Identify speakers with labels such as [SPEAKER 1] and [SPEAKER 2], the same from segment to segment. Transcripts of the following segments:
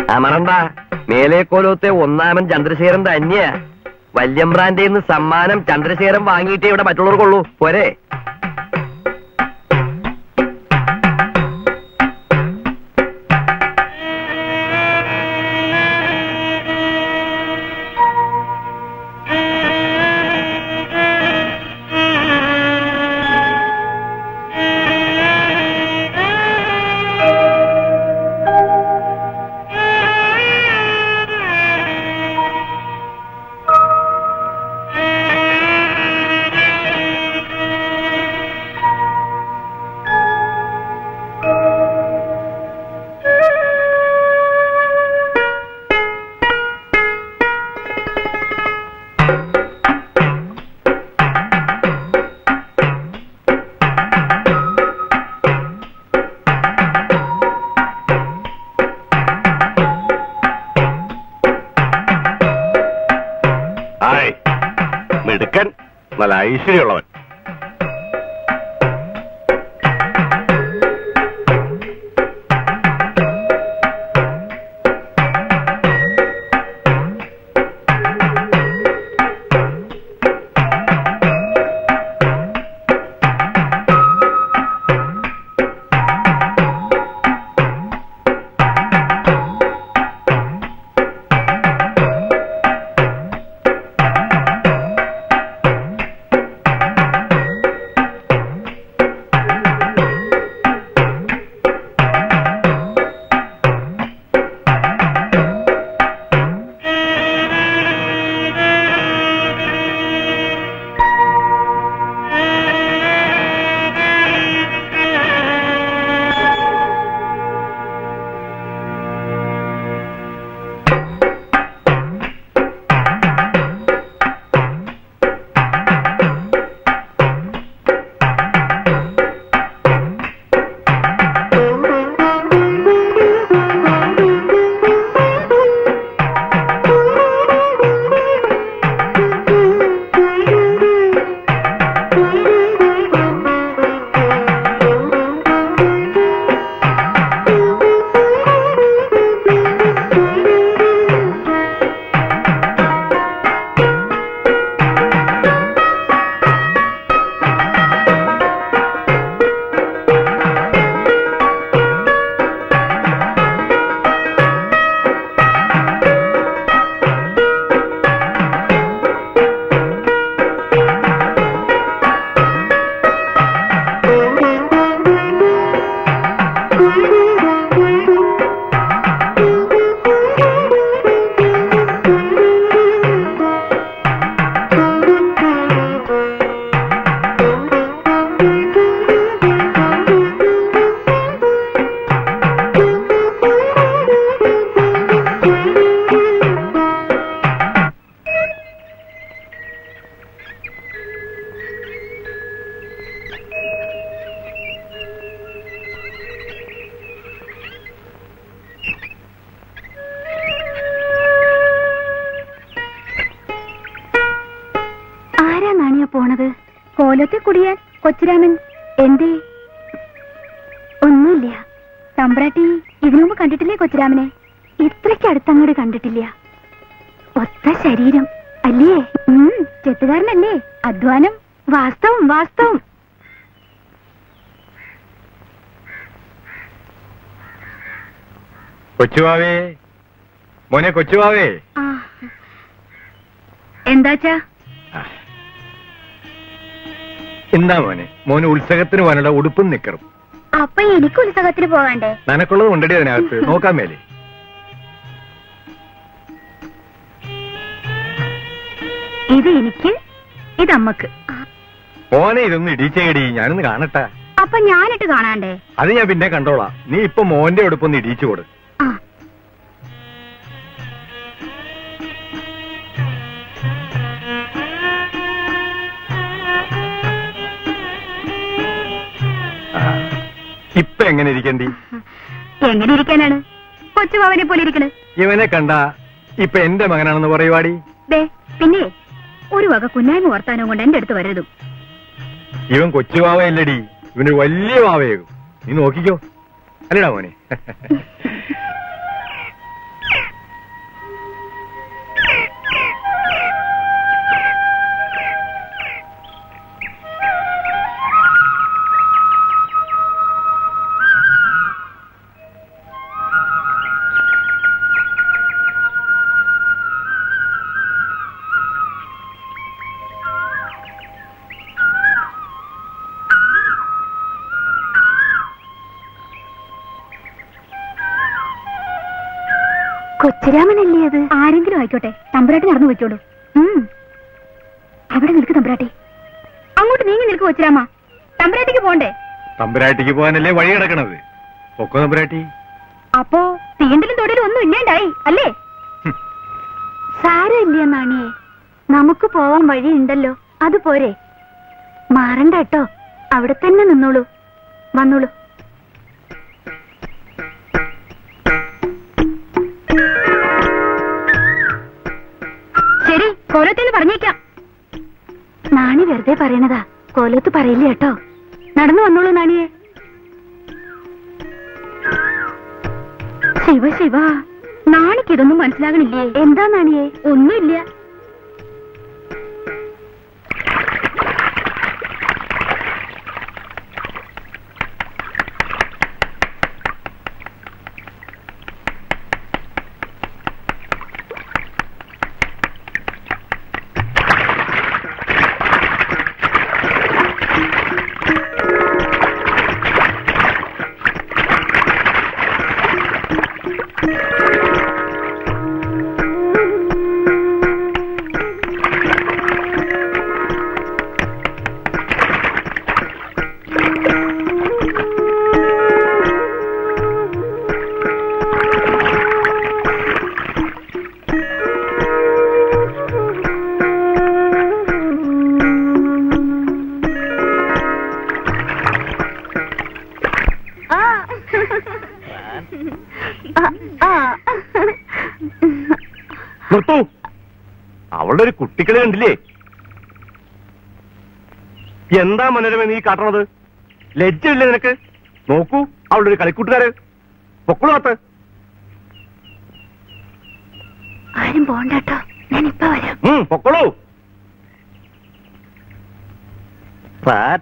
[SPEAKER 1] അമറണ്ട മേലേക്കോലത്തെ ഒന്നാമൻ ചന്ദ്രശേഖരൻ തന്നെയാ വല്യമ്പ്രാന്റെ നിന്ന് സമ്മാനം ചന്ദ്രശേഖരൻ വാങ്ങിയിട്ടേ ഇവിടെ മറ്റുള്ളവർക്കുള്ളൂ പോരെ
[SPEAKER 2] ആയ് മിടുക്കൻ നല്ല ഐശ്വര്യമുള്ളവൻ
[SPEAKER 3] ആരാ നാണിയ പോണത് കോലത്തെ കുടിയാൻ കൊച്ചുരാമൻ എന്തേ ഒന്നുമില്ല തമ്പ്രാട്ടി ഇതിനു മുമ്പ് കണ്ടിട്ടില്ലേ കൊച്ചുരാമനെ ഇത്രയ്ക്ക് അടുത്തങ്ങോട്ട് കണ്ടിട്ടില്ല ഒത്ത ശരീരം അല്ലേ ഉം, ചെത്തുകാരനല്ലേ അധ്വാനം വാസ്തവം വാസ്തവം
[SPEAKER 2] കൊച്ചുവാവേ മോനെ കൊച്ചുവാവേ
[SPEAKER 3] ആ. എന്താച്ചാ
[SPEAKER 2] എന്താ മോനെ മോന് ഉത്സവത്തിന് പോകാനുള്ള ഉടുപ്പും നിക്കറും
[SPEAKER 3] അപ്പൊ എനിക്ക് ഉത്സവത്തിന് പോകണ്ടേ
[SPEAKER 2] നനക്കുള്ളത് ഉണ്ടടി അതിനകത്ത് നോക്കാൻ മേലെ
[SPEAKER 3] ഇത് എനിക്ക് ഇത് അമ്മക്ക്
[SPEAKER 2] മോനെ ഇതൊന്ന് ഇടിച്ചേടി ഞാനൊന്ന് കാണട്ടെ
[SPEAKER 3] അപ്പൊ ഞാനിട്ട് കാണാണ്ടേ
[SPEAKER 2] അത് ഞാൻ പിന്നെ കണ്ടോളാം നീ ഇപ്പൊ മോന്റെ ഉടുപ്പൊന്ന് ഇടിച്ചു കൊടു
[SPEAKER 3] ആ
[SPEAKER 2] ഇപ്പൊ എങ്ങനെ ഇരിക്കണ്ടി
[SPEAKER 3] എങ്ങനെ ഇരിക്കാനാണ് കൊച്ചുപാവനെ പോലെ ഇരിക്കണ്
[SPEAKER 2] ഇവനെ കണ്ട ഇപ്പൊ എന്റെ മകനാണെന്ന് പറയുവാടി
[SPEAKER 3] ദേ പിന്നെ ഒരു വക കുന്നായ്മ വർത്താനവും കൊണ്ട് എന്റെ അടുത്ത് വരരുതും
[SPEAKER 2] ഇവൻ കൊച്ചുവാവയല്ലടി ഇവനൊരു വലിയ വാവയാകും നീ നോക്കിക്കോ അല്ലടാ മോനെ
[SPEAKER 3] കൊച്ചുരാമനല്ലേ അത് ആരെങ്കിലും ആയിക്കോട്ടെ തമ്പുരാട്ടി നടന്നു വെച്ചോളൂ ഉം. അവിടെ നിൽക്ക് തമ്പുരാട്ടി അങ്ങോട്ട് നീങ്ങി നിൽക്ക് കൊച്ചുരാമ തമ്പുരാട്ടിക്ക് പോണ്ടേ
[SPEAKER 2] തമ്പുരാട്ടിക്ക് പോകാനല്ലേ വഴി കിടക്കണത് പൊക്കോ തമ്പുരാട്ടി
[SPEAKER 3] അപ്പോ തീണ്ടലും തൊടലും ഒന്നും ഇല്ലാണ്ടായി അല്ലേ സാരമില്ല നാണിയെ നമുക്ക് പോവാൻ വഴിയുണ്ടല്ലോ അത് പോരെ മാറണ്ട കേട്ടോ അവിടെ തന്നെ നിന്നോളൂ വന്നോളൂ ശരി കോലത്തെന്ന് പറഞ്ഞേക്കാം നാണി വെറുതെ പറയണതാ കോലത്ത് പറയില്ല കേട്ടോ നടന്നു വന്നോളൂ നാണിയെ ശിവ ശിവ നാണിക്ക് ഇതൊന്നും മനസ്സിലാകണില്ലേ എന്താ നാണിയെ ഒന്നുമില്ല
[SPEAKER 2] നിർത്തൂ അവളുടെ ഒരു കുട്ടികളെ കണ്ടില്ലേ എന്താ മനോരമ നീ കാട്ടണത് ലജ്ജയില്ലേ നിനക്ക് നോക്കൂ അവളുടെ ഒരു കളിക്കൂട്ടുകാര് പൊക്കുളത്ത്
[SPEAKER 3] ആരും പോണ്ടട്ടോ ഞാൻ ഇപ്പൊ വരാം
[SPEAKER 2] ഉം പൊക്കോളൂ സാർ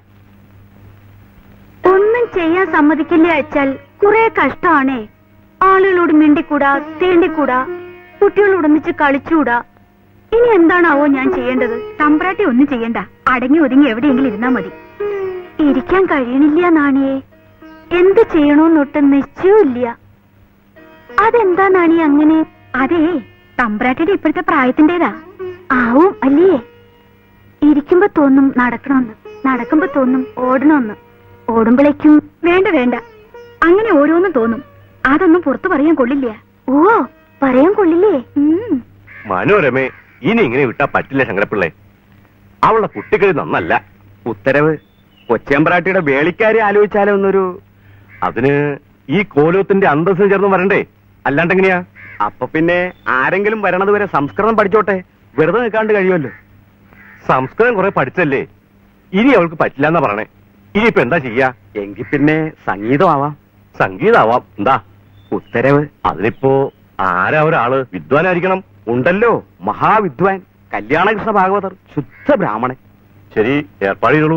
[SPEAKER 3] ഒന്നും ചെയ്യാൻ സമ്മതിക്കില്ല അയച്ചാൽ കുറെ കഷ്ടമാണേ ആളുകളോട് മിണ്ടിക്കൂടാ തേണ്ടിക്കൂടാ കുട്ടികളോട് ഒന്നിച്ച് കളിച്ചുകൂടാ ഇനി എന്താണാവോ ഞാൻ ചെയ്യേണ്ടത് തമ്പ്രാട്ടി ഒന്നും ചെയ്യണ്ട അടങ്ങി ഒതുങ്ങി എവിടെയെങ്കിലും ഇരുന്നാ മതി ഇരിക്കാൻ കഴിയണില്ല നാണിയെ എന്ത് ചെയ്യണോന്നൊട്ട് നിശ്ചയമില്ല അതെന്താ നാണി അങ്ങനെ അതെ തമ്പ്രാട്ടിയുടെ ഇപ്പോഴത്തെ പ്രായത്തിന്റേതാ ആവും അല്ലേ ഇരിക്കുമ്പോ തോന്നും നടക്കണമെന്ന് നടക്കുമ്പോ തോന്നും ഓടണമെന്ന് ഓടുമ്പോഴേക്കും വേണ്ട വേണ്ട അങ്ങനെ ഓരോന്നും തോന്നും അതൊന്നും പുറത്തു പറയാൻ കൊള്ളില്ല ഓ പറയാൻ കൊള്ളില്ലേ ഉം.
[SPEAKER 2] മനോരമേ ഇനി ഇങ്ങനെ വിട്ടാ പറ്റില്ല ശങ്കരപ്പിള്ളേ അവളുടെ കുട്ടികൾ നന്നല്ല
[SPEAKER 1] ഉത്തരവ് കൊച്ചമ്പ്രാട്ടിയുടെ വേളിക്കാരെ ആലോചിച്ചാലോ എന്നൊരു
[SPEAKER 2] അതിന് ഈ കോലോത്തിന്റെ അന്തസ്സിന് ചേർന്ന് വരണ്ടേ അല്ലാണ്ട് എങ്ങനെയാ
[SPEAKER 1] അപ്പൊ പിന്നെ ആരെങ്കിലും വരണത് വരെ സംസ്കൃതം പഠിച്ചോട്ടെ വെറുതെ നിൽക്കാണ്ട് കഴിയുമല്ലോ
[SPEAKER 2] സംസ്കൃതം കുറെ പഠിച്ചല്ലേ ഇനി അവൾക്ക് പറ്റില്ല എന്നാ പറയണേ ഇനിയിപ്പോ എന്താ ചെയ്യാ
[SPEAKER 1] എങ്കിൽ പിന്നെ സംഗീതമാവാം
[SPEAKER 2] സംഗീതാവാം എന്താ
[SPEAKER 1] ഉത്തരവ്
[SPEAKER 2] അതിനിപ്പോ ആരാ ഒരാള് വിദ്വാനായിരിക്കണം
[SPEAKER 1] ഉണ്ടല്ലോ മഹാവിദ്വാൻ കല്യാണകൃഷ്ണ ഭാഗവതർ ശുദ്ധ ബ്രാഹ്മണൻ
[SPEAKER 2] ശരി ഏർപ്പാട് ചെയ്തോളൂ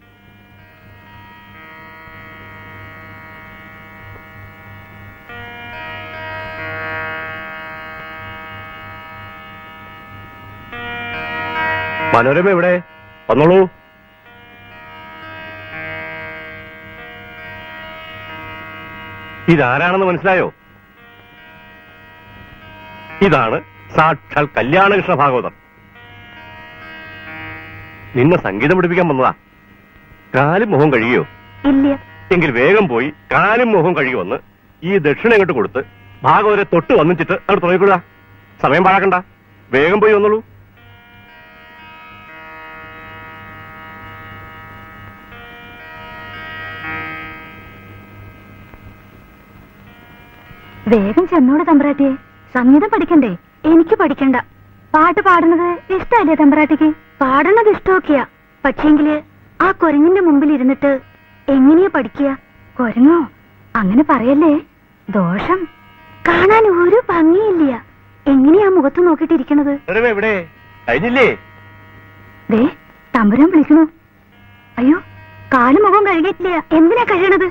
[SPEAKER 2] മനോരമ എവിടെ വന്നോളൂ ഇതാരാണെന്ന് മനസ്സിലായോ ഇതാണ് സാക്ഷാൽ കല്യാണകൃഷ്ണ ഭാഗവതർ നിന്നെ സംഗീതം പഠിപ്പിക്കാൻ വന്നതാ കാലും മുഖം കഴിയോ
[SPEAKER 3] ഇല്ല
[SPEAKER 2] എങ്കിൽ വേഗം പോയി കാലും മുഖം കഴുകി വന്ന് ഈ ദക്ഷിണ ഇങ്ങോട്ട് കൊടുത്ത് ഭാഗവരെ തൊട്ട് വന്നിച്ചിട്ട് അങ്ങോട്ട് തുടങ്ങിക്കൊള്ളുക സമയം പാഴാക്കണ്ട വേഗം പോയി വന്നോളൂ
[SPEAKER 3] വേഗം ചെന്നോട് തമ്പ്രാട്ടിയെ സംഗീതം പഠിക്കണ്ടേ എനിക്ക് പഠിക്കണ്ട പാട്ട് പാടുന്നത് ഇഷ്ടമല്ലേ തമ്പ്രാട്ടിക്ക് പാടുന്നത് ഇഷ്ടമൊക്കെയാ പക്ഷേങ്കില് ആ കുരങ്ങിന്റെ മുമ്പിൽ ഇരുന്നിട്ട് എങ്ങനെയാ പഠിക്കുക കുരങ്ങോ അങ്ങനെ പറയല്ലേ ദോഷം കാണാൻ ഒരു ഭംഗിയില്ല എങ്ങനെയാ മുഖത്ത് നോക്കിയിട്ടിരിക്കണത്
[SPEAKER 2] മനോരമ എവിടെ കഴിഞ്ഞില്ലേ
[SPEAKER 3] ദേ തമ്പുരാൻ വിളിക്കണു അയ്യോ കാലും മുഖം കഴുകിയിട്ടില്ല എന്തിനാ കഴിയണത്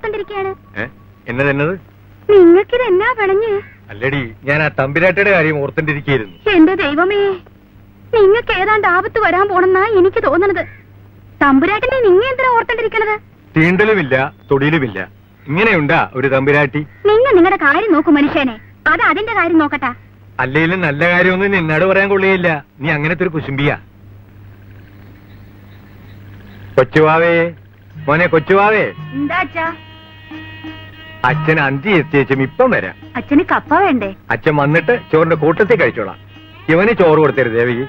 [SPEAKER 3] ഓർത്തോണ്ടിരിക്കയാണ്
[SPEAKER 4] എന്നത് എന്നത്
[SPEAKER 3] നിങ്ങൾക്കിത് എന്നാ പിണഞ്ഞ്
[SPEAKER 4] അല്ലടി ഞാൻ ആ തമ്പിരാട്ടിയുടെ കാര്യം ഓർത്തോണ്ടിരിക്കുകയായിരുന്നു
[SPEAKER 3] എന്റെ ദൈവമേ നിങ്ങൾക്ക് ഏതാണ്ട് ആപത്ത് വരാൻ പോണെന്നാ എനിക്ക് തോന്നണത് തമ്പുരാട്ടിനെ നിങ്ങ എന്തിനാ ഓർത്തോണ്ടിരിക്കണത്
[SPEAKER 4] തീണ്ടലുമില്ല തൊടിയിലുമില്ല ഇങ്ങനെയുണ്ടാ ഒരു തമ്പിരാട്ടി
[SPEAKER 3] നിങ്ങ നിങ്ങളുടെ കാര്യം നോക്കൂ മനുഷ്യനെ അത് അതിന്റെ കാര്യം നോക്കട്ടാ
[SPEAKER 4] അല്ലെങ്കിലും നല്ല കാര്യമൊന്നും നിന്നോട് പറയാൻ കൊള്ളുകയില്ല നീ അങ്ങനത്തെ ഒരു കുശുംബിയാ കൊച്ചുവാവേ മോനെ കൊച്ചുവാവേ
[SPEAKER 3] എന്താ അച്ഛാ
[SPEAKER 4] അച്ഛൻ അന്തി എത്തിയേച്ചും ഇപ്പം വരാം
[SPEAKER 3] അച്ഛന് കപ്പ വേണ്ടേ
[SPEAKER 4] അച്ഛൻ വന്നിട്ട് ചോറിന്റെ കൂട്ടത്തിൽ കഴിച്ചോളാം ഇവന് ചോറ് കൊടുത്തരുത് ദേവകി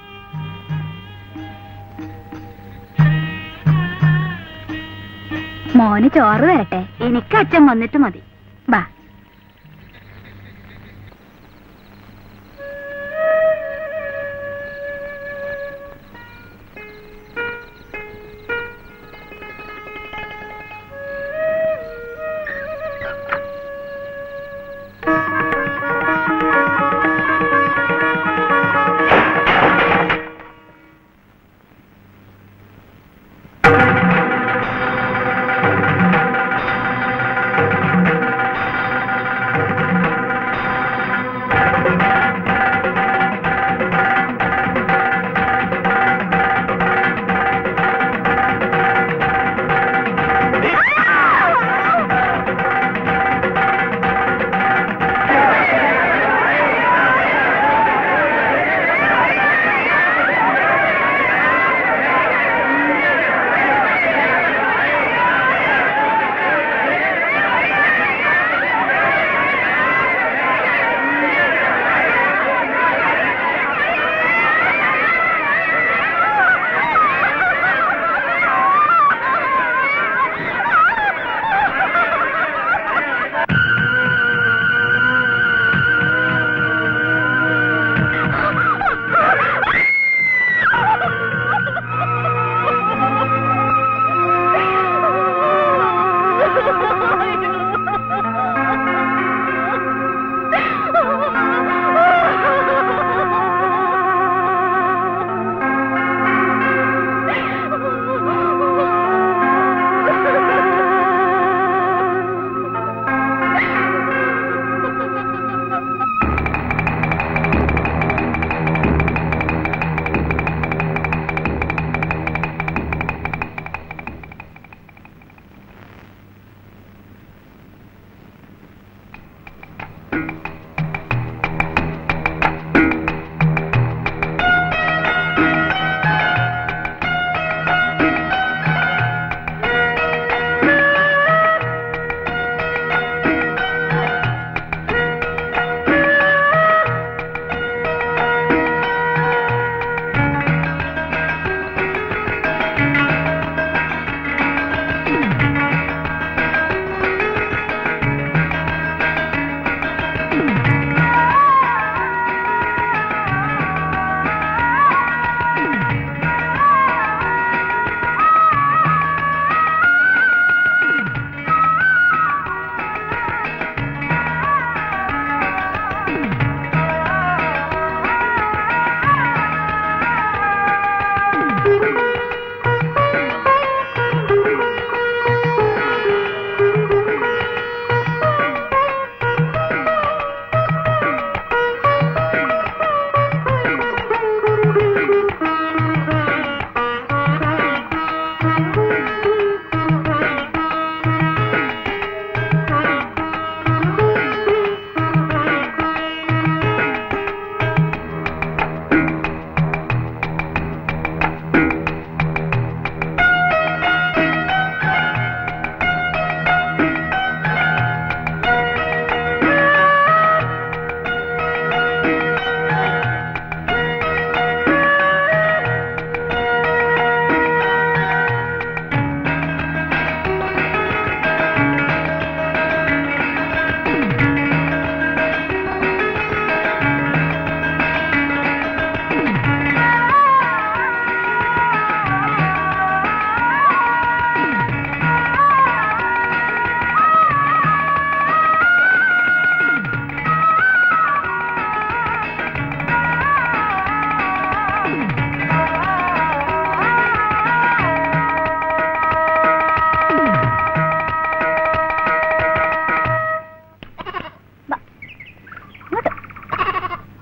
[SPEAKER 3] മോന് ചോറ് വരട്ടെ എനിക്ക് അച്ഛൻ വന്നിട്ട് മതി ബാ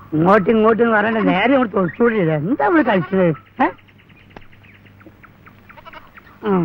[SPEAKER 5] ഇങ്ങോട്ടും ഇങ്ങോട്ടും എന്ന് പറയണ്ട നേരെ ഇങ്ങോട്ട് തൊഴിച്ചൂടില്ല എന്താ നമ്മള് കളിച്ചത് ഏ? ഉം.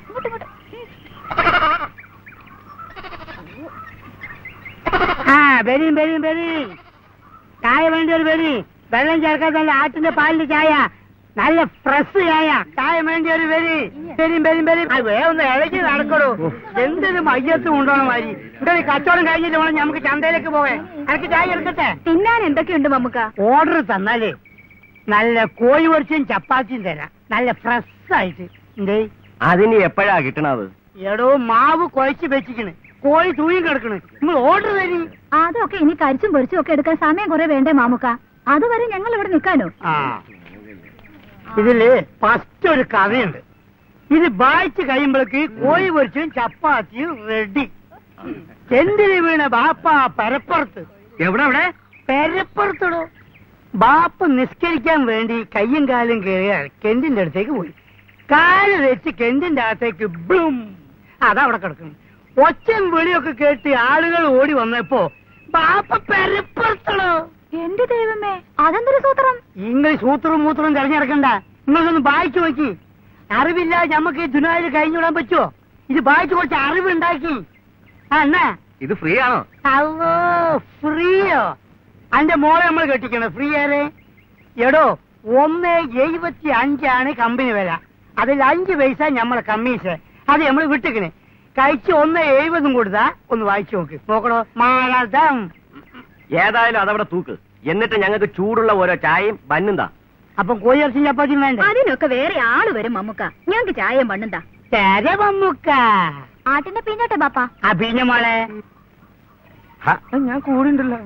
[SPEAKER 5] ആ വരും വരും വരും ചായ വേണ്ടിയൊരു വരി വെള്ളം ചേർക്കാത്ത നല്ല ആട്ടിന്റെ പാലിന്റെ ചായ നല്ല ഫ്രഷ് ചായ ചായ വേണ്ടിയൊരു വരി വരും വരും വരും ആ വേഗം ഒന്ന് ഇളകി നടക്കണോ എന്തൊരു മയ്യത്ത് കൊണ്ടുപോകണം മാതിരി ഇവിടെ ഈ കച്ചവടം കഴിഞ്ഞിട്ട് വേണം നമുക്ക് ചന്തയിലേക്ക് പോവേ എനിക്ക് ചായ എടുക്കട്ടെ
[SPEAKER 3] തിന്നാൻ എന്തൊക്കെയുണ്ട് മമ്മുക്ക
[SPEAKER 5] ഓർഡർ തന്നാലേ നല്ല കോഴി പൊരിച്ചും ചപ്പാത്തിയും തരാം നല്ല ഫ്രഷ് ആയിട്ട് എന്തേ
[SPEAKER 1] അതിന് എപ്പോഴാ കിട്ടണത്
[SPEAKER 5] എടോ മാവ് കുഴച്ച് വെച്ചിക്കണ് കോഴി തൂങ്ങി കിടക്കണ് നിങ്ങൾ ഓർഡർ തരും
[SPEAKER 3] അതൊക്കെ ഇനി കരിച്ചും പൊരിച്ചും ഒക്കെ എടുക്കാൻ സമയം കുറെ വേണ്ടേ മാമുക്ക അതുവരെ ഞങ്ങൾ ഇവിടെ നിൽക്കാനോ
[SPEAKER 5] ആ ഇതില് ഫസ്റ്റ് ഒരു കഥയുണ്ട് ഇത് വായിച്ച് കഴിയുമ്പോഴേക്ക് കോഴി പൊരിച്ചും ചപ്പാത്തിയും റെഡി ചെന്തിന് വീണ ബാപ്പ പരപ്പുറത്ത്
[SPEAKER 1] എവിടെ എവിടെ
[SPEAKER 5] പെരപ്പുറത്തിടോ ബാപ്പ നിസ്കരിക്കാൻ വേണ്ടി കയ്യും കാലും കയറിയാൽ കെന്റിന്റെ അടുത്തേക്ക് പോയി കാല് വെച്ച് കെന്റിന്റെ അകത്തേക്ക് ബ്ലും അതവിടെ കിടക്കുന്നു ഒച്ചയും വിളിയൊക്കെ കേട്ട് ആളുകൾ ഓടി വന്നപ്പോ ബാപ്പ പെരപ്പുറത്തിടോ
[SPEAKER 3] എന്റെ ദൈവമേ അതെന്തൊരു സൂത്രം
[SPEAKER 5] ഇംഗ്ലീഷ് സൂത്രവും മൂത്രവും തെരഞ്ഞെടുക്കണ്ട നിങ്ങൾക്കൊന്ന് വായിച്ചു നോക്കി അറിവില്ല നമുക്ക് ഈ ദുനായിൽ കഴിഞ്ഞുവിടാൻ പറ്റുമോ ഇത് വായിച്ചു കുറച്ച് അറിവുണ്ടാക്കി ആ എന്നാ
[SPEAKER 1] ഇത് ഫ്രീ ആണോ
[SPEAKER 5] അല്ലോ ഫ്രീയോ അന്റെ മോളെ നമ്മൾ കെട്ടിക്കണം ഫ്രീ ആരെ എടോ ഒന്ന് എഴുപത്തി അഞ്ചാണ് കമ്പനി വില അതിൽ അഞ്ച് പൈസ നമ്മളെ കമ്മീഷൻ അത് നമ്മൾ വിട്ടിക്കണേ കഴിച്ച് ഒന്ന് എഴുപതും കൊടുത്താ ഒന്ന് വായിച്ചു നോക്ക് നോക്കണോ മാളതം
[SPEAKER 1] ഏതായാലും അതവിടെ തൂക്ക് എന്നിട്ട് ഞങ്ങൾക്ക് ചൂടുള്ള ഓരോ ചായയും ബന്നുണ്ടാ
[SPEAKER 5] അപ്പം കോഴി ഇറച്ചി ചപ്പാത്തിയും വേണ്ടേ
[SPEAKER 3] അതിനൊക്കെ വേറെ ആള് വരും മമ്മുക്ക ഞങ്ങൾക്ക് ചായയും പണ്ണുണ്ടാ
[SPEAKER 5] തര മമ്മൂക്ക
[SPEAKER 3] ആട്ടിന്റെ പിന്നോട്ടെ ബാപ്പ
[SPEAKER 5] ആ പിന്നെ മോളെ ഞാൻ കൂടുണ്ടല്ലോ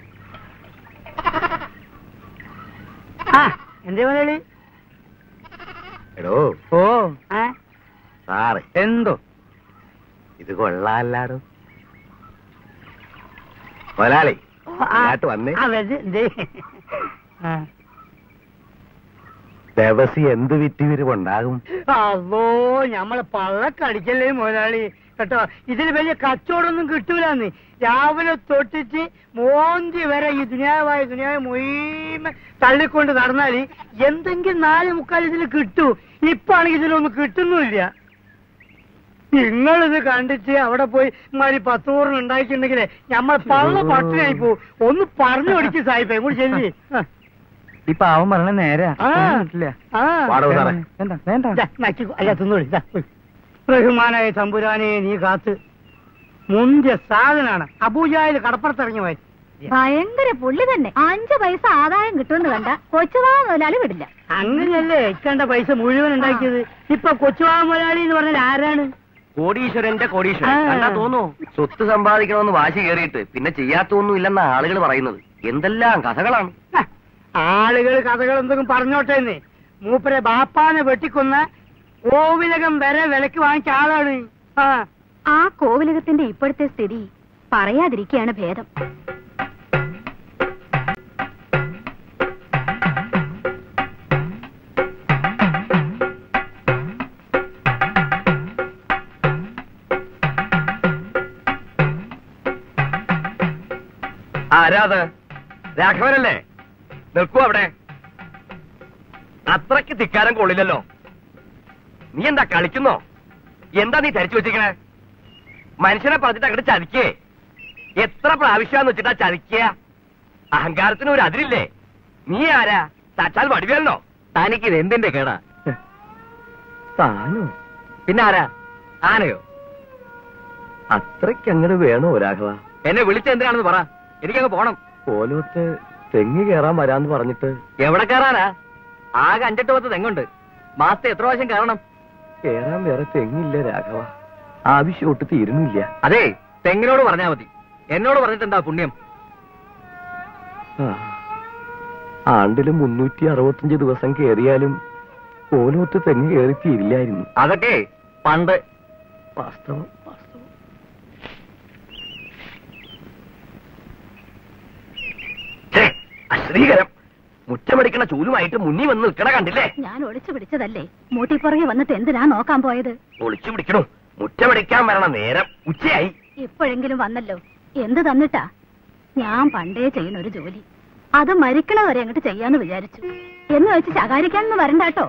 [SPEAKER 5] ആ എന്തേ മുതലാളി
[SPEAKER 1] എടോ
[SPEAKER 5] ഓ ആ
[SPEAKER 1] സാറ്
[SPEAKER 5] എന്തോ
[SPEAKER 1] ഇത് കൊള്ളാല്ലാടോ മുതലാളി
[SPEAKER 5] ആ,
[SPEAKER 1] ഇങ്ങോട്ട് വന്നേ
[SPEAKER 5] ആ, വരൂ, എന്തേ? ആ.
[SPEAKER 1] ദിവസം എന്ത് വിറ്റുവിരിവുണ്ടാകും
[SPEAKER 5] അല്ലോ ഞമ്മളെ പള്ളക്കടിക്കല്ലേ മുതലാളി കേട്ടോ ഇതിന് വലിയ കച്ചവടമൊന്നും കിട്ടൂലെന്ന് രാവിലെ തൊട്ടിട്ട് മോന്തി വരെ ഈ ദുനിയാവായ ദുനിയാവ് മൊയ്മ തള്ളിക്കൊണ്ട് നടന്നാല് എന്തെങ്കിലും നാല് മുക്കാൽ ഇതിൽ കിട്ടൂ ഇപ്പൊ ആണെങ്കിൽ ഇതിലൊന്നും കിട്ടുന്നുമില്ല നിങ്ങളിത് കണ്ടിട്ട് അവിടെ പോയി മാതിരി പത്ത് നൂറിന് ഉണ്ടാക്കിയിട്ടുണ്ടെങ്കിലേ ഞമ്മളെ പള്ള പട്ടിണിയായി പോവും ഒന്ന് പറഞ്ഞു കൊടുക്കും സായിപ്പേ കൂടി ചെല്ലി
[SPEAKER 4] ഇപ്പൊ അവൻ പറഞ്ഞ നേരാ
[SPEAKER 5] ആ.
[SPEAKER 4] ഒന്നും കിട്ടില്ല.
[SPEAKER 5] ആ
[SPEAKER 1] വാടക സാറേ
[SPEAKER 4] വേണ്ട വേണ്ട
[SPEAKER 5] ദാ, നക്കി അല്ല തിന്നോളി ദാ, പോയി. റഹ്മാനായ തമ്പുരാനെ നീ കാത്ത് മുന്തിയ സാധനാണ് അബൂജായിൽ കടപ്പുറത്തിറങ്ങി പോയി
[SPEAKER 3] ഭയങ്കര പുള്ളി തന്നെ അഞ്ചു പൈസ ആദായം കിട്ടുമെന്ന് കണ്ട കൊച്ചുവാ മുതലാളി വിടില്ല
[SPEAKER 5] അങ്ങനെയല്ലേ ഇക്കണ്ട പൈസ മുഴുവൻ ഉണ്ടാക്കിയത് ഇപ്പൊ കൊച്ചുവാ മുതലാളി എന്ന് പറഞ്ഞാൽ ആരാണ്
[SPEAKER 1] കോടീശ്വരന്റെ കോടീശ്വരൻ
[SPEAKER 5] ആ.
[SPEAKER 1] കണ്ടാ തോന്നൂ സ്വത്ത് സമ്പാദിക്കണമെന്ന് വാശി കയറിയിട്ട് പിന്നെ ചെയ്യാത്തൊന്നും ഇല്ലെന്ന ആളുകൾ പറയുന്നത് എന്തെല്ലാം കഥകളാണ്
[SPEAKER 5] ഹ, ആളുകൾ കഥകൾ എന്തെങ്കിലും പറഞ്ഞോട്ടെ എന്ന് മൂപ്പരെ ബാപ്പാനെ വെട്ടിക്കൊന്ന കോവിലകം വരെ വിലക്ക് വാങ്ങിച്ച ആളാണ് ആ
[SPEAKER 3] ആ കോവിലകത്തിന്റെ ഇപ്പോഴത്തെ സ്ഥിതി പറയാതിരിക്കുകയാണ് ഭേദം
[SPEAKER 1] ആരാത് രാഘവനല്ലേ നിൽക്കൂ അവിടെ അത്രയ്ക്ക് ധിക്കാരം കൊള്ളില്ലല്ലോ നീ എന്താ കളിക്കുന്നോ എന്താ നീ ധരിച്ചു വെച്ചിരിക്കണേ മനുഷ്യനെ പറഞ്ഞിട്ട് അങ്ങോട്ട് ചതിക്കേ എത്ര പ്രാവശ്യമാന്ന് വെച്ചിട്ടാ ചതിക്കുക അഹങ്കാരത്തിന് ഒരു അതിരില്ലേ നീ ആരാ തച്ചാൽ വടിവേലോ തനിക്ക് ഇത് എന്തിന്റെ കേടാ താനോ പിന്നെ ആരാ ആനയോ അത്രയ്ക്ക് അങ്ങോട്ട് വേണോ രാഘവ എന്നെ വിളിച്ച എന്തിനാണെന്ന് പറ എനിക്കങ്ങ് പോണം പോലോത്ത് തെങ്ങ് കയറാൻ വരാന്ന് പറഞ്ഞിട്ട് എവിടെ കയറാനാ ആകെ അഞ്ചെട്ട് പത്ത് തെങ്ങുണ്ട് മാസത്തെ എത്ര പ്രാവശ്യം കയറണം കേറാൻ വേറെ തെങ്ങില്ല രാഘവ ആവശ്യം ഒട്ട് തീരുന്നില്ല അതെ തെങ്ങിനോട് പറഞ്ഞാ മതി എന്നോട് പറഞ്ഞിട്ട് എന്താ പുണ്യം ആണ്ടില് മുന്നൂറ്റി അറുപത്തഞ്ച് ദിവസം കയറിയാലും പോലോത്ത് തെങ്ങ് കയറി തീരില്ലായിരുന്നു അതൊക്കെ പണ്ട് വാസ്തവം വാസ്തവം ഛേ, അശ്രീകരം മുറ്റമടിക്കണ ചൂലുമായിട്ട് മുന്നിൽ വന്ന് നിൽക്കണ കണ്ടില്ലേ
[SPEAKER 3] ഞാൻ ഒളിച്ചു പിടിച്ചതല്ലേ മൂട്ടിപ്പുറകെ വന്നിട്ട് എന്തിനാ നോക്കാൻ പോയത്
[SPEAKER 1] ഒളിച്ചു പിടിക്കണു മുറ്റമടിക്കാൻ വരണ നേരം ഉച്ചയായി
[SPEAKER 3] ഇപ്പോഴെങ്കിലും വന്നല്ലോ എന്ത് തന്നിട്ടാ ഞാൻ പണ്ടേ ചെയ്യുന്ന ഒരു ജോലി അത് മരിക്കണ വരെ അങ്ങോട്ട് ചെയ്യാന്ന് വിചാരിച്ചു എന്ന് വെച്ച് ശകാരിക്കാനൊന്നും വരണ്ടാട്ടോ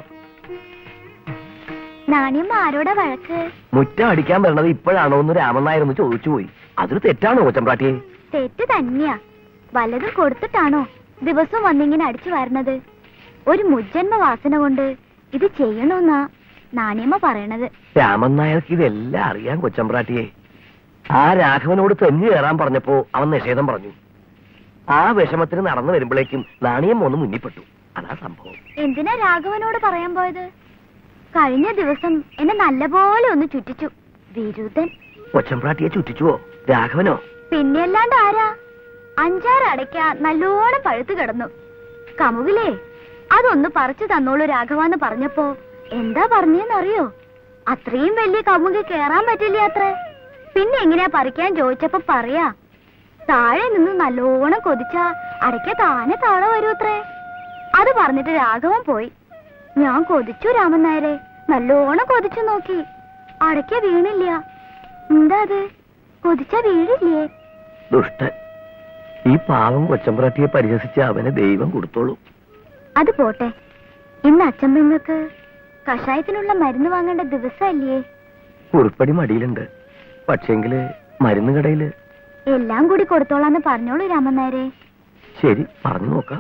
[SPEAKER 3] നാണിയമ്മ ആരോടാ വഴക്ക്
[SPEAKER 1] മുറ്റം അടിക്കാൻ വരണത് ഇപ്പോഴാണോ എന്ന് രാമനായരൊന്ന് ചോദിച്ചു പോയി അതൊരു തെറ്റാണോ കൊച്ചമ്പ്രാട്ടിയെ
[SPEAKER 3] തെറ്റ് തന്നെയാ വല്ലതും കൊടുത്തിട്ടാണോ ദിവസവും വന്നിങ്ങനെ അടിച്ചു വരണത് ഒരു മുജ്ജന്മ വാസന കൊണ്ട് ഇത് ചെയ്യണമെന്നാ നാണിയമ്മ പറയണത്
[SPEAKER 1] രാമൻ നായർക്ക് ഇതെല്ലാം അറിയാൻ കൊച്ചമ്പ്രാട്ടിയെ ആ രാഘവനോട് തെഞ്ഞു കയറാൻ പറഞ്ഞപ്പോ അവൻ നിഷേധം പറഞ്ഞു ആ വിഷമത്തിന് നടന്നു വരുമ്പോഴേക്കും നാണയം ഒന്ന് മുന്നിപ്പെട്ടു അതാ സംഭവം
[SPEAKER 3] എന്തിനാ രാഘവനോട് പറയാൻ പോയത് കഴിഞ്ഞ ദിവസം എന്നെ നല്ലപോലെ ഒന്ന് ചുറ്റിച്ചു വിരുദ്ധൻ
[SPEAKER 1] കൊച്ചമ്പ്രാട്ടിയെ ചുറ്റിച്ചുവോ രാഘവനോ
[SPEAKER 3] പിന്നെ അല്ലാണ്ട് ആരാ അഞ്ചാറ് അടയ്ക്ക നല്ലോണം പഴുത്തു കിടന്നു കമുകിലേ അതൊന്ന് പറിച്ചു തന്നോളൂ രാഘവാന്ന് പറഞ്ഞപ്പോ എന്താ പറഞ്ഞെന്നറിയോ അത്രയും വലിയ കമുകി കേറാൻ പറ്റില്ല അത്രേ പിന്നെ എങ്ങനെയാ പറിക്കാൻ ചോദിച്ചപ്പോ പറയാ താഴെ നിന്ന് നല്ലോണം കൊതിച്ച അടയ്ക്ക താനെ താഴെ വരൂ അത്രേ അത് പറഞ്ഞിട്ട് രാഘവൻ പോയി ഞാൻ കൊതിച്ചു രാമൻ നായരെ നല്ലോണം കൊതിച്ചു നോക്കി അടയ്ക്ക വീണില്ല എന്താ അത് കൊതിച്ച വീഴില്ലേ
[SPEAKER 1] ദുഷ്ടൻ ഈ പാവം കൊച്ചമ്പ്രാട്ടിയെ പരിഹസിച്ച് അവനെ ദൈവം കൊടുത്തോളൂ
[SPEAKER 3] അത് പോട്ടെ ഇന്ന് അച്ഛമ്മങ്ങൾക്ക് കഷായത്തിനുള്ള മരുന്ന് വാങ്ങേണ്ട ദിവസമല്ലേ
[SPEAKER 1] കുറിപ്പടി മടിയിലുണ്ട് പക്ഷേങ്കില് മരുന്ന് കടയില്
[SPEAKER 3] എല്ലാം കൂടി കൊടുത്തോളാന്ന് പറഞ്ഞോളൂ രാമൻ നായരെ
[SPEAKER 1] ശരി പറഞ്ഞു നോക്കാം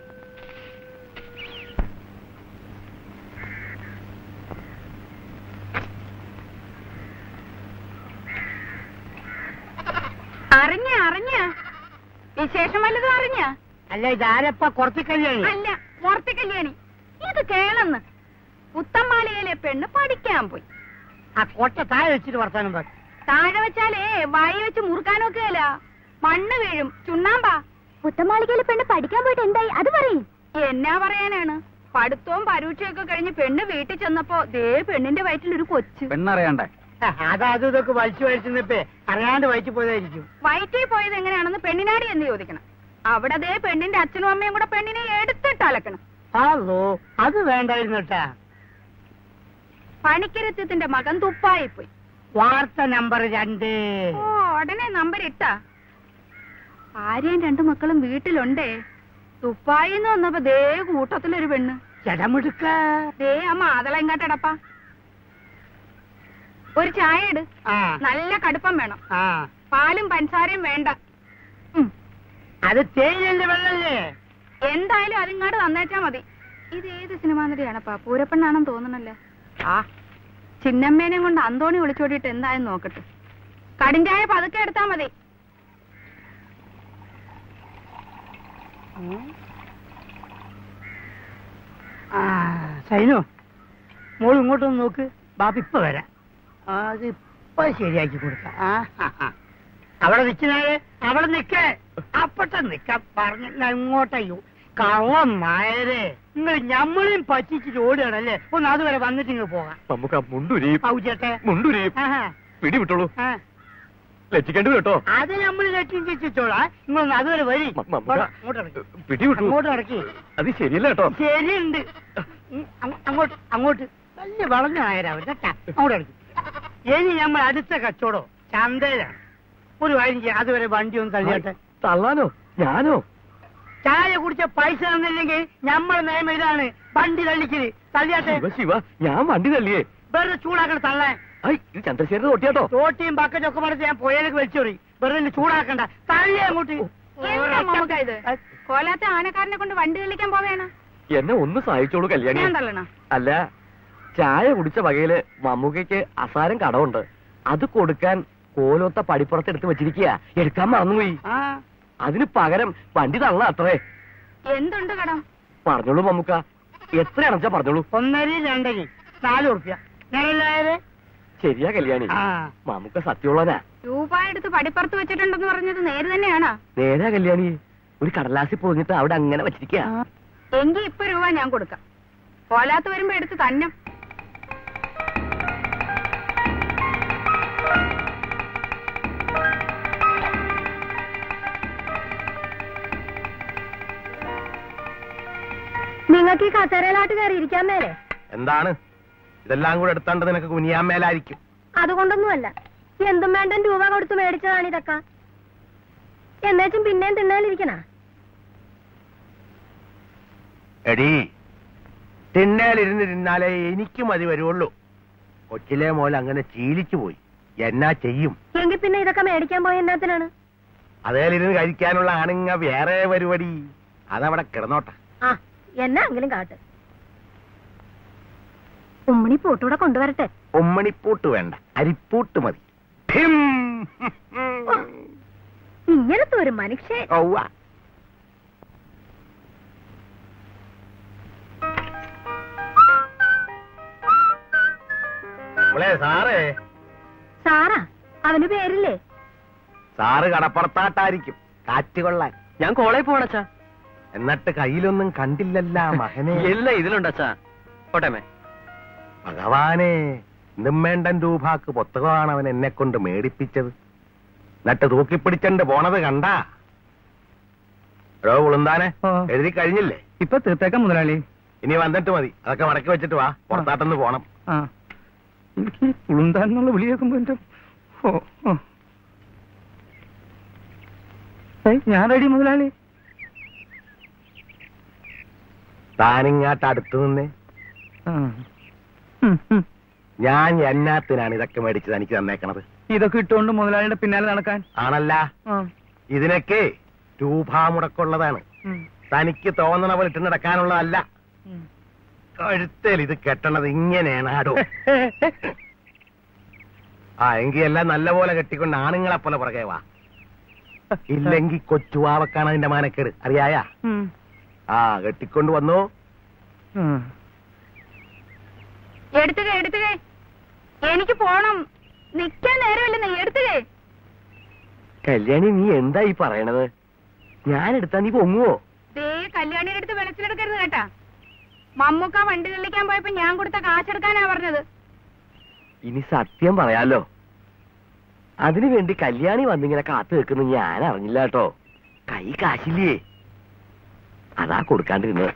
[SPEAKER 6] അറിഞ്ഞ അറിഞ്ഞ വിശേഷം വല്ലതും അറിഞ്ഞ
[SPEAKER 5] അല്ല ഇതാരപ്പ കുറച്ച് കല്യാണി
[SPEAKER 6] അല്ല മൂർത്തി കല്യാണി ഇത് കേളന്ന് പുത്തമ്മാലയിലെ പെണ്ണ് പഠിക്കാൻ പോയി
[SPEAKER 5] ആ കൊട്ട താഴെ വെച്ചിട്ട് വർത്താനം പറ
[SPEAKER 6] താഴെ വെച്ചാലേ വായി വെച്ച് മുറുക്കാനൊക്കെയല്ല മണ്ണ് വീഴും ചുണ്ണാമ്പാ
[SPEAKER 3] പുത്തമാളികയിലെ പെണ്ണ് പഠിക്കാൻ പോയിട്ട് എന്തായി അത് പറയും
[SPEAKER 6] എന്നാ പറയാനാണ് പഠിത്തവും പരീക്ഷയൊക്കെ കഴിഞ്ഞ് പെണ്ണ് വീട്ടിൽ ചെന്നപ്പോ ദേ പെണ്ണിന്റെ വയറ്റിൽ ഒരു കൊച്ച്
[SPEAKER 4] പെണ്ണറിയണ്ടേ
[SPEAKER 5] അത് അതും ഇതൊക്കെ വലിച്ചു വലിച്ചെന്നിപ്പേ അറിയാണ്ട് വലിച്ചു പോയതായിരിക്കും
[SPEAKER 6] വയറ്റിൽ പോയത് എങ്ങനെയാണെന്ന് പെണ്ണിനാടി എന്ന് ചോദിക്കണം അവിടെ ദേ പെണ്ണിന്റെ അച്ഛനും അമ്മയും കൂടെ പെണ്ണിനെ എടുത്തിട്ട് അലക്കണം
[SPEAKER 5] ഹലോ അത് വേണ്ടായിരുന്നു കേട്ടാ
[SPEAKER 6] പണിക്കരത്യത്തിന്റെ മകൻ തുപ്പായി പോയി
[SPEAKER 5] വാർത്ത നമ്പർ രണ്ട്
[SPEAKER 6] ഓ ഉടനെ നമ്പർ ഇട്ടാ ഭാര്യയും രണ്ടു മക്കളും വീട്ടിലുണ്ടേ തുപ്പായിന്ന് വന്നപ്പോ ദേ കൂട്ടത്തിലൊരു പെണ്ണ്
[SPEAKER 5] ജടമെടുക്ക
[SPEAKER 6] ദേ ആ മാതള ഇങ്ങോട്ടടപ്പാ ഒരു ചായ ഇട്
[SPEAKER 5] ആ
[SPEAKER 6] നല്ല കടുപ്പം വേണം
[SPEAKER 5] ആ
[SPEAKER 6] പാലും പഞ്ചസാരയും വേണ്ട ഉം.
[SPEAKER 5] അത് തേയിലന്റെ വെള്ളല്ലേ
[SPEAKER 6] എന്തായാലും അതിങ്ങോട്ട് തന്നേച്ചാ മതി ഇത് ഏത് സിനിമാ നടിയാണപ്പാ പൂരപ്പെണ്ണാണെന്ന് തോന്നണല്ലേ ആ ചിന്നമ്മേനെ കൊണ്ട് അന്തോണി വിളിച്ചോടിയിട്ട് എന്തായാലും നോക്കട്ടെ കടിഞ്ചായ പതുക്കെ എടുത്താ മതി
[SPEAKER 5] ആ സൈനു മോൾ ഇങ്ങോട്ടൊന്ന് നോക്ക് ബാപ്പ ഇപ്പൊ വരാം ആ, അത് ഇപ്പൊ ശരിയാക്കി കൊടുക്കാം ആ, ആ, ആ. അവിടെ നിൽക്കുന്നാല് അവിടെ നിക്കേ അപ്പട്ട നിക്കാൻ പറഞ്ഞ ഇങ്ങോട്ടയ്യോ കള്ളം നായരെ നിങ്ങൾ ഞമ്മളെയും പറ്റിച്ചിട്ട് ഓടുകയാണല്ലേ ഒന്ന് അതുവരെ വന്നിട്ട് ഇങ്ങ് പോകാം
[SPEAKER 2] നമുക്ക് ആ മുണ്ടുരിയും
[SPEAKER 5] ഔചേട്ടെ
[SPEAKER 2] മുണ്ടുരിയും
[SPEAKER 5] ആഹാ.
[SPEAKER 2] പിടി വിട്ടോളൂ
[SPEAKER 5] ആ.
[SPEAKER 2] ലക്ഷിക്കേണ്ടി കേട്ടോ
[SPEAKER 5] അത് നമ്മൾ രക്ഷിച്ചോളാം നിങ്ങളൊന്ന് അതുവരെ വരി
[SPEAKER 2] മ- മ-
[SPEAKER 5] ഇവിടെ, അങ്ങോട്ട് ഇറക്കി
[SPEAKER 2] പിടി വിട്ടു
[SPEAKER 5] അങ്ങോട്ട് ഇറക്കി
[SPEAKER 2] അത് ശരിയല്ല കേട്ടോ
[SPEAKER 5] ശരിയുണ്ട് ഉം, അങ്ങ്- അങ്ങോട്ട് അങ്ങോട്ട് വലിയ വളഞ്ഞ നായരാവും കേട്ടാ അങ്ങോട്ട് ഇറക്കി ഇനി നമ്മൾ അടുത്ത കച്ചവടം ചന്തയിലാണ് ഒരു കാര്യം ചെയ്യാം അതുവരെ വണ്ടി ഒന്ന് തള്ളിയാട്ടെ
[SPEAKER 1] തള്ളാനോ ഞാനോ
[SPEAKER 5] ചായ കുടിച്ച പൈസ തന്നില്ലെങ്കിൽ നമ്മളെ നിയമം ഇതാണ് വണ്ടി തള്ളിക്കല് തള്ളിയാട്ടെ
[SPEAKER 1] ശിവ ശിവ ഞാൻ വണ്ടി തള്ളിയേ
[SPEAKER 5] വെറുതെ ചൂടാക്കണം തള്ളാൻ
[SPEAKER 1] ഐ ഇത് ചന്ദ്രശേഖരൻ തൊട്ടിയാട്ടോ
[SPEAKER 5] തോട്ടിയും ബക്കറ്റും ഒക്കെ മറിച്ച് ഞാൻ പുഴയിലേക്ക് വലിച്ചോറി വെറുതെ എന്നെ ചൂടാക്കണ്ട തള്ളി അങ്ങോട്ട്
[SPEAKER 6] എന്താ മമ്മൂക്ക ഇത് കോലാത്തെ ആനക്കാരനെ കൊണ്ട് വണ്ടി തെളിക്കാൻ പോവേണ
[SPEAKER 1] എന്നെ ഒന്ന് സഹായിച്ചോളൂ കല്യാണി
[SPEAKER 6] ഞാൻ തള്ളണ
[SPEAKER 1] അല്ല ചായ കുടിച്ച വകയില് മമ്മൂക്കയ്ക്ക് അസാരം കടമുണ്ട് അത് കൊടുക്കാൻ കോലോത്ത പടിപ്പുറത്ത് എടുത്ത് വെച്ചിരിക്കുക എടുക്കാൻ മറന്നുപോയി
[SPEAKER 5] ആ
[SPEAKER 1] അതിന് പകരം വണ്ടി തള്ള അത്രേ
[SPEAKER 6] എന്തുണ്ട് കടം
[SPEAKER 1] പറഞ്ഞോളൂ മമ്മൂക്ക എത്രയാണെച്ചാ പറഞ്ഞോളൂ
[SPEAKER 5] ഒന്നരി രണ്ടരി നാല് ഉറുപ്യ ഞാനല്ലാതെ
[SPEAKER 1] ശരിയാ കല്യാണി
[SPEAKER 5] ആ
[SPEAKER 1] മമ്മൂക്ക സത്യമുള്ളവനാ
[SPEAKER 6] രൂപ എടുത്ത് പടിപ്പുറത്ത് വെച്ചിട്ടുണ്ടെന്ന് പറഞ്ഞത് നേര് തന്നെയാണോ
[SPEAKER 1] നേരാ കല്യാണി ഒരു കടലാസിൽ പൊതിഞ്ഞിട്ട് അവിടെ അങ്ങനെ വെച്ചിരിക്കുക
[SPEAKER 6] എങ്കി ഇപ്പൊ രൂപ ഞാൻ കൊടുക്കാം കോലാത്ത് വരുമ്പോ എടുത്ത് തന്നെ
[SPEAKER 3] നിങ്ങൾക്ക് ഈ കസേരയിലാട്ട് കയറി ഇരിക്കാൻ മേലെ
[SPEAKER 2] എന്താണ് ഇതെല്ലാം കൂടെ എടുത്താണ്ട് നിനക്ക് കുനിയാൻ മേലായിരിക്കും
[SPEAKER 3] അതുകൊണ്ടൊന്നുമല്ല എന്തും വേണ്ടും രൂപ കൊടുത്ത് മേടിച്ചതാണ് ഇതൊക്കെ എന്നേച്ചും പിന്നെയും തിന്നാലിരിക്കണ
[SPEAKER 1] എടീ തിണ്ണേലിരുന്നിരുന്നാലേ എനിക്ക് മതി വരുള്ളൂ കൊച്ചിലെ മോൽ അങ്ങനെ ശീലിച്ചു പോയി എന്നാ ചെയ്യും
[SPEAKER 3] എങ്കിൽ പിന്നെ ഇതൊക്കെ മേടിക്കാൻ പോയ എന്നാത്തിനാണ്
[SPEAKER 1] അതേലിരുന്ന് കഴിക്കാനുള്ള ആണുങ്ങ വേറെ പരിപാടി അതവിടെ കിടന്നോട്ടെ
[SPEAKER 3] ആ എന്നെങ്കിലും കാട്ട് ഉമ്മണി പൂട്ടൂടെ കൊണ്ടുവരട്ടെ
[SPEAKER 1] ഉമ്മണിപ്പൂട്ട് വേണ്ട അരിപ്പൂട്ട് മതി ഠിം.
[SPEAKER 3] ഇങ്ങനത്തെ ഒരു മനുഷ്യൻ
[SPEAKER 1] ഔവ്വ. മോളെ സാറേ
[SPEAKER 3] സാറാ അവന് പേരില്ലേ
[SPEAKER 1] സാറ് കടപ്പുറത്താട്ടായിരിക്കും കാറ്റ് കൊള്ളാൻ
[SPEAKER 4] ഞാൻ കോളേജ് പോണച്ചാ
[SPEAKER 1] എന്നിട്ട് കയ്യിലൊന്നും കണ്ടില്ലല്ല മകനെ
[SPEAKER 4] ഇല്ല ഇതിലുണ്ടച്ചാ പോട്ടേമേ
[SPEAKER 1] ഭഗവാനെ നിമ്മേണ്ടൻ രൂപാക്ക് പുസ്തകമാണ് അവൻ എന്നെ കൊണ്ട് മേടിപ്പിച്ചത് എന്നിട്ട് തൂക്കിപ്പിടിച്ചണ്ട് പോണത് കണ്ടാ എടോ ഉളുന്താനെ
[SPEAKER 4] ആ.
[SPEAKER 1] എഴുതി കഴിഞ്ഞില്ലേ
[SPEAKER 4] ഇപ്പൊ തീർത്തേക്കാം മുതലാളി
[SPEAKER 1] ഇനി വന്നിട്ട് മതി അതൊക്കെ മടക്കി വെച്ചിട്ട് വാ പുറത്താട്ടൊന്ന് പോണം
[SPEAKER 4] ആ എനിക്ക് ഉളുന്താന്നുള്ള വിളി കേൾക്കുമ്പോ എന്റെ ഓ, ഓ. ഏയ്, ഞാൻ റെഡി മുതലാളി
[SPEAKER 1] താനിങ്ങാട്ട് അടുത്ത് നിന്നേ
[SPEAKER 4] ആ. ഉം, ഉം.
[SPEAKER 1] ഞാൻ എന്നാത്തിനാണ് ഇതൊക്കെ മേടിച്ചത് എനിക്ക് തന്നേക്കണത്
[SPEAKER 4] ഇതൊക്കെ ഇട്ടുകൊണ്ട് മുതലാളിയുടെ പിന്നാലെ നടക്കാൻ
[SPEAKER 1] ആണല്ല
[SPEAKER 4] ആ.
[SPEAKER 1] ഇതിനൊക്കെ രൂപാമുടക്കുള്ളതാണ്
[SPEAKER 4] ഉം.
[SPEAKER 1] തനിക്ക് തോന്നണ പോലെ ഇട്ട് നടക്കാനുള്ളതല്ല
[SPEAKER 4] ഉം.
[SPEAKER 1] കഴുത്തേൽ ഇത് കെട്ടണത് ഇങ്ങനെയാണ് ആടോ ആ എങ്കി എല്ലാം നല്ലപോലെ കെട്ടിക്കൊണ്ട് ആണുങ്ങളെ പോലെ പുറകെ വാ ഇല്ലെങ്കി കൊച്ചുവാവക്കാണ് അതിന്റെ മാനക്കേട് അറിയായ
[SPEAKER 4] ഉം.
[SPEAKER 1] ആ കെട്ടിക്കൊണ്ട് വന്നു
[SPEAKER 4] ഉം.
[SPEAKER 6] എടുത്തുകേ എടുത്തുകേ എനിക്ക് പോണം നിക്കാൻ നേരമില്ലെന്ന് എടുത്തുകേ
[SPEAKER 1] കല്യാണി നീ എന്താ ഈ പറയണത് ഞാൻ എടുത്താ നീ പൊങ്ങുവോ
[SPEAKER 6] ദേ കല്യാണിയുടെ അടുത്ത് വെളച്ചിലെടുക്കരുത് കേട്ടാ മമ്മൂക്ക വണ്ടി തെള്ളിക്കാൻ പോയപ്പോ ഞാൻ കൊടുത്ത കാശെടുക്കാനാ പറഞ്ഞത്
[SPEAKER 1] ഇനി സത്യം പറയാലോ അതിനു വേണ്ടി കല്യാണി വന്നിങ്ങനെ കാത്തു നിൽക്കുന്ന ഞാൻ അറിഞ്ഞില്ല കേട്ടോ കൈ കാശില്ലേ അതാ കൊടുക്കാണ്ടിരുന്നത്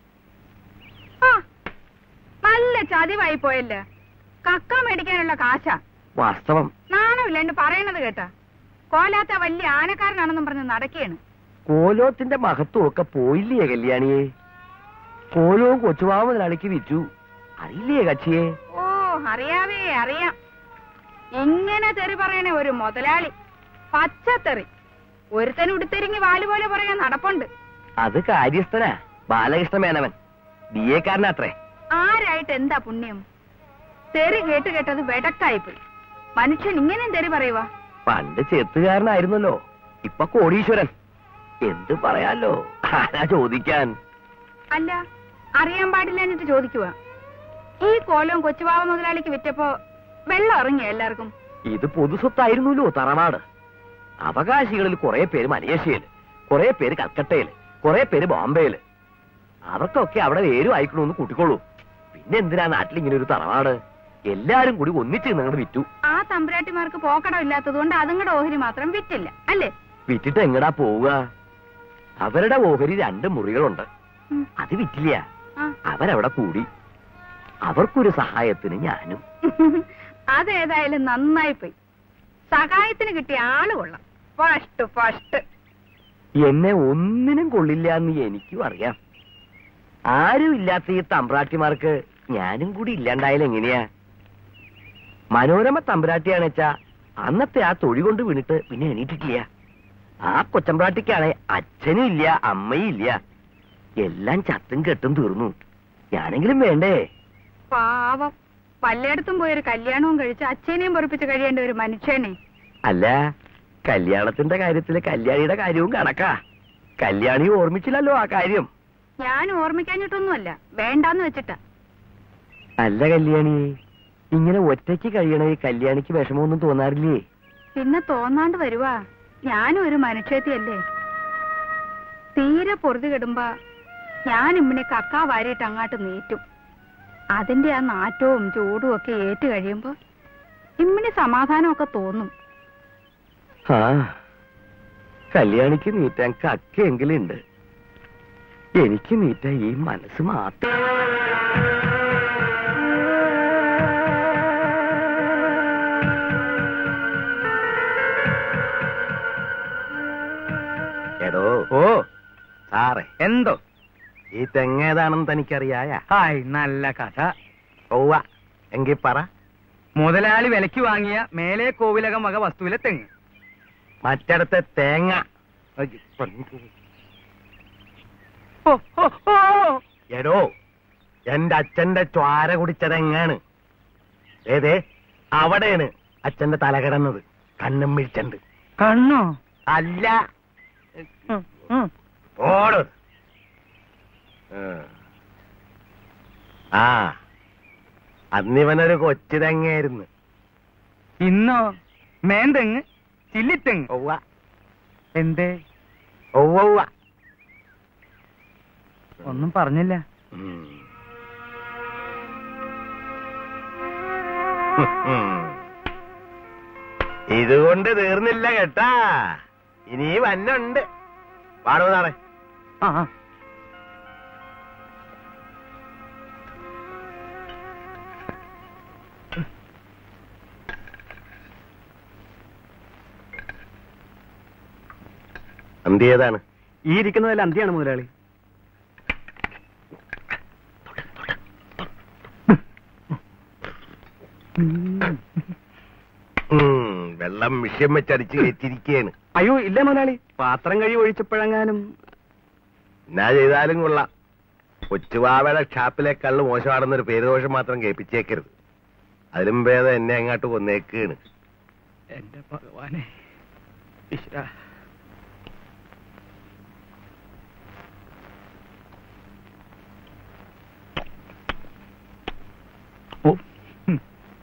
[SPEAKER 6] ആ നല്ല ചതിവായി പോയല്ലേ കക്ക മേടിക്കാനുള്ള കാശാ
[SPEAKER 1] വാസ്തവം
[SPEAKER 6] നാണമില്ലാണ്ട് പറയണത് കേട്ടാ കോലാത്ത വലിയ ആനക്കാരനാണെന്നും പറഞ്ഞ് നടക്കുകയാണ്
[SPEAKER 1] കോലോത്തിന്റെ മഹത്വം ഒക്കെ പോയില്ലേ കല്യാണിയെ കോലവും കൊച്ചുവാവ മുതലാളിക്ക് വിറ്റു അറിയില്ലേ കക്ഷിയെ
[SPEAKER 6] ഓ അറിയാവേ അറിയാം ഇങ്ങനെ തെറി പറയണേ ഒരു മുതലാളി പച്ചത്തെറി ഒരുത്തൻ ഉടുത്തെരിങ്ങി വാല് പോലെ പറയാൻ നടപ്പുണ്ട്
[SPEAKER 1] അത് കാര്യസ്ഥനാ ബാലകൃഷ്ണ മേനവൻ ബി എക്കാരനാത്രേ
[SPEAKER 6] ആരായിട്ട് എന്താ പുണ്യം തെറി കേട്ട് കേട്ടത് വെടക്കായിപ്പോയി മനുഷ്യൻ ഇങ്ങനെയും തെറി പറയുവാ
[SPEAKER 1] പണ്ട് ചെത്തുകാരനായിരുന്നല്ലോ ഇപ്പൊ കോടീശ്വരൻ എന്ത് പറയാലോ ആരാ ചോദിക്കാൻ
[SPEAKER 6] അല്ല അറിയാൻ പാടില്ല എന്നിട്ട് ചോദിക്കുക ഈ കോലവും കൊച്ചുവാവ മുതലാളിക്ക് വിറ്റപ്പോ വെള്ളം ഇറങ്ങിയ എല്ലാവർക്കും
[SPEAKER 1] ഇത് പൊതുസ്വത്തായിരുന്നല്ലോ തറവാട് അവകാശികളിൽ കുറെ പേര് മലേഷ്യയില് കുറെ പേര് കൽക്കട്ടയില് കുറെ പേര് ബോംബെയില് അവർക്കൊക്കെ അവിടെ പേരും അയക്കണമെന്ന് കൂട്ടിക്കോളൂ പിന്നെ എന്തിനാ നാട്ടിൽ ഇങ്ങനെ ഒരു തറവാട് എല്ലാരും കൂടി ഒന്നിച്ച് നിങ്ങൾ വിറ്റു
[SPEAKER 6] ആ തമ്പുരാട്ടിമാർക്ക് പോക്കടം ഇല്ലാത്തത് കൊണ്ട് അതുങ്ങളുടെ ഓഹരി മാത്രം വിറ്റില്ല അല്ലേ
[SPEAKER 1] വിറ്റിട്ട് എങ്ങടാ പോവുക അവരുടെ ഓഹരി രണ്ട് മുറികളുണ്ട്
[SPEAKER 6] ഉം.
[SPEAKER 1] അത് വിറ്റില്ല
[SPEAKER 6] ആ.
[SPEAKER 1] അവരവിടെ കൂടി അവർക്കൊരു സഹായത്തിന് ഞാനും
[SPEAKER 6] അതേതായാലും നന്നായി പോയി സഹായത്തിന് കിട്ടിയ ആള് കൊള്ളാം ഫസ്റ്റ് ഫസ്റ്റ്
[SPEAKER 1] എന്നെ ഒന്നിനും കൊള്ളില്ല എന്ന് എനിക്കും അറിയാം ആരും ഇല്ലാത്ത ഈ തമ്പ്രാട്ടിമാർക്ക് ഞാനും കൂടി ഇല്ലാണ്ടായാലും എങ്ങനെയാ മനോരമ തമ്പ്രാട്ടിയാണെച്ചാ അന്നത്തെ ആ തൊഴി കൊണ്ട് വീണിട്ട് പിന്നെ എണീറ്റിട്ടില്ല ആ കൊച്ചമ്പ്രാട്ടിക്കാണെ അച്ഛനും ഇല്ല അമ്മയും ഇല്ല എല്ലാം ചത്തും കെട്ടും തീർന്നു ഞാനെങ്കിലും വേണ്ടേ
[SPEAKER 6] പാവം പലയിടത്തും പോയൊരു കല്യാണവും കഴിച്ച് അച്ഛനെയും പൊറപ്പിച്ച് കഴിയേണ്ട ഒരു മനുഷ്യനെ
[SPEAKER 1] അല്ല കല്യാണത്തിന്റെ കാര്യത്തില് കല്യാണിയുടെ കാര്യവും കണക്കാ കല്യാണി ഓർമ്മിച്ചില്ലല്ലോ ആ കാര്യം
[SPEAKER 6] ഞാൻ ഓർമ്മിക്കാഞ്ഞിട്ടൊന്നുമല്ല വേണ്ടാന്ന് വെച്ചിട്ടാ
[SPEAKER 1] അല്ല കല്യാണി ഇങ്ങനെ ഒറ്റയ്ക്ക് കഴിയണ ഈ കല്യാണിക്ക് വിഷമമൊന്നും തോന്നാറില്ലേ
[SPEAKER 6] പിന്നെ തോന്നാണ്ട് വരുവാ ഞാനും ഒരു മനുഷ്യത്തിയല്ലേ തീരെ പൊറുതി കെടുമ്പോ ഞാൻ ഇമ്മിനെ കക്കാ വാരിയിട്ട് അങ്ങാട്ട് നീറ്റും അതിന്റെ ആ നാറ്റവും ചൂടും ഒക്കെ ഏറ്റു കഴിയുമ്പോ ഇമ്മിന് സമാധാനമൊക്കെ തോന്നും
[SPEAKER 1] ആ കല്യാണിക്ക് നീറ്റാൻ കക്കയെങ്കിലും ഉണ്ട് എനിക്ക് നീറ്റാൻ ഈ മനസ്സ് മാത്രം എടോ
[SPEAKER 4] ഓ
[SPEAKER 1] സാറേ
[SPEAKER 4] എന്തോ
[SPEAKER 1] ഈ തെങ്ങേതാണെന്ന് തനിക്കറിയായ
[SPEAKER 4] ഹായ് നല്ല കഥ
[SPEAKER 1] ഒവ്വ എങ്കി പറ
[SPEAKER 4] മുതലാളി വിലക്ക് വാങ്ങിയ മേലെ കോവിലകം വക വസ്തുവിലെ തെങ്ങ്
[SPEAKER 1] മറ്റിടത്തെ തേങ്ങ
[SPEAKER 4] ഓ, ഓ, ഓ.
[SPEAKER 1] എടോ എന്റെ അച്ഛന്റെ ചോര കുടിച്ചതെങ്ങാണ് ഏതേ അവിടെയാണ് അച്ഛന്റെ തല കിടന്നത് കണ്ണും വീഴ്ചണ്ട്
[SPEAKER 4] കണ്ണോ
[SPEAKER 1] അല്ല
[SPEAKER 4] ഉം, ഉം.
[SPEAKER 1] ഓട് ആ അന്നിവനൊരു കൊച്ചു തെങ്ങയായിരുന്നു
[SPEAKER 4] ഇന്നോ മേന്തെങ്ങ് ചില്ലിത്തെങ്ങ്
[SPEAKER 1] ഒവ്വ
[SPEAKER 4] എന്തേ
[SPEAKER 1] ഒവ്വ ഒവ്വ
[SPEAKER 4] ഒന്നും പറഞ്ഞില്ല
[SPEAKER 1] ഉം. ഇതുകൊണ്ട് തീർന്നില്ല കേട്ടാ ഇനി വന്നുണ്ട് പാടോ സാറേ
[SPEAKER 4] ആ ആ.
[SPEAKER 1] അന്തി ഏതാണ്
[SPEAKER 2] ഈ ഇരിക്കുന്നതിൽ അന്തിയാണ് മുതലാളി
[SPEAKER 1] ഉം, വെള്ളം വിഷയം വെച്ചടിച്ച് കയറ്റിരിക്കുകയാണ്
[SPEAKER 2] അയ്യോ ഇല്ല മുതലാളി പാത്രം കഴി ഒഴിച്ചപ്പോഴെങ്ങാനും
[SPEAKER 1] എന്നാ ചെയ്താലും കൊള്ളാം കൊച്ചുവാവയുടെ ഷാപ്പിലെ കള്ള് മോശമാണെന്നൊരു പേരുദോഷം മാത്രം കേൾപ്പിച്ചേക്കരുത് അതിലും ഭേദം എന്നെ അങ്ങോട്ട് കൊന്നേക്കാണ്
[SPEAKER 4] എന്റെ ഭഗവാനെ ഈശ്വരാ. ഓ ഉം.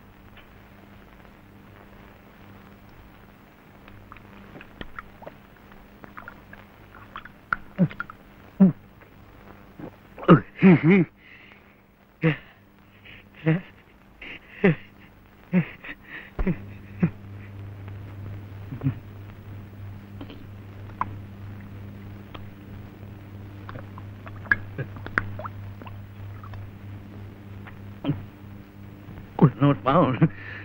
[SPEAKER 4] Not found.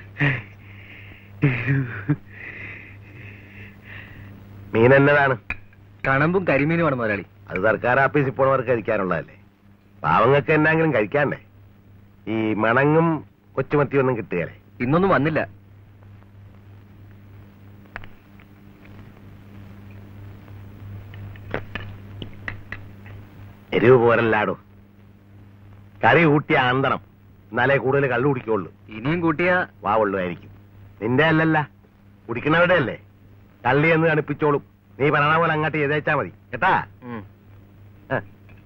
[SPEAKER 1] മീൻ എന്നതാണ്
[SPEAKER 4] കണമ്പും കരിമീനുമാണ് മുതലാളി
[SPEAKER 1] അത് സർക്കാർ ഓഫീസിൽ പോണവർക്ക് കഴിക്കാനുള്ളതല്ലേ പാവങ്ങൾക്ക് എന്നാങ്കിലും കഴിക്കാണ്ടേ ഈ മണങ്ങും കൊച്ചുമത്തിയൊന്നും കിട്ടുകയല്ലേ
[SPEAKER 4] ഇന്നൊന്നും വന്നില്ല
[SPEAKER 1] എരിവ് പോരല്ലാടോ കറി കൂട്ടിയ ആന്തണം എന്നാലേ കൂടുതൽ കള്ളു കുടിക്കുള്ളൂ
[SPEAKER 4] ഇനിയും കൂട്ടിയ
[SPEAKER 1] വാവുള്ളതായിരിക്കും നിന്റെ അല്ലല്ല കുടിക്കണവരുടെ അല്ലേ കള്ളി എന്ന് കണിപ്പിച്ചോളും നീ പറയണ പോലെ അങ്ങോട്ട് ചെയ്തേച്ചാ മതി കേട്ടാ ആ.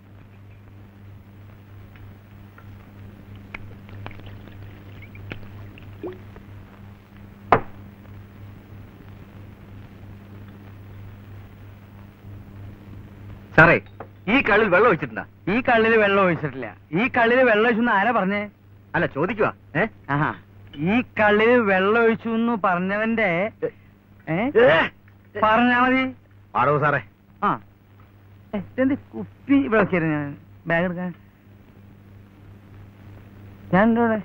[SPEAKER 4] സാറേ ഈ കള്ളിൽ വെള്ളം ഒഴിച്ചിട്ടുണ്ടാ ഈ കള്ളിൽ വെള്ളം ഒഴിച്ചിട്ടില്ല ഈ കള്ളിൽ വെള്ളം ഒഴിച്ചു ആരാ പറഞ്ഞേ അല്ല ചോദിക്കുക ഏ ആഹാ ഈ കള്ളിൽ വെള്ളം ഒഴിച്ചു എന്ന് പറഞ്ഞവന്റെ ഏ പറഞ്ഞാ മതി
[SPEAKER 1] പാടോ സാറേ
[SPEAKER 4] ആ ഏ, ഇതെന്ത് കുപ്പി ഇവിടെ വെക്കായിരുന്നു ഞാൻ ബാഗ് എടുക്കാൻ ഞാൻ എന്താ ഇവിടെ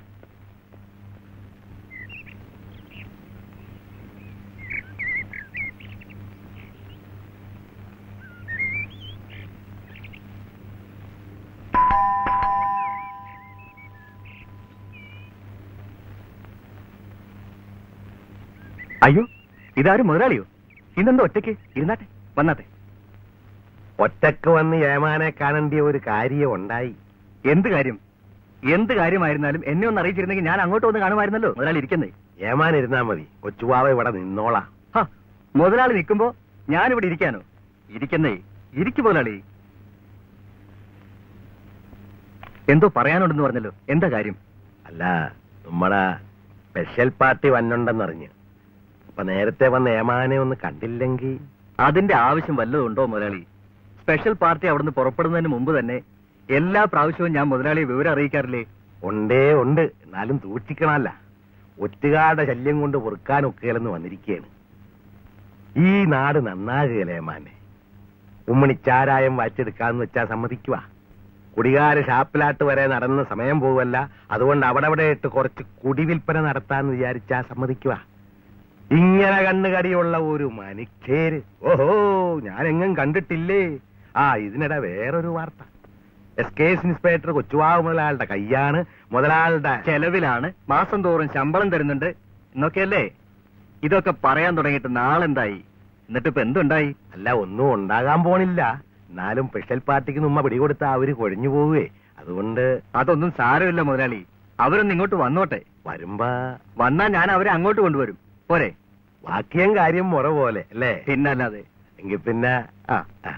[SPEAKER 2] അയ്യോ ഇതാരും മുതലാളിയോ ഇന്നെന്തോ ഒറ്റയ്ക്ക് ഇരുന്നാട്ടെ വന്നാട്ടെ
[SPEAKER 1] ഒറ്റക്ക് വന്ന് ഏമാനെ കാണേണ്ടിയ ഒരു കാര്യം ഉണ്ടായി
[SPEAKER 2] എന്ത് കാര്യം എന്ത് കാര്യമായിരുന്നാലും എന്നെ ഒന്ന് അറിയിച്ചിരുന്നെങ്കിൽ ഞാൻ അങ്ങോട്ട് വന്ന് കാണുമായിരുന്നല്ലോ മുതലാളി ഇരിക്കുന്നേ
[SPEAKER 1] ഏമാൻ ഇരുന്നാ മതി കൊച്ചുവാവ ഇവിടെ നിന്നോളാം
[SPEAKER 2] ഹ, മുതലാളി നിൽക്കുമ്പോ ഞാനിവിടെ ഇരിക്കാനോ ഇരിക്കുന്നേ ഇരിക്കു മുതലാളി എന്തോ പറയാനുണ്ടെന്ന് പറഞ്ഞല്ലോ എന്താ കാര്യം
[SPEAKER 1] അല്ല നമ്മടെ സ്പെഷ്യൽ പാർട്ടി വന്നുണ്ടെന്നറിഞ്ഞ് അപ്പൊ നേരത്തെ വന്ന ഏമാനെ ഒന്ന് കണ്ടില്ലെങ്കിൽ
[SPEAKER 2] അതിന്റെ ആവശ്യം വല്ലതും ഉണ്ടോ മുതലാളി സ്പെഷ്യൽ പാർട്ടി അവിടുന്ന് പുറപ്പെടുന്നതിന് മുമ്പ് തന്നെ എല്ലാ പ്രാവശ്യവും ഞാൻ മുതലാളിയെ വിവരം അറിയിക്കാറില്ലേ
[SPEAKER 1] ഉണ്ടേ ഉണ്ട് എന്നാലും സൂക്ഷിക്കണമല്ല ഒറ്റുകാരുടെ ശല്യം കൊണ്ട് പൊറുക്കാനൊക്കെയല്ലെന്ന് വന്നിരിക്കുകയാണ് ഈ നാട് നന്നാകുകയല്ലേ ഏമാനെ ഉമ്മണിച്ചാരായം വാച്ചെടുക്കാന്ന് വെച്ചാ സമ്മതിക്കുക കുടികാര ഷാപ്പിലാട്ട് വരെ നടന്ന സമയം പോവല്ല അതുകൊണ്ട് അവിടെ അവിടെ ഇട്ട് കുറച്ച് കുടിവിൽപ്പന നടത്താന്ന് വിചാരിച്ചാ സമ്മതിക്കുക ഇങ്ങനെ കണ്ണുകടിയുള്ള ഒരു മനുഷ്യര് ഓഹോ ഞാൻ എങ്ങും കണ്ടിട്ടില്ലേ ആ ഇതിനിടെ വേറൊരു വാർത്ത S K S inspector Kochuvavu മുതലാളുടെ കയ്യാണ് മുതലാളുടെ
[SPEAKER 4] ചെലവിലാണ് മാസം തോറും ശമ്പളം തരുന്നുണ്ട് എന്നൊക്കെയല്ലേ ഇതൊക്കെ പറയാൻ തുടങ്ങിയിട്ട് നാളെന്തായി എന്നിട്ട് ഇപ്പൊ എന്തുണ്ടായി
[SPEAKER 1] അല്ല ഒന്നും ഉണ്ടാകാൻ പോണില്ല എന്നാലും സ്പെഷ്യൽ പാർട്ടിക്ക് നമ്മ പിടികൊടുത്ത അവര് കൊഴിഞ്ഞു പോവേ അതുകൊണ്ട്
[SPEAKER 4] അതൊന്നും സാരമില്ല മുതലാളി അവരൊന്ന് ഇങ്ങോട്ട് വന്നോട്ടെ
[SPEAKER 1] വരുമ്പോ
[SPEAKER 4] വന്നാ ഞാൻ അവരെ അങ്ങോട്ട് കൊണ്ടുവരും പോരെ
[SPEAKER 1] വാക്യം കാര്യം മുറ പോലെ അല്ലേ
[SPEAKER 4] പിന്നല്ലാതെ
[SPEAKER 1] എങ്കിൽ പിന്നെ
[SPEAKER 4] ആ
[SPEAKER 1] ആ.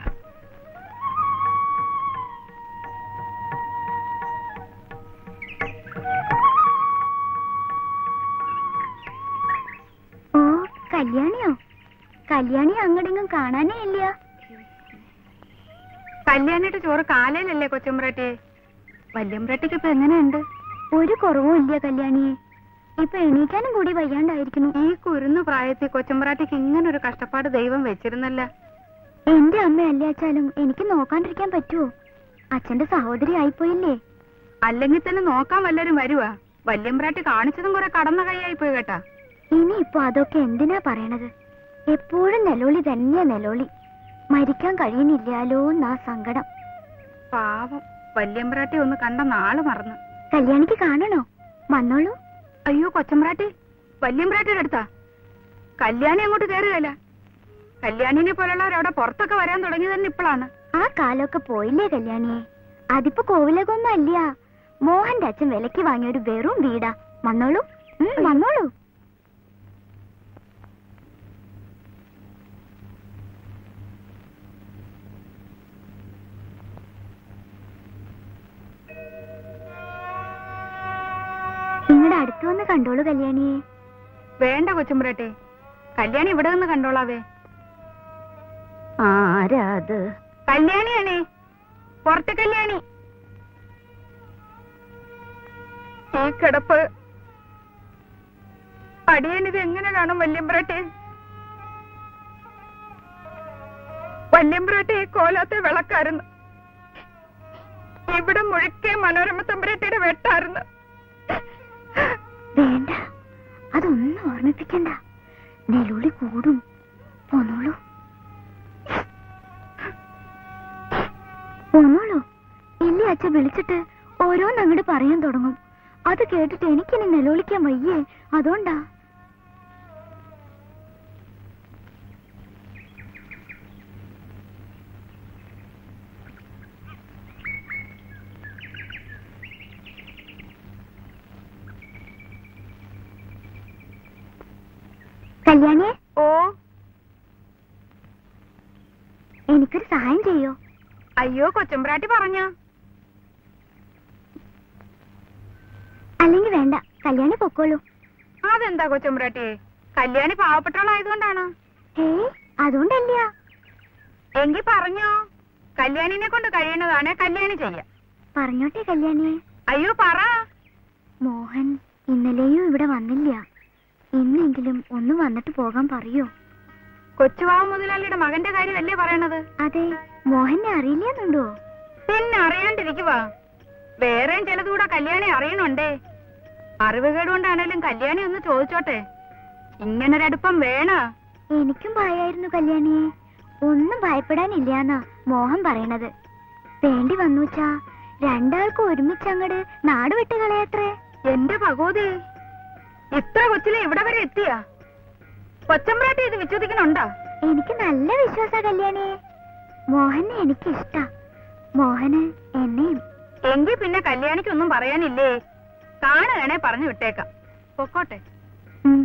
[SPEAKER 3] ഓ കല്യാണിയോ കല്യാണി അങ്ങടെങ്ങും കാണാനേ ഇല്ല
[SPEAKER 6] കല്യാണിയുടെ ചോറ് കാലയിലല്ലേ കൊച്ചമ്പ്രാട്ടി വല്യമ്പ്രാട്ടിക്ക് ഇപ്പൊ എങ്ങനെയുണ്ട്
[SPEAKER 3] ഒരു കുറവും ഇല്ല കല്യാണിയെ ഇപ്പൊ എണീക്കാനും കൂടി വയ്യാണ്ടായിരിക്കുന്നു
[SPEAKER 6] ഈ കുരുന്നു പ്രായത്തിൽ കൊച്ചമ്പ്രാട്ടിക്ക് ഇങ്ങനെ ഒരു കഷ്ടപ്പാട് ദൈവം വെച്ചിരുന്നല്ല
[SPEAKER 3] എന്റെ അമ്മ അല്ലാച്ചാലും എനിക്ക് നോക്കാണ്ടിരിക്കാൻ പറ്റുമോ അച്ഛന്റെ സഹോദരി ആയിപ്പോയില്ലേ
[SPEAKER 6] അല്ലെങ്കിൽ തന്നെ നോക്കാൻ വല്ലരും വരുവാ വല്യമ്പ്രാട്ടി കാണിച്ചതും കുറെ കടന്ന കൈയായി പോയി കേട്ടാ
[SPEAKER 3] ഇനി ഇപ്പൊ അതൊക്കെ എന്തിനാ പറയണത് എപ്പോഴും നെലോളി തന്നെയാ നെലോളി മരിക്കാൻ കഴിയുന്നില്ലാലോ എന്നാ സങ്കടം
[SPEAKER 6] പാവം വല്യമ്പ്രാട്ടി ഒന്ന് കണ്ട നാള് മറന്നു
[SPEAKER 3] കല്യാണിക്ക് കാണണോ വന്നോളൂ
[SPEAKER 6] അയ്യോ കൊച്ചമ്പ്രാട്ടി വല്യമ്പ്രാട്ടിയുടെ അടുത്താ കല്യാണി അങ്ങോട്ട് കയറുകയല്ല കല്യാണിനെ പോലുള്ളവർ അവിടെ പുറത്തൊക്കെ വരാൻ തുടങ്ങിയത് തന്നെ ഇപ്പോഴാണ്
[SPEAKER 3] ആ കാലമൊക്കെ പോയില്ലേ കല്യാണിയെ അതിപ്പോ കോവിലകൊന്നും അല്ല മോഹന്റെ അച്ഛൻ വിലക്ക് വാങ്ങിയ ഒരു വെറും വീടാ വന്നോളൂ ഉം, വന്നോളൂ നിങ്ങളുടെ അടുത്ത് വന്ന് കണ്ടോളൂ കല്യാണിയെ
[SPEAKER 6] വേണ്ട കൊച്ചമ്പ്രാട്ടി കല്യാണി ഇവിടെ നിന്ന് കണ്ടോളാവേ
[SPEAKER 3] ആരാത്
[SPEAKER 6] കല്യാണിയാണേ പുറത്തെ കല്യാണി ഈ കിടപ്പ് അടിയനിത് എങ്ങനെ കാണും വല്യമ്പ്രാട്ടി വല്യമ്പ്രാട്ടി ഈ കോലത്തെ വിളക്കായിരുന്നു ഇവിടെ മുഴുക്കെ മനോരമ തമ്പുരാട്ടിയുടെ വെട്ടായിരുന്നു
[SPEAKER 3] വേണ്ട അതൊന്നും ഓർമ്മിപ്പിക്കണ്ട നെലുളി കൂടും പോന്നോളൂ പോന്നോളൂ ഇല്ലേ അച്ഛ വിളിച്ചിട്ട് ഓരോന്ന് അങ്ങോട്ട് പറയാൻ തുടങ്ങും അത് കേട്ടിട്ട് എനിക്കിനി നിലവിളിക്കാൻ വയ്യേ അതുകൊണ്ടാ കല്യാണിയെ
[SPEAKER 6] ഓ
[SPEAKER 3] എനിക്കൊരു സഹായം ചെയ്യോ
[SPEAKER 6] അയ്യോ കൊച്ചമ്പ്രാട്ടി പറഞ്ഞ
[SPEAKER 3] അല്ലെങ്കിൽ വേണ്ട കല്യാണി പൊക്കോളൂ
[SPEAKER 6] അതെന്താ കൊച്ചമ്പ്രാട്ടി കല്യാണി പാവപ്പെട്ടവളായതുകൊണ്ടാണ്
[SPEAKER 3] ഏയ് അതുകൊണ്ടല്ല
[SPEAKER 6] എങ്കി പറഞ്ഞോ കല്യാണിനെ കൊണ്ട് കഴിയുന്നതാണ് കല്യാണി ചെയ്യാ
[SPEAKER 3] പറഞ്ഞോട്ടെ കല്യാണിയെ
[SPEAKER 6] അയ്യോ പറ
[SPEAKER 3] മോഹൻ ഇന്നലെയും ഇവിടെ വന്നില്ല ഇന്നെങ്കിലും ഒന്ന് വന്നിട്ട് പോകാൻ പറയോ
[SPEAKER 6] കൊച്ചുവാവ് മുതലാളിയുടെ മകന്റെ കാര്യമല്ലേ പറയണത്
[SPEAKER 3] അതെ മോഹനെ അറിയില്ലെന്നുണ്ടോ
[SPEAKER 6] പിന്നെ അറിയാണ്ടിരിക്കുവാ വേറെയും ചിലതുകൂടെ കല്യാണി അറിയണുണ്ടേ അറിവുകേട് കൊണ്ടാണേലും കല്യാണി ഒന്ന് ചോദിച്ചോട്ടെ ഇങ്ങനൊരടുപ്പം വേണ
[SPEAKER 3] എനിക്കും ഭയായിരുന്നു കല്യാണിയെ ഒന്നും ഭയപ്പെടാനില്ലാന്നാ മോഹൻ പറയണത് വേണ്ടി വന്നുച്ചാ രണ്ടാൾക്കും ഒരുമിച്ചങ്ങട് നാട് വിട്ട് കളയത്രേ
[SPEAKER 6] എന്റെ ഭഗവതി ഇത്ര കൊച്ചിലെ ഇവിടെ വരെ എത്തിയ കൊച്ചമ്പ്രാട്ടി ഇത് വിശ്വസിക്കണുണ്ടോ
[SPEAKER 3] എനിക്ക് നല്ല വിശ്വാസ കല്യാണിയെ മോഹനെ എനിക്കിഷ്ടാ മോഹന് എന്നെയും
[SPEAKER 6] എങ്കി പിന്നെ കല്യാണിക്കൊന്നും പറയാനില്ലേ കാണുകയാണെ പറഞ്ഞു വിട്ടേക്കാം പൊക്കോട്ടെ
[SPEAKER 3] ഉം.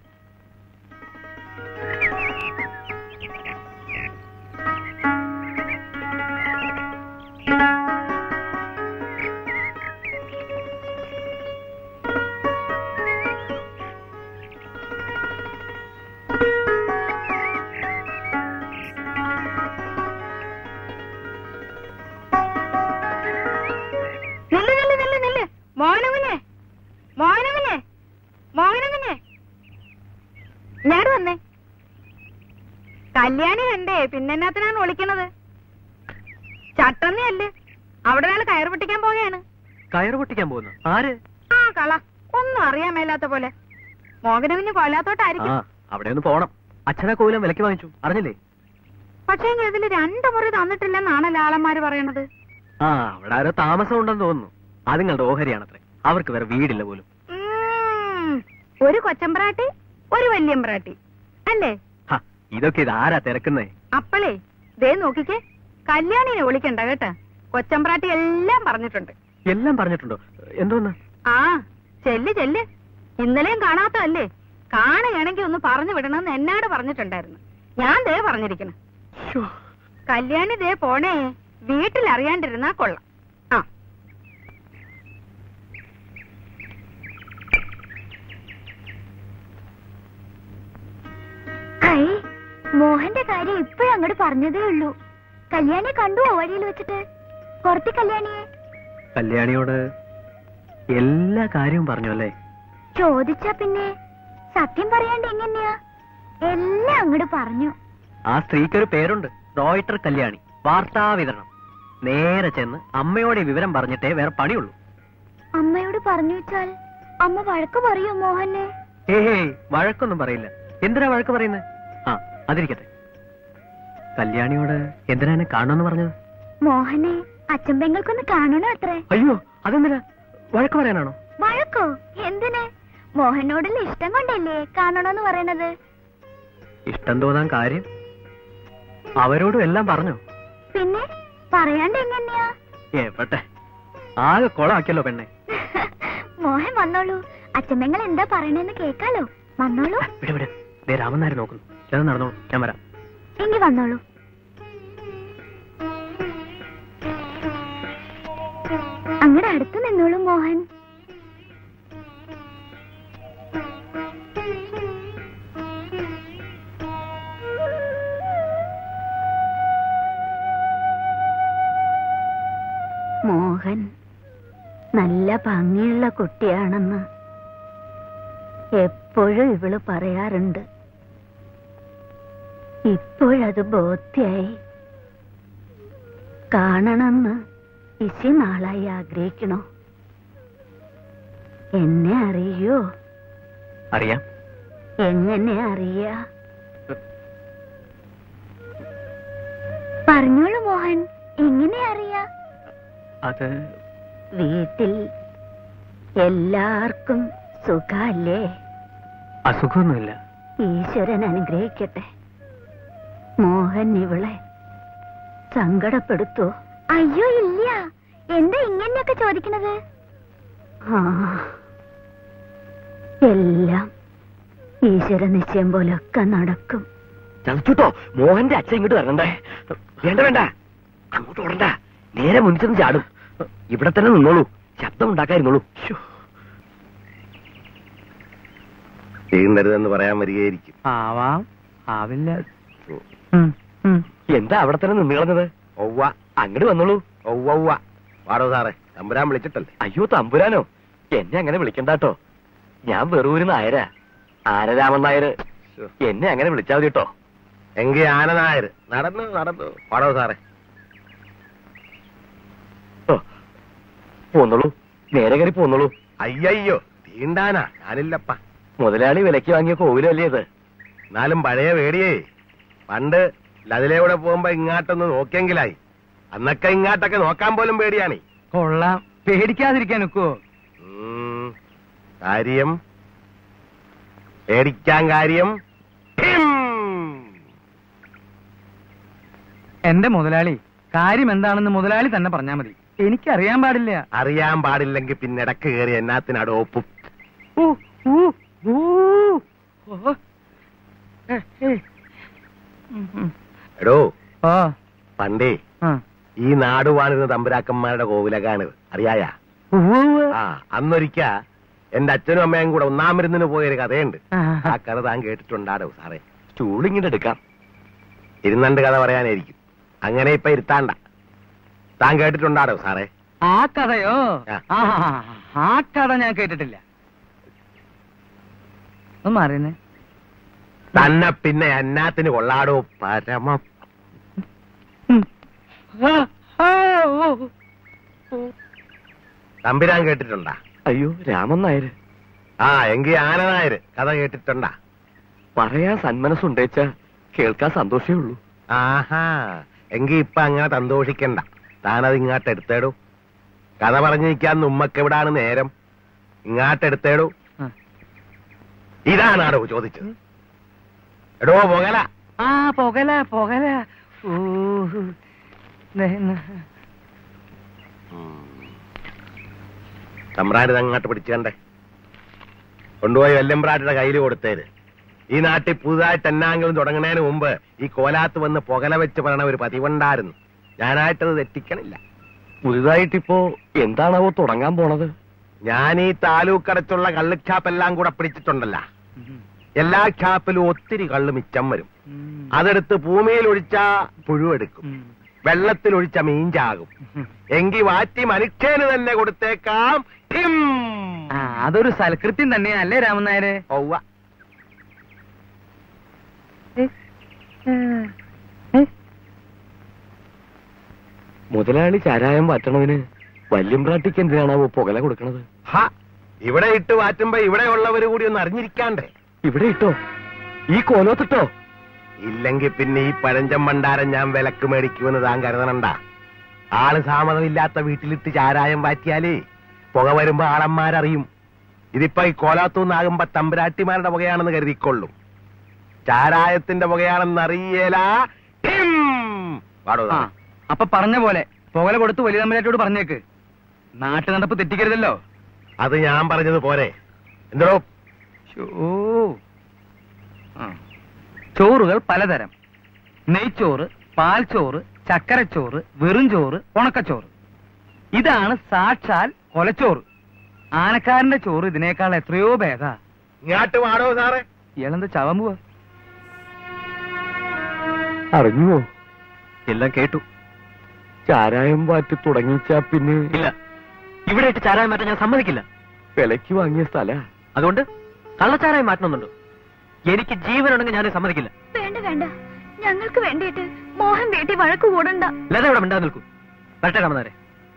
[SPEAKER 6] നില്ല് നില്ല് നില്ല് നില്ല് മോഹനവനെ മോഹനവനെ മോഹനവനെ ഞാൻ വന്നേ കല്യാണി കണ്ടേ പിന്നെന്നാത്തിനാണ് വിളിക്കണത് ചട്ടന്നയല്ലേ അവിടെ ഒരാൾ കയറ് പൊട്ടിക്കാൻ പോവുകയാണ്
[SPEAKER 4] കയറ് പൊട്ടിക്കാൻ പോകുന്നു ആര്
[SPEAKER 6] ആ കള ഒന്നും അറിയാൻ മേലാത്ത പോലെ മോഹനവിന് കൊല്ലാത്തോട്ടായിരിക്കും
[SPEAKER 4] അവിടെ ഒന്ന് പോണം അച്ഛനെ കോവിലം വിലക്ക് വാങ്ങിച്ചു അറിഞ്ഞില്ലേ
[SPEAKER 6] പക്ഷേ ഇതിൽ രണ്ടു മുറി തന്നിട്ടില്ലെന്നാണല്ലോ ആളന്മാര് പറയണത്
[SPEAKER 4] ആ അവിടെ ആരോ താമസം ഉണ്ടെന്ന് തോന്നുന്നു അത് നിങ്ങളുടെ ഓഹരിയാണത്രേ അവർക്ക് വേറെ വീടില്ല പോലും
[SPEAKER 3] ഉം, ഒരു കൊച്ചമ്പ്രാട്ടി ഒരു വല്യമ്പ്രാട്ടി അല്ലേ
[SPEAKER 4] ഹ, ഇതൊക്കെ ഇത് ആരാ തിരക്കുന്നേ
[SPEAKER 3] അപ്പളേ ദേ നോക്കിക്കേ കല്യാണിനെ വിളിക്കണ്ട കേട്ടാ കൊച്ചമ്പ്രാട്ടി എല്ലാം പറഞ്ഞിട്ടുണ്ട്
[SPEAKER 4] എല്ലാം പറഞ്ഞിട്ടുണ്ടോ എന്തോന്ന്
[SPEAKER 3] ആ ചെല്ല് ചെല്ല് ഇന്നലെയും കാണാത്തതല്ലേ കാണുകയാണെങ്കിൽ ഒന്ന് പറഞ്ഞു വിടണമെന്ന് എന്നോട് പറഞ്ഞിട്ടുണ്ടായിരുന്നു ഞാൻ ദേ പറഞ്ഞിരിക്കണം കല്യാണി ദേ പോണേ വീട്ടിൽ അറിയാണ്ടിരുന്നാ കൊള്ളാം ആ
[SPEAKER 7] ഐ മോഹന്റെ കാര്യം ഇപ്പോഴും അങ്ങോട്ട് പറഞ്ഞതേ ഉള്ളൂ കല്യാണിയെ കണ്ടു വഴിയിൽ വെച്ചിട്ട് പുറത്തി കല്യാണിയെ
[SPEAKER 4] കല്യാണിയോട് എല്ലാ കാര്യവും പറഞ്ഞു അല്ലേ
[SPEAKER 7] ചോദിച്ചാ പിന്നെ സത്യം പറയാണ്ട് എങ്ങനെയാ എല്ലാം അങ്ങോട്ട് പറഞ്ഞു
[SPEAKER 4] ആ സ്ത്രീക്ക് ഒരു പേരുണ്ട് റോയിട്ടർ കല്യാണി വാർത്താ വിതരണം നേരെ ചെന്ന് അമ്മയോട് ഈ വിവരം പറഞ്ഞിട്ടേ വേറെ പണിയുള്ളൂ
[SPEAKER 7] അമ്മയോട് പറഞ്ഞു വെച്ചാൽ അമ്മ വഴക്ക് പറയോ മോഹനെ
[SPEAKER 4] ഏഹേ വഴക്കൊന്നും പറയില്ല എന്തിനാ വഴക്ക് പറയുന്നത് ആ അതിരിക്കട്ടെ കല്യാണിയോട് എന്തിനാ എന്നെ കാണുമെന്ന് പറഞ്ഞത്
[SPEAKER 7] മോഹനെ അച്ഛൻ പെങ്ങൾക്കൊന്ന് കാണണോ അത്രേ
[SPEAKER 4] അയ്യോ അതെന്തിനാ വഴക്ക് പറയാനാണോ
[SPEAKER 7] വഴക്കോ എന്തിന് മോഹനോടുള്ള ഇഷ്ടം കൊണ്ടല്ലേ കാണണോന്ന് പറയണത്
[SPEAKER 4] ഇഷ്ടം തോന്നാൻ കാര്യം അവരോടും എല്ലാം പറഞ്ഞോ
[SPEAKER 7] പിന്നെ പറയാണ്ട് എങ്ങനെയാ
[SPEAKER 4] ഏപ്പെട്ടെ ആകെ കൊളാക്കിയല്ലോ പെണ്ണെ
[SPEAKER 7] മോഹൻ വന്നോളൂ അച്ഛമ്മങ്ങൾ എന്താ പറയണെന്ന് കേക്കാലോ വന്നോളൂ
[SPEAKER 4] ഇവിടെ ഇവിടെ ദേ രാമനാരെ നോക്കുന്നു ചേർന്ന് നടന്നോളൂ ഞാൻ വരാം
[SPEAKER 7] എങ്കി വന്നോളൂ അങ്ങടെ അടുത്ത് നിന്നോളൂ മോഹൻ
[SPEAKER 3] മോഹൻ നല്ല ഭംഗിയുള്ള കുട്ടിയാണെന്ന് എപ്പോഴും ഇവള് പറയാറുണ്ട് ഇപ്പോഴത് ബോധ്യായി കാണണമെന്ന് ഇശി നാളായി ആഗ്രഹിക്കണോ എന്നെ അറിയോ
[SPEAKER 4] അറിയാം
[SPEAKER 3] എങ്ങനെ അറിയാ
[SPEAKER 7] പറഞ്ഞോളൂ മോഹൻ എങ്ങനെ അറിയാ
[SPEAKER 4] അത്
[SPEAKER 3] വീട്ടിൽ എല്ലാവർക്കും സുഖല്ലേ
[SPEAKER 4] അസുഖമൊന്നുമില്ല
[SPEAKER 3] ഈശ്വരൻ അനുഗ്രഹിക്കട്ടെ മോഹൻ ഇവളെ സങ്കടപ്പെടുത്തോ
[SPEAKER 7] അയ്യോ ഇല്ല എന്താ ഇങ്ങനെയൊക്കെ ചോദിക്കണത്
[SPEAKER 3] ആ എല്ലാം ഈശ്വര നിശ്ചയം പോലൊക്കെ നടക്കും
[SPEAKER 1] ചതിച്ചുട്ടോ മോഹന്റെ അച്ഛൻ ഇങ്ങോട്ട് വരണ്ടേ വേണ്ട വേണ്ട അങ്ങോട്ട് ഓടണ്ട നേരെ മുന്നിൽ ചെന്ന് ചാടും ഇവിടെ തന്നെ നിന്നോളൂ ശബ്ദം ഉണ്ടാക്കായിരുന്നോളൂ ശ്ശോ.
[SPEAKER 2] ചെയ്യുന്നരുതെന്ന് പറയാൻ വരികയായിരിക്കും
[SPEAKER 4] ആവാം ആവില്ല
[SPEAKER 1] എന്താ അവിടെ തന്നെ നിന്ന് കളഞ്ഞത്
[SPEAKER 2] ഒവ്വ
[SPEAKER 1] അങ്ങോട്ട് വന്നോളൂ
[SPEAKER 2] ഒവ്വ വാടോ സാറേ തമ്പുരാൻ വിളിച്ചിട്ടല്ലേ
[SPEAKER 1] അയ്യോ തമ്പുരാനോ എന്നെ അങ്ങനെ വിളിക്കണ്ടാട്ടോ ഞാൻ വെറൂര് നായരാ ആരരാമൻ നായര്
[SPEAKER 2] ശ്ശോ.
[SPEAKER 1] എന്നെ അങ്ങനെ വിളിച്ചാൽ മതി കേട്ടോ
[SPEAKER 2] എങ്കി ആനനായർ നടന്നു നടന്നു വാടോ സാറേ
[SPEAKER 1] ഓ, പോന്നോളൂ നേരെ കയറി പോന്നോളൂ
[SPEAKER 2] അയ്യയ്യോ തീണ്ടാനാ ഞാനില്ലപ്പ
[SPEAKER 1] മുതലാളി വിലക്ക് വാങ്ങിയ കോവിലല്ലേ ഇത്
[SPEAKER 2] എന്നാലും പഴയ പേടിയേ പണ്ട് ലതിലൂടെ പോകുമ്പോ ഇങ്ങാട്ടൊന്ന് നോക്കിയെങ്കിലായി അന്നൊക്കെ ഇങ്ങാട്ടൊക്കെ നോക്കാൻ പോലും പേടിയാണേ
[SPEAKER 4] കൊള്ളാം പേടിക്കാതിരിക്കാൻ ഒക്കുവോ
[SPEAKER 2] ഉം. കാര്യം പേടിക്കാൻ കാര്യം ഹിം.
[SPEAKER 4] എന്റെ മുതലാളി കാര്യം എന്താണെന്ന് മുതലാളി തന്നെ പറഞ്ഞാ മതി എനിക്കറിയാൻ പാടില്ല
[SPEAKER 2] അറിയാൻ പാടില്ലെങ്കിൽ പിന്നെ ഇടക്ക് കയറി എന്നാത്തിനാട് ഒപ്പും
[SPEAKER 4] ഊ, ഊ, ഊ. ഓ. ഏ, ഏ. ഉം, ഉം.
[SPEAKER 2] എടോ
[SPEAKER 4] ആ,
[SPEAKER 2] പണ്ടേ
[SPEAKER 4] ആ.
[SPEAKER 2] ഈ നാട് വാണിരുന്ന തമ്പുരാക്കന്മാരുടെ കോവിലകാണിത് അറിയായ
[SPEAKER 4] ഉവ്വ് ഉവ്വ്.
[SPEAKER 2] ആ അന്നൊരിക്ക എന്റെ അച്ഛനും അമ്മയും കൂടെ ഒന്നാം മരുന്നിന് പോയൊരു കഥയുണ്ട്
[SPEAKER 4] ആ,
[SPEAKER 2] ആ കഥ താൻ കേട്ടിട്ടുണ്ടാടോ സാറേ
[SPEAKER 1] സ്റ്റൂൾ ഇങ്ങനെ എടുക്കാം
[SPEAKER 2] ഇരുന്നണ്ട് കഥ പറയാനായിരിക്കും അങ്ങനെ ഇപ്പൊ ഇരുത്താണ്ട താൻ കേട്ടിട്ടുണ്ടാടോ സാറേ
[SPEAKER 4] ആ കഥയോ
[SPEAKER 2] ആ.
[SPEAKER 4] ആ, ആ കഥ ഞാൻ കേട്ടിട്ടില്ല ഒന്ന് മാറിയെന്നെ
[SPEAKER 2] തന്നെ പിന്നെ എന്നാത്തിന് കൊള്ളാടോ പരമ
[SPEAKER 4] ഉം. ആ, ആ, ഓ.
[SPEAKER 2] തമ്പുരാൻ കേട്ടിട്ടുണ്ടാ
[SPEAKER 1] അയ്യോ രാമൻ നായര്
[SPEAKER 2] ആ എങ്കി ആനനായര് കഥ കേട്ടിട്ടുണ്ടാ
[SPEAKER 1] പറയാൻ സന്മനസ്സുണ്ടേച്ച കേൾക്കാൻ സന്തോഷമേ ഉള്ളൂ
[SPEAKER 2] ആഹാ എങ്കി ഇപ്പൊ അങ്ങനെ സന്തോഷിക്കണ്ട
[SPEAKER 1] താനത് ഇങ്ങാട്ട് എടുത്തേടൂ കഥ പറഞ്ഞിരിക്കാൻ ഉമ്മക്ക് എവിടാണ് നേരം ഇങ്ങാട്ട് എടുത്തേടൂ
[SPEAKER 4] ആ.
[SPEAKER 1] ഇതാണാടോ ചോദിച്ചത് എടോ പോകല
[SPEAKER 4] ആ പുകല പുകല ഓ ദേ, ന-
[SPEAKER 1] തമ്പ്രാന് അങ്ങോട്ട് പിടിച്ചണ്ടേ കൊണ്ടുപോയി വെല്ലമ്പ്രാട്ടിയുടെ കയ്യിൽ കൊടുത്തേര് ഈ നാട്ടിൽ പുതുതായിട്ട് എന്നാങ്കിലും തുടങ്ങുന്നതിന് മുമ്പ് ഈ കോലാത്ത് വന്ന് പുകല വെച്ച് പറയണ ഒരു പതിവുണ്ടായിരുന്നു ഞാനായിട്ടത് തെറ്റിക്കണില്ല
[SPEAKER 2] പുതുതായിട്ടിപ്പോ എന്താണാവോ തുടങ്ങാൻ പോണത്
[SPEAKER 1] ഞാൻ ഈ താലൂക്കടച്ചുള്ള കള്ളുച്ചാപ്പെല്ലാം കൂടെ പിടിച്ചിട്ടുണ്ടല്ല എല്ലാ ഖാപ്പിലും ഒത്തിരി കള്ള് മിച്ചം വരും
[SPEAKER 4] ഉം.
[SPEAKER 1] അതെടുത്ത് ഭൂമിയിൽ ഒഴിച്ചാ പുഴുവെടുക്കും
[SPEAKER 4] ഉം.
[SPEAKER 1] വെള്ളത്തിൽ ഒഴിച്ച മീഞ്ചാകും എങ്കി വാറ്റി മനുഷ്യന് തന്നെ കൊടുത്തേക്കാം ഠിം.
[SPEAKER 4] ആ അതൊരു സൽകൃത്യം തന്നെയല്ലേ രാമൻ നായരെ
[SPEAKER 1] ഒവ്വ.
[SPEAKER 2] മുതലാളി ചാരായം വാറ്റണതിന് വല്യമ്പ്രാട്ടിക്ക് എന്തിനാണാവോ പുകല കൊടുക്കണത്
[SPEAKER 1] ഹ, ഇവിടെ ഇട്ട് വാറ്റുമ്പോ ഇവിടെ ഉള്ളവര് കൂടി ഒന്ന് അറിഞ്ഞിരിക്കാണ്ടേ
[SPEAKER 2] ഇവിടെ ഇട്ടോ ഈ കോലോത്തിട്ടോ
[SPEAKER 1] ഇല്ലെങ്കിൽ പിന്നെ ഈ പഴഞ്ചം ഭണ്ഡാരം ഞാൻ വിലക്ക് മേടിക്കുമെന്ന് താൻ കരുതണണ്ട ആള് സാമതമില്ലാത്ത വീട്ടിലിട്ട് ചാരായം വാറ്റിയാലേ പുക വരുമ്പോ ആളന്മാരറിയും ഇതിപ്പോ ഈ കോലാത്തൂന്നാകുമ്പോ തമ്പുരാട്ടിമാരുടെ പുകയാണെന്ന് കരുതിക്കൊള്ളും ചാരായത്തിന്റെ പുകയാണെന്ന് അറിയേല പാടോ
[SPEAKER 4] ആ അപ്പൊ പറഞ്ഞ പോലെ പുകല കൊടുത്ത് വലിയ തമ്പരാറ്റോട് പറഞ്ഞേക്ക് നാട്ടു നടപ്പ് തെറ്റിക്കരുതല്ലോ
[SPEAKER 1] അത് ഞാൻ പറഞ്ഞത് പോരെ എന്തോ
[SPEAKER 4] ശോ. ആ. ചോറുകൾ പലതരം നെയ്ച്ചോറ് പാൽച്ചോറ് ചക്കരച്ചോറ് വെറും ചോറ് ഉണക്കച്ചോറ് ഇതാണ് സാക്ഷാൽ കൊലച്ചോറ് ആനക്കാരന്റെ ചോറ് ഇതിനേക്കാൾ എത്രയോ ഭേദ
[SPEAKER 1] ഇങ്ങാട്ട് പാടോ സാറേ
[SPEAKER 4] ഇയാളെന്താ ചവൻ പോവാ
[SPEAKER 2] അറിഞ്ഞുവോ
[SPEAKER 8] എല്ലാം കേട്ടു
[SPEAKER 2] ചാരായം വാറ്റി തുടങ്ങിച്ചാ പിന്നെ
[SPEAKER 8] ഇല്ല ഇവിടെ ഇട്ട് ചാരായം മാറ്റാൻ ഞാൻ സമ്മതിക്കില്ല
[SPEAKER 2] വിലക്ക് വാങ്ങിയ സ്ഥല
[SPEAKER 8] അതുകൊണ്ട് കള്ളച്ചാരായം മാറ്റണമെന്നുണ്ടോ എനിക്ക് ജീവനുണ്ടെങ്കിൽ ഞാൻ സമ്മതിക്കില്ല
[SPEAKER 7] വേണ്ട വേണ്ട ഞങ്ങൾക്ക് വേണ്ടിയിട്ട് മോഹൻ വീട്ടിൽ വഴക്ക് കൂടണ്ട
[SPEAKER 8] ലത ഇവിടെ മിണ്ടാതെ നിൽക്കൂ വരട്ടെ രാമനാരെ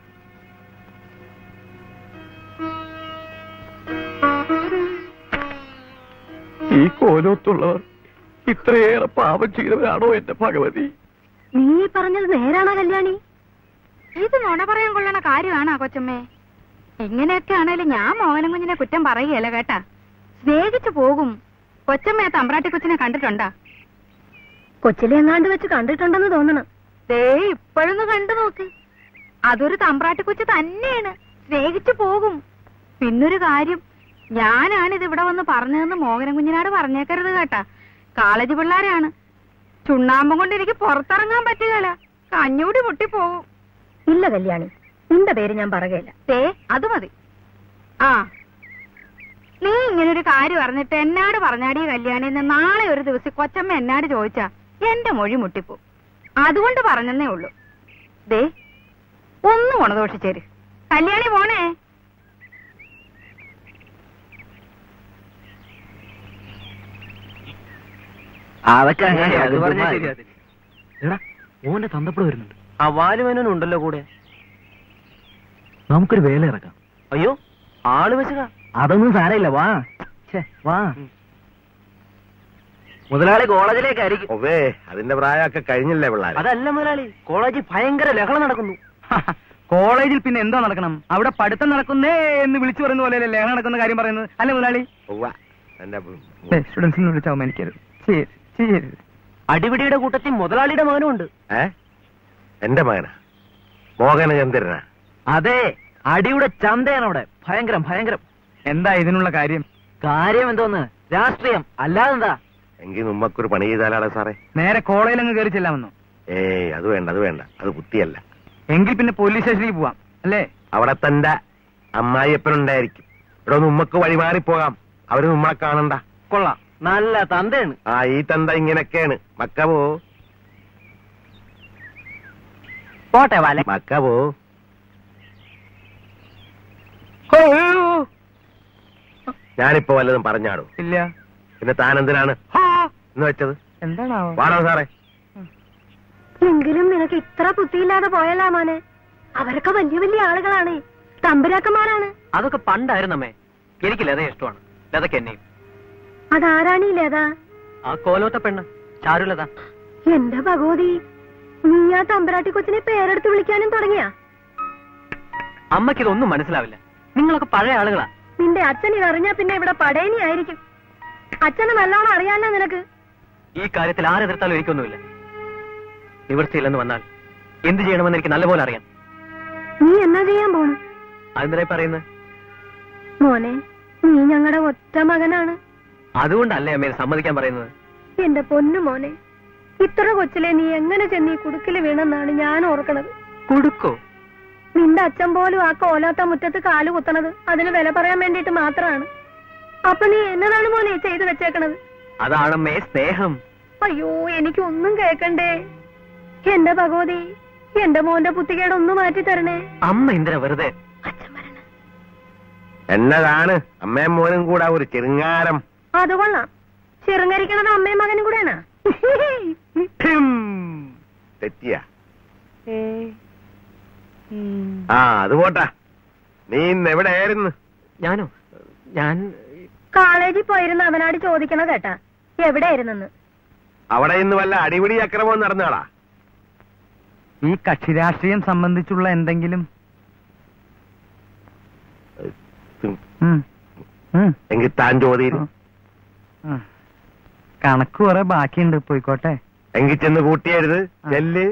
[SPEAKER 2] ഈ കോലോത്തുള്ളവർ ഇത്രയേറെ പാപം ചെയ്തവരാണോ എന്റെ ഭഗവതി
[SPEAKER 3] നീ പറഞ്ഞത് നേരാണോ കല്യാണി
[SPEAKER 6] ഇത് നുണ പറയാൻ കൊള്ളണ കാര്യമാണോ കൊച്ചമ്മേ ഇങ്ങനെയൊക്കെ ആണേലും ഞാൻ മോഹനം കുഞ്ഞിനെ കുറ്റം പറയുകയല്ല കേട്ടാ സ്നേഹിച്ചു പോകും കൊച്ചമ്മയെ തമ്പ്രാട്ടി കൊച്ചിനെ കണ്ടിട്ടുണ്ടാ
[SPEAKER 3] കൊച്ചിലെ എങ്ങാണ്ട് വെച്ച് കണ്ടിട്ടുണ്ടെന്ന് തോന്നണം
[SPEAKER 6] ദേ ഇപ്പോഴൊന്ന് കണ്ടു നോക്ക് അതൊരു തമ്പ്രാട്ടി കൊച്ചു തന്നെയാണ് സ്നേഹിച്ചു പോകും പിന്നൊരു കാര്യം ഞാനാണ് ഇത് ഇവിടെ വന്ന് പറഞ്ഞതെന്ന് മോഹനം കുഞ്ഞിനാട് പറഞ്ഞേക്കരുത് കേട്ടാ കോളേജ് പിള്ളേരാണ് ചുണ്ണാമ്പം കൊണ്ട് എനിക്ക് പുറത്തിറങ്ങാൻ പറ്റുകയില്ല കഞ്ഞൂടി മുട്ടിപ്പോകും
[SPEAKER 3] ഇല്ല കല്യാണി നിന്റെ പേര് ഞാൻ പറയുകയില്ല
[SPEAKER 6] ദേ അത് മതി ആ നീ ഇങ്ങനൊരു കാര്യം അറിഞ്ഞിട്ട് എന്നാട് പറഞ്ഞാടി കല്യാണി എന്ന് നാളെ ഒരു ദിവസം കൊച്ചമ്മ എന്നാട് ചോദിച്ചാ എന്റെ മൊഴി മുട്ടിപ്പോ അതുകൊണ്ട് പറഞ്ഞെന്നേ ഉള്ളൂ ദേ ഒന്ന് ഗുണദോഷിച്ചേര് കല്യാണി പോണേ
[SPEAKER 8] അതൊക്കെ അത് പറഞ്ഞാൽ ശരിയാതില്ല എടാ ഓന്റെ തന്തപ്പട് വരുന്നുണ്ട് ആ വാലുവനും ഉണ്ടല്ലോ കൂടെ നമുക്കൊരു വേല ഇറക്കാം അയ്യോ ആള് വെച്ചതാ അതൊന്നും സാരമില്ല വാ വാ മുതലാളി കോളേജിലേക്കായിരിക്കും
[SPEAKER 1] ഒവേ അതിന്റെ പ്രായമൊക്കെ കഴിഞ്ഞില്ലേ പിള്ളേർ
[SPEAKER 8] അതല്ല മുതലാളി കോളേജിൽ ഭയങ്കര ലഹള നടക്കുന്നു
[SPEAKER 4] കോളേജിൽ പിന്നെ എന്തോ നടക്കണം അവിടെ പഠിത്തം നടക്കുന്നേ എന്ന് വിളിച്ചു പറയുന്ന പോലെ ലേഖനം നടക്കുന്ന കാര്യം പറയുന്നത് അല്ലേ മുതലാളി
[SPEAKER 1] ഒവ്വ എന്റെ
[SPEAKER 4] സ്റ്റുഡൻസിനെ വിളിച്ചാവും എനിക്കരുത് ചെയ്യരുത് ചെയ്യരുത്
[SPEAKER 8] അടിപിടിയുടെ കൂട്ടത്തിൽ മുതലാളിയുടെ മകനും ഉണ്ട്
[SPEAKER 1] ഏ എന്റെ മകനാ മോഹനചന്ദ്രനാ
[SPEAKER 8] അതെ അടിയുടെ ചന്തയാണ് അവിടെ ഭയങ്കരം ഭയങ്കരം
[SPEAKER 4] എന്താ ഇതിനുള്ള കാര്യം
[SPEAKER 8] കാര്യം എന്തോന്ന് രാഷ്ട്രീയം അല്ലാതെന്താ
[SPEAKER 1] എങ്കിൽ നമ്മക്കൊരു പണി ചെയ്താലാണ് സാറേ
[SPEAKER 4] നേരെ കോളേജിൽ അങ്ങ് കയറി ചെല്ലാമെന്നോ
[SPEAKER 1] ഏയ് അത് വേണ്ട അത് വേണ്ട അത് ബുദ്ധിയല്ല
[SPEAKER 4] എങ്കിൽ പിന്നെ പോലീസ് സ്റ്റേഷനിലേക്ക് പോവാം അല്ലേ
[SPEAKER 1] അവിടെ തന്റെ അമ്മായിയപ്പനുണ്ടായിരിക്കും ഇവിടെ ഒന്ന് ഉമ്മക്ക് വഴിമാറിപ്പോകാം അവര് നമ്മളെ കാണണ്ട
[SPEAKER 4] കൊള്ളാം
[SPEAKER 8] നല്ല തന്തയാണ്
[SPEAKER 1] ആ ഈ തന്ത ഇങ്ങനെയൊക്കെയാണ് മക്കവോ
[SPEAKER 8] പോട്ടെ വാല
[SPEAKER 1] മക്കവോ ഞാനിപ്പോ വല്ലതും പറഞ്ഞാടോ
[SPEAKER 4] ഇല്ല
[SPEAKER 1] പിന്നെ താൻ എന്തിനാണ് എന്ന് വെച്ചത്
[SPEAKER 4] എന്താണാവോ
[SPEAKER 1] വാടോ സാറേ
[SPEAKER 3] എങ്കിലും നിനക്ക് ഇത്ര ബുദ്ധിയില്ലാതെ പോയല്ലാ മോനെ അവരൊക്കെ വലിയ വലിയ ആളുകളാണ് തമ്പുരാക്കന്മാരാണ്
[SPEAKER 8] അതൊക്കെ പണ്ടായിരുന്നമ്മേ എനിക്ക് ലത ഇഷ്ടമാണ് ലതക്ക് എന്നെയും
[SPEAKER 3] അതാരാണീ ലതാ
[SPEAKER 8] ആ കോലോത്ത പെണ്ണ് ചാരുലത
[SPEAKER 3] എന്റെ ഭഗവതി നീ ആ തമ്പരാട്ടി കൊച്ചിനെ പേരെടുത്ത് വിളിക്കാനും തുടങ്ങിയാ
[SPEAKER 8] അമ്മയ്ക്ക് ഇതൊന്നും മനസ്സിലാവില്ല നിങ്ങളൊക്കെ പഴയ ആളുകളാ
[SPEAKER 3] നിന്റെ അച്ഛൻ ഇതറിഞ്ഞാ പിന്നെ ഇവിടെ പടയണി ആയിരിക്കും അച്ഛന് നല്ലോണം അറിയാലോ നിനക്ക്
[SPEAKER 8] ഈ കാര്യത്തിൽ ആരെതിർത്താലും എനിക്കൊന്നുമില്ല നിവൃത്തിയില്ലെന്ന് വന്നാൽ എന്ത് ചെയ്യണമെന്ന് എനിക്ക് നല്ലപോലെ അറിയാം
[SPEAKER 3] നീ എന്നാ ചെയ്യാൻ പോണു
[SPEAKER 8] അതെന്തിനായി പറയുന്നത്
[SPEAKER 3] മോനെ നീ ഞങ്ങളുടെ ഒറ്റ മകനാണ്
[SPEAKER 8] അതുകൊണ്ടല്ലേ അമ്മയെ സമ്മതിക്കാൻ പറയുന്നത്
[SPEAKER 3] എന്റെ പൊന്നു മോനെ ഇത്ര കൊച്ചിലെ നീ എങ്ങനെ ചെന്ന് ഈ കുടുക്കില് വീണെന്നാണ് ഞാൻ ഓർക്കണത്
[SPEAKER 8] കൊടുക്കോ
[SPEAKER 3] നിന്റെ അച്ഛൻ പോലും ആ കോലാത്ത മുറ്റത്ത് കാല് കുത്തണത് അതിന് വില പറയാൻ വേണ്ടിയിട്ട് മാത്രമാണ് അപ്പൊ നീ എന്നതാണ് മോനെ ചെയ്തു വെച്ചേക്കണത്
[SPEAKER 8] അതാണമ്മേ സ്നേഹം
[SPEAKER 3] അയ്യോ എനിക്കൊന്നും കേക്കണ്ടേ എന്റെ ഭഗവതി എന്റെ മോന്റെ പുത്തികേട് ഒന്ന് മാറ്റി തരണേ
[SPEAKER 8] അമ്മ എന്തിനാ വെറുതെ
[SPEAKER 1] എന്നതാണ് അമ്മയും മോനും കൂടെ ഒരു ചെറുങ്ങാരം
[SPEAKER 3] അത് കൊള്ളാം ചെറുങ്ങരിക്കണത് അമ്മയും മകനും കൂടെയാണ്
[SPEAKER 1] ഠിം. തെറ്റിയ ആ അത് പോട്ടാ നീ ഇന്ന് എവിടെയായിരുന്നു
[SPEAKER 8] ഞാനോ ഞാൻ
[SPEAKER 3] കോളേജിൽ പോയിരുന്ന അവനാട് ചോദിക്കണ കേട്ടാ എവിടെയായിരുന്നെന്ന്
[SPEAKER 1] അവിടെ ഇന്ന് വല്ല അടിപിടി അക്രമവും നടന്നാളാ
[SPEAKER 4] ഈ കക്ഷി രാഷ്ട്രീയം സംബന്ധിച്ചുള്ള എന്തെങ്കിലും ഉം. ഉം.
[SPEAKER 1] എങ്കിൽ താൻ ചോദ്യം
[SPEAKER 4] ഉം. കണക്ക് കുറെ ബാക്കിയുണ്ട് പോയിക്കോട്ടെ
[SPEAKER 1] എങ്കിൽ ചെന്ന് കൂട്ടിയരുത് ചെല്ല്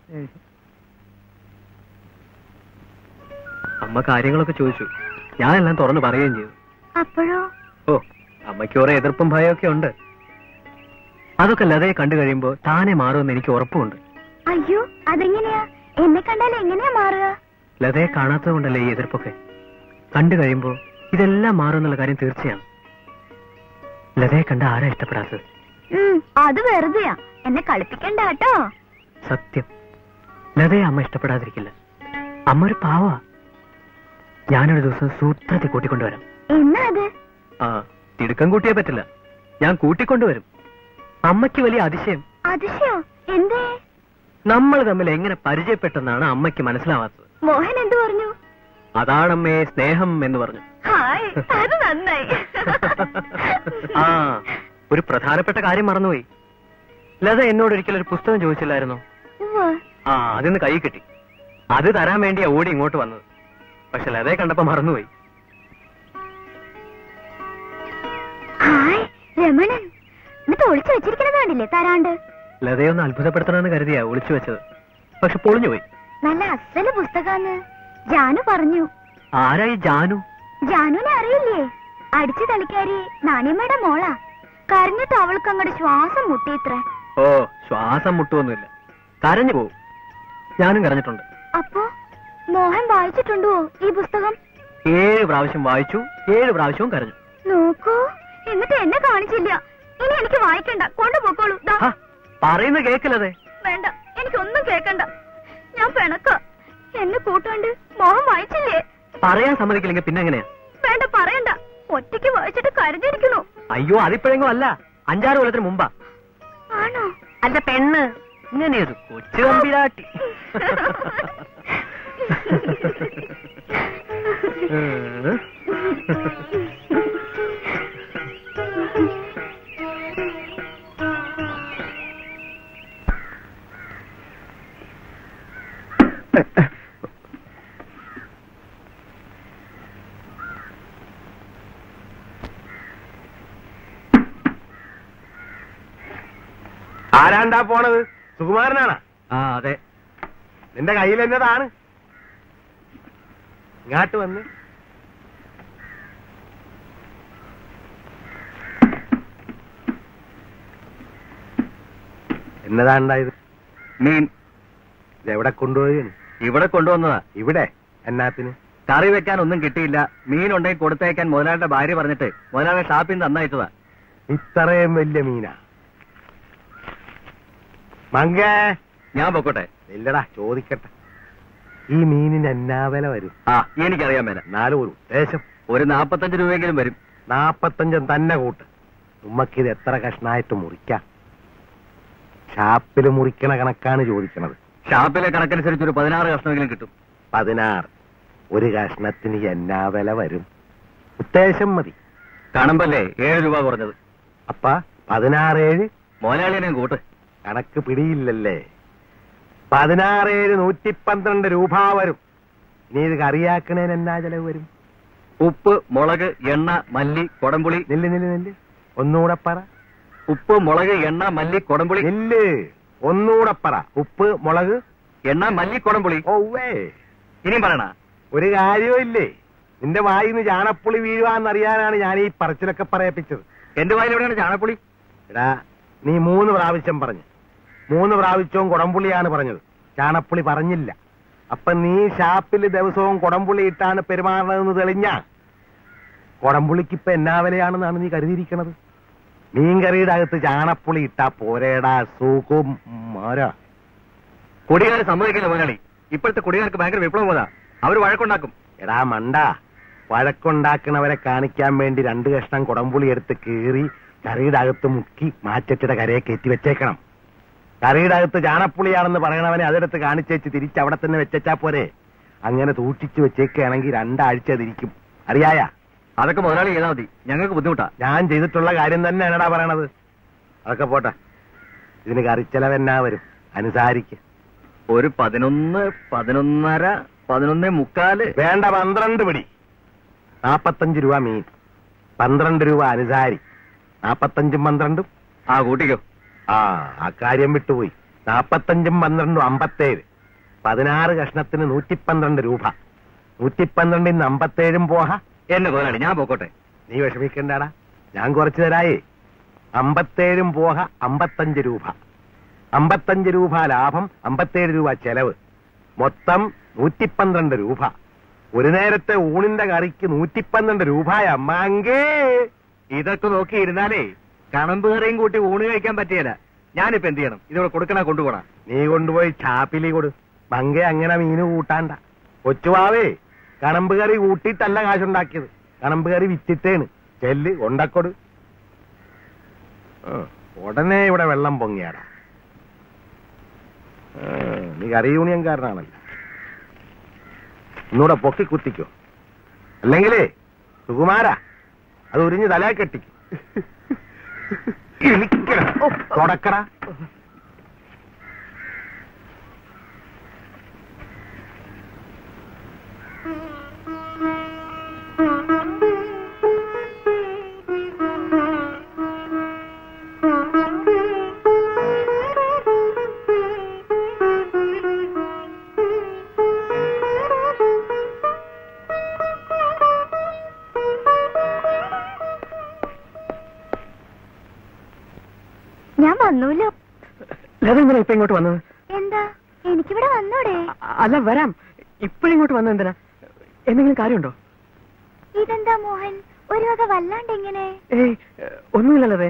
[SPEAKER 8] അമ്മ കാര്യങ്ങളൊക്കെ ചോദിച്ചു ഞാനെല്ലാം തുറന്നു പറയുകയും ചെയ്തു
[SPEAKER 7] അപ്പോഴോ
[SPEAKER 8] ഓ അമ്മയ്ക്ക് കുറെ എതിർപ്പും ഭയമൊക്കെ ഉണ്ട് അതൊക്കെ ലതയെ കണ്ടു കഴിയുമ്പോ താനെ മാറുമെന്ന് എനിക്ക് ഉറപ്പുണ്ട്
[SPEAKER 7] അയ്യോ അതെങ്ങനെയാ എന്നെ കണ്ടാൽ എങ്ങനെയാ മാറുക
[SPEAKER 8] ലതയെ കാണാത്തത് കൊണ്ടല്ലേ ഈ എതിർപ്പൊക്കെ കണ്ടു കഴിയുമ്പോ ഇതെല്ലാം മാറുമെന്നുള്ള കാര്യം തീർച്ചയാണ് ലതയെ കണ്ട ആരാ ഇഷ്ടപ്പെടാത്തത്
[SPEAKER 7] ഉം, അത് വെറുതെയാ എന്നെ കളിപ്പിക്കണ്ട കേട്ടോ
[SPEAKER 8] സത്യം ലതയെ അമ്മ ഇഷ്ടപ്പെടാതിരിക്കില്ല അമ്മ ഒരു പാവ ഞാനൊരു ദിവസം സൂത്രത്തിൽ കൂട്ടിക്കൊണ്ടുവരാം
[SPEAKER 7] എന്നാ അത്
[SPEAKER 8] ആ തിടുക്കം കൂട്ടിയേ പറ്റില്ല ഞാൻ കൂട്ടിക്കൊണ്ടുവരും അമ്മയ്ക്ക് വലിയ അതിശയം
[SPEAKER 7] അതിശയോ എന്തേ
[SPEAKER 8] നമ്മൾ തമ്മിൽ എങ്ങനെ പരിചയപ്പെട്ടെന്നാണ് അമ്മയ്ക്ക് മനസ്സിലാവാത്തത്
[SPEAKER 7] മോഹൻ എന്തു പറഞ്ഞു
[SPEAKER 8] അതാണമ്മേ സ്നേഹം എന്ന് പറഞ്ഞു
[SPEAKER 7] ഹായ് അത് നന്നായി
[SPEAKER 8] ആ ഒരു പ്രധാനപ്പെട്ട കാര്യം മറന്നുപോയി ലത എന്നോട് ഒരിക്കലും ഒരു പുസ്തകം ചോദിച്ചില്ലായിരുന്നോ
[SPEAKER 7] ഉവ്വ്.
[SPEAKER 8] ആ അതിന്ന് കൈ കിട്ടി അത് തരാൻ വേണ്ടിയാ ഓടി ഇങ്ങോട്ട് വന്നത് പക്ഷെ ലതയെ കണ്ടപ്പോ മറന്നുപോയി
[SPEAKER 7] ഹായ് രമണൻ എന്നിട്ട് ഒളിച്ചു വെച്ചിരിക്കുന്നത് കണ്ടില്ലേ തരാണ്ട്
[SPEAKER 8] ലതയെ ഒന്ന് അത്ഭുതപ്പെടുത്തണമെന്ന് കരുതിയാ ഒളിച്ചു വെച്ചത് പക്ഷെ പൊളിഞ്ഞുപോയി
[SPEAKER 7] നല്ല അസല് പുസ്തകാന്ന് ജാനു പറഞ്ഞു
[SPEAKER 8] ആരായി ജാനു
[SPEAKER 7] ജാനുവിനെ അറിയില്ലേ അടിച്ചു തളിക്കാരി നാണിയമ്മയുടെ മോളാ കരഞ്ഞിട്ട് അവൾക്ക് അങ്ങോട്ട് ശ്വാസം മുട്ടിയിത്രേ
[SPEAKER 8] ഓ ശ്വാസം മുട്ടുവൊന്നുമില്ല കരഞ്ഞു പോവും ഞാനും കരഞ്ഞിട്ടുണ്ട്
[SPEAKER 7] അപ്പോ മോഹൻ വായിച്ചിട്ടുണ്ടോ ഈ പുസ്തകം
[SPEAKER 8] ഏഴ് പ്രാവശ്യം വായിച്ചു ഏഴ് പ്രാവശ്യവും കരഞ്ഞു
[SPEAKER 7] നോക്കൂ എന്നിട്ട് എന്നെ കാണിച്ചില്ല ഇനി എനിക്ക് വായിക്കണ്ട കൊണ്ടുപോക്കോളൂ ദാ.
[SPEAKER 8] ഹ, പറയുന്ന കേക്കില്ലതെ
[SPEAKER 7] വേണ്ട എനിക്കൊന്നും കേക്കണ്ട ഞാൻ പിണക്ക എന്നെ കൂട്ടാണ്ട് മോഹൻ വായിച്ചില്ലേ
[SPEAKER 8] പറയാൻ സമ്മതിക്കില്ലെങ്കിൽ പിന്നെ എങ്ങനെയാ
[SPEAKER 7] വേണ്ട പറയണ്ട ഒറ്റയ്ക്ക് വായിച്ചിട്ട് കരുതിയിരിക്കണു
[SPEAKER 8] അയ്യോ അതിപ്പോഴെങ്ങും അല്ല അഞ്ചാറ് കൊല്ലത്തിന് മുമ്പാ
[SPEAKER 7] ആണോ
[SPEAKER 8] അല്ല പെണ്ണ് ഇങ്ങനെയൊരു കൊച്ചു കമ്പിരാട്ടി ഏ?
[SPEAKER 1] ആരാണ്ടാ പോണത് സുകുമാരനാണാ
[SPEAKER 8] ആ അതെ
[SPEAKER 1] നിന്റെ കയ്യിൽ എന്നതാണ് ഇങ്ങാട്ട് വന്ന് എന്നതാണ്ടായത്
[SPEAKER 8] മീൻ
[SPEAKER 1] ഇതെവിടെ കൊണ്ടുപോയി
[SPEAKER 8] ഇവിടെ കൊണ്ടുവന്നതാ
[SPEAKER 1] ഇവിടെ എന്നാത്തിന്
[SPEAKER 8] കറി വെക്കാൻ ഒന്നും കിട്ടിയില്ല മീൻ ഉണ്ടെങ്കിൽ കൊടുത്തേക്കാൻ മുതലാളിയുടെ ഭാര്യ പറഞ്ഞിട്ട് മുതലാളിയുടെ ഷാപ്പിൽ നിന്ന് തന്നയച്ചതാ
[SPEAKER 1] ഇത്രയും വലിയ മീനാ മങ്കേ
[SPEAKER 8] ഞാൻ പൊക്കോട്ടെ
[SPEAKER 1] ഇല്ലടാ ചോദിക്കട്ടെ ഈ മീനിന് എന്നാ വില വരും
[SPEAKER 8] ആ എനിക്കറിയാൻ മേല
[SPEAKER 1] എന്നാലും ഒരു ഉദ്ദേശം
[SPEAKER 8] ഒരു നാപ്പത്തഞ്ച് രൂപയെങ്കിലും വരും
[SPEAKER 1] നാപ്പത്തഞ്ചും തന്നെ കൂട്ട് ഉമ്മക്കിത് എത്ര കഷ്ണായിട്ട് മുറിക്കാം ഷാപ്പിൽ മുറിക്കണ കണക്കാണ് ചോദിക്കണത്
[SPEAKER 8] ഷാപ്പിലെ കണക്കനുസരിച്ച് ഒരു പതിനാറ് കഷ്ണമെങ്കിലും കിട്ടും
[SPEAKER 1] പതിനാറ് ഒരു കഷ്ണത്തിന് എന്നാ വില വരും ഉദ്ദേശം മതി
[SPEAKER 8] കാണുമ്പല്ലേ ഏഴ് രൂപ കുറഞ്ഞത്
[SPEAKER 1] അപ്പ പതിനാറേഴ്
[SPEAKER 8] മുതലാളിയെ കൂട്ട്
[SPEAKER 1] കണക്ക് പിടിയില്ലല്ലേ
[SPEAKER 9] പതിനാറേഴ് നൂറ്റി പന്ത്രണ്ട് രൂപ വരും ഇനി ഇത് കറിയാക്കണേന് എന്നാ ചെലവ് വരും
[SPEAKER 4] ഉപ്പ് മുളക് എണ്ണ മല്ലി കൊടംപുളി
[SPEAKER 9] നെല്ല് നെല്ല് നെല്ല് ഒന്നുകൂടെ പറ
[SPEAKER 4] ഉപ്പ് മുളക് എണ്ണ മല്ലി കൊടംപുളി
[SPEAKER 9] നെല്ല് ഒന്നുകൂടെ പറ ഉപ്പ് മുളക്
[SPEAKER 4] എണ്ണ മല്ലി കൊടംപുളി
[SPEAKER 9] ഓവേ
[SPEAKER 4] ഇനിയും പറയണ
[SPEAKER 9] ഒരു കാര്യവും ഇല്ലേ നിന്റെ വായിന്ന് ചാണപ്പുളി വീഴുവാന്നറിയാനാണ് ഞാൻ ഈ പറച്ചിലൊക്കെ പറയിപ്പിച്ചത്
[SPEAKER 4] എന്റെ വായിൽ എവിടെയാണ് ചാണകപ്പുളി
[SPEAKER 9] എടാ നീ മൂന്ന് പ്രാവശ്യം പറഞ്ഞു മൂന്ന് പ്രാവശ്യവും കുടംപുള്ളിയാണ് പറഞ്ഞത് ചാണപ്പുളി പറഞ്ഞില്ല അപ്പൊ നീ ഷാപ്പിൽ ദിവസവും കുടംപുള്ളി ഇട്ടാണ് പെരുമാറണതെന്ന് തെളിഞ്ഞ കുടംപുള്ളിക്ക് ഇപ്പൊ എന്നാ വിലയാണെന്നാണ് നീ കരുതിയിരിക്കണത് മീൻകറിയുടെ അകത്ത് ചാണപ്പുളി ഇട്ടാ പോരേടാ സൂക്കും മാരാ
[SPEAKER 4] കുടികാർ സമ്മതിക്കില്ല മുതലാളി ഇപ്പോഴത്തെ കുടികാർക്ക് ഭയങ്കര വിപ്ലവം പോതാ അവർ വഴക്കുണ്ടാക്കും
[SPEAKER 9] എടാ മണ്ട വഴക്കുണ്ടാക്കണവരെ കാണിക്കാൻ വേണ്ടി രണ്ട് കഷ്ണം കുടംപുളി എടുത്ത് കീറി കറിയുടെ അകത്ത് മുക്കി മാറ്റച്ചിയുടെ കരയെ കയറ്റി വെച്ചേക്കണം കറിയുടെ അകത്ത് ചാണപ്പുളിയാണെന്ന് പറയണവനെ അതെടുത്ത് കാണിച്ചേച്ച് തിരിച്ച് അവിടെ തന്നെ വെച്ചാ പോരെ അങ്ങനെ സൂക്ഷിച്ചു വെച്ചേക്കുകയാണെങ്കിൽ രണ്ടാഴ്ച അതിരിക്കും അറിയായ
[SPEAKER 4] അതൊക്കെ മുതലാളി ചെയ്താൽ മതി ഞങ്ങൾക്ക് ബുദ്ധിമുട്ടാ
[SPEAKER 9] ഞാൻ ചെയ്തിട്ടുള്ള കാര്യം തന്നെ എന്നടാ പറയണത് അതൊക്കെ പോട്ടെ ഇതിന് കറിച്ചെലവെന്നാ വരും അനുസാരിക്ക്
[SPEAKER 4] ഒരു പതിനൊന്ന് പതിനൊന്നര പതിനൊന്നേ മുക്കാല്
[SPEAKER 9] വേണ്ട പന്ത്രണ്ട് പിടി നാപ്പത്തഞ്ച് രൂപ മീൻ പന്ത്രണ്ട് രൂപ അനുസാരി നാപ്പത്തഞ്ചും പന്ത്രണ്ടും
[SPEAKER 4] ആ കൂട്ടിക്കോ
[SPEAKER 9] ആ ആ കാര്യം വിട്ടുപോയി നാപ്പത്തഞ്ചും പന്ത്രണ്ടും അമ്പത്തേഴ് പതിനാറ് കഷ്ണത്തിന് നൂറ്റി പന്ത്രണ്ട് രൂപ നൂറ്റി പന്ത്രണ്ടിന് അമ്പത്തേഴും പോഹ
[SPEAKER 4] എന്നെ മുതലാളി ഞാൻ പോക്കോട്ടെ
[SPEAKER 9] നീ വിഷമിക്കണ്ടാടാ ഞാൻ കുറച്ചു തരായേ അമ്പത്തേഴും പോഹ അമ്പത്തഞ്ച് രൂപ അമ്പത്തഞ്ച് രൂപ ലാഭം അമ്പത്തേഴ് രൂപ ചെലവ് മൊത്തം നൂറ്റിപ്പന്ത്രണ്ട് രൂപ ഒരു നേരത്തെ ഊണിന്റെ കറിക്ക് നൂറ്റിപ്പന്ത്രണ്ട് രൂപയ അമ്മാങ്കേ
[SPEAKER 4] ഇതൊക്കെ നോക്കി ഇരുന്നാലേ കണമ്പ് കറിയും കൂട്ടി ഊണ് കഴിക്കാൻ പറ്റിയല്ല ഞാനിപ്പോ എന്ത് ചെയ്യണം ഇതിവിടെ കൊടുക്കണ കൊണ്ടുപോണ
[SPEAKER 9] നീ കൊണ്ടുപോയി ചാപ്പിലി കൊടു മങ്കെ അങ്ങനെ മീന് കൂട്ടാണ്ട കൊച്ചുവാവേ കണമ്പ് കറി കൂട്ടിയിട്ടല്ല കാശുണ്ടാക്കിയത് കണമ്പ് കറി വിറ്റിട്ടേണ് ചെല്ല് കൊണ്ടക്കൊടു ആ, ഉടനെ ഇവിടെ വെള്ളം പൊങ്ങിയാടാ ആ, നീ കറി യൂണിയൻകാരനാണല്ലോ ഒന്നുകൂടെ പൊക്കി കുത്തിക്കോ അല്ലെങ്കിലേ സുകുമാര അത് ഉരിഞ്ഞ് തലേ കെട്ടിക്കും ഇളിക്കടാ. തുടക്കടാ
[SPEAKER 7] ഞാൻ വന്നൂല്ലോ
[SPEAKER 8] ലത എന്തിനാ ഇപ്പൊ ഇങ്ങോട്ട് വന്നത്
[SPEAKER 7] എന്താ എനിക്കിവിടെ വന്നൂടെ
[SPEAKER 8] അ- അല്ല വരാം ഇപ്പോഴിങ്ങോട്ട് വന്നത് എന്തിനാ എന്തെങ്കിലും കാര്യമുണ്ടോ
[SPEAKER 7] ഇതെന്താ മോഹൻ ഒരു വക വല്ലാണ്ട് ഇങ്ങനെ
[SPEAKER 8] ഏയ് ഒന്നുമില്ലല്ലേ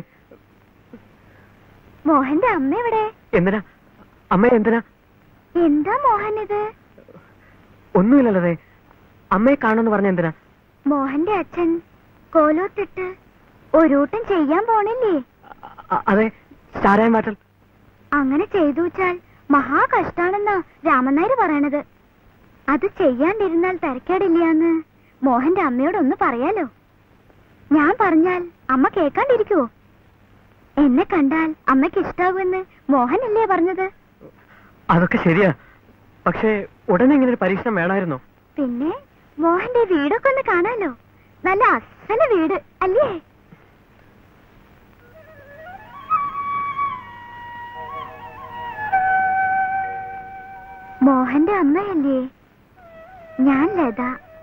[SPEAKER 7] മോഹന്റെ അമ്മ എവിടെ
[SPEAKER 8] എന്തിനാ അമ്മ എന്തിനാ
[SPEAKER 7] എന്താ മോഹൻ ഇത്
[SPEAKER 8] ഒന്നുമില്ലല്ലേ അമ്മയെ കാണുമെന്ന് പറഞ്ഞ എന്തിനാ
[SPEAKER 7] മോഹന്റെ അച്ഛൻ കോലോത്തിട്ട് ഒരൂട്ടം ചെയ്യാൻ പോണില്ലേ
[SPEAKER 8] അ- അതെ ചാരായം മാറ്റൽ
[SPEAKER 7] അങ്ങനെ ചെയ്തു വെച്ചാൽ മഹാ കഷ്ടാണെന്നാ രാമൻ നായർ പറയണത് അത് ചെയ്യാണ്ടിരുന്നാൽ തരക്കേടില്ലാന്ന് മോഹന്റെ അമ്മയോടൊന്ന് പറയാലോ ഞാൻ പറഞ്ഞാൽ അമ്മ കേൾക്കാണ്ടിരിക്കുവോ എന്നെ കണ്ടാൽ അമ്മയ്ക്ക് ഇഷ്ടാവുമെന്ന് മോഹനല്ലേ പറഞ്ഞത്
[SPEAKER 8] അതൊക്കെ ശരിയാ പക്ഷേ ഉടനെ ഇങ്ങനെ ഒരു പരീക്ഷണം വേണമായിരുന്നോ
[SPEAKER 7] പിന്നെ മോഹന്റെ വീടൊക്കെ ഒന്ന് കാണാലോ നല്ല അസല വീട് അല്ലേ മോഹന്റെ അമ്മയല്ലേ ഞാൻ ലത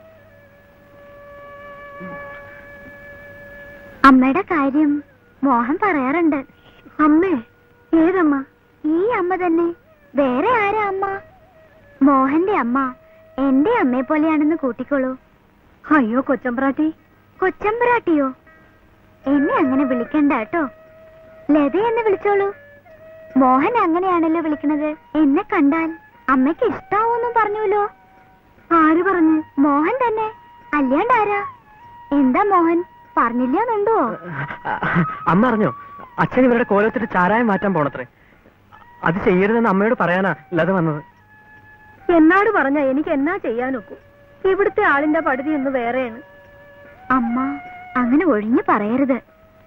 [SPEAKER 7] അമ്മയുടെ കാര്യം മോഹൻ പറയാറുണ്ട് അമ്മേ ഏതമ്മ ഈ അമ്മ തന്നെ വേറെ ആരാ അമ്മ മോഹന്റെ അമ്മ എന്റെ അമ്മയെ പോലെയാണെന്ന് കൂട്ടിക്കോളൂ അയ്യോ കൊച്ചമ്പ്രാട്ടി കൊച്ചമ്പ്രാട്ടിയോ എന്നെ അങ്ങനെ വിളിക്കണ്ട കേട്ടോ ലത എന്ന് വിളിച്ചോളൂ മോഹൻ അങ്ങനെയാണല്ലോ വിളിക്കണത് എന്നെ കണ്ടാൽ അമ്മയ്ക്ക് ഇഷ്ടാവൂന്നും പറഞ്ഞുല്ലോ ആര് പറഞ്ഞു മോഹൻ തന്നെ അല്ലാണ്ട് ആരാ എന്താ മോഹൻ പറഞ്ഞില്ലാന്നുണ്ടോ
[SPEAKER 8] അമ്മ അറിഞ്ഞോ അച്ഛൻ ഇവരുടെ കോലത്തിട്ട് ചാരായം മാറ്റാൻ പോണത്രേ അത് ചെയ്യരുതെന്ന് അമ്മയോട് പറയാനാ ലത വന്നത്
[SPEAKER 3] എന്നാട് പറഞ്ഞ എനിക്ക് എന്നാ ചെയ്യാനൊക്കും ഇവിടുത്തെ ആളിന്റെ പടുതി ഒന്ന് വേറെയാണ്
[SPEAKER 7] അമ്മ അങ്ങനെ ഒഴിഞ്ഞു പറയരുത്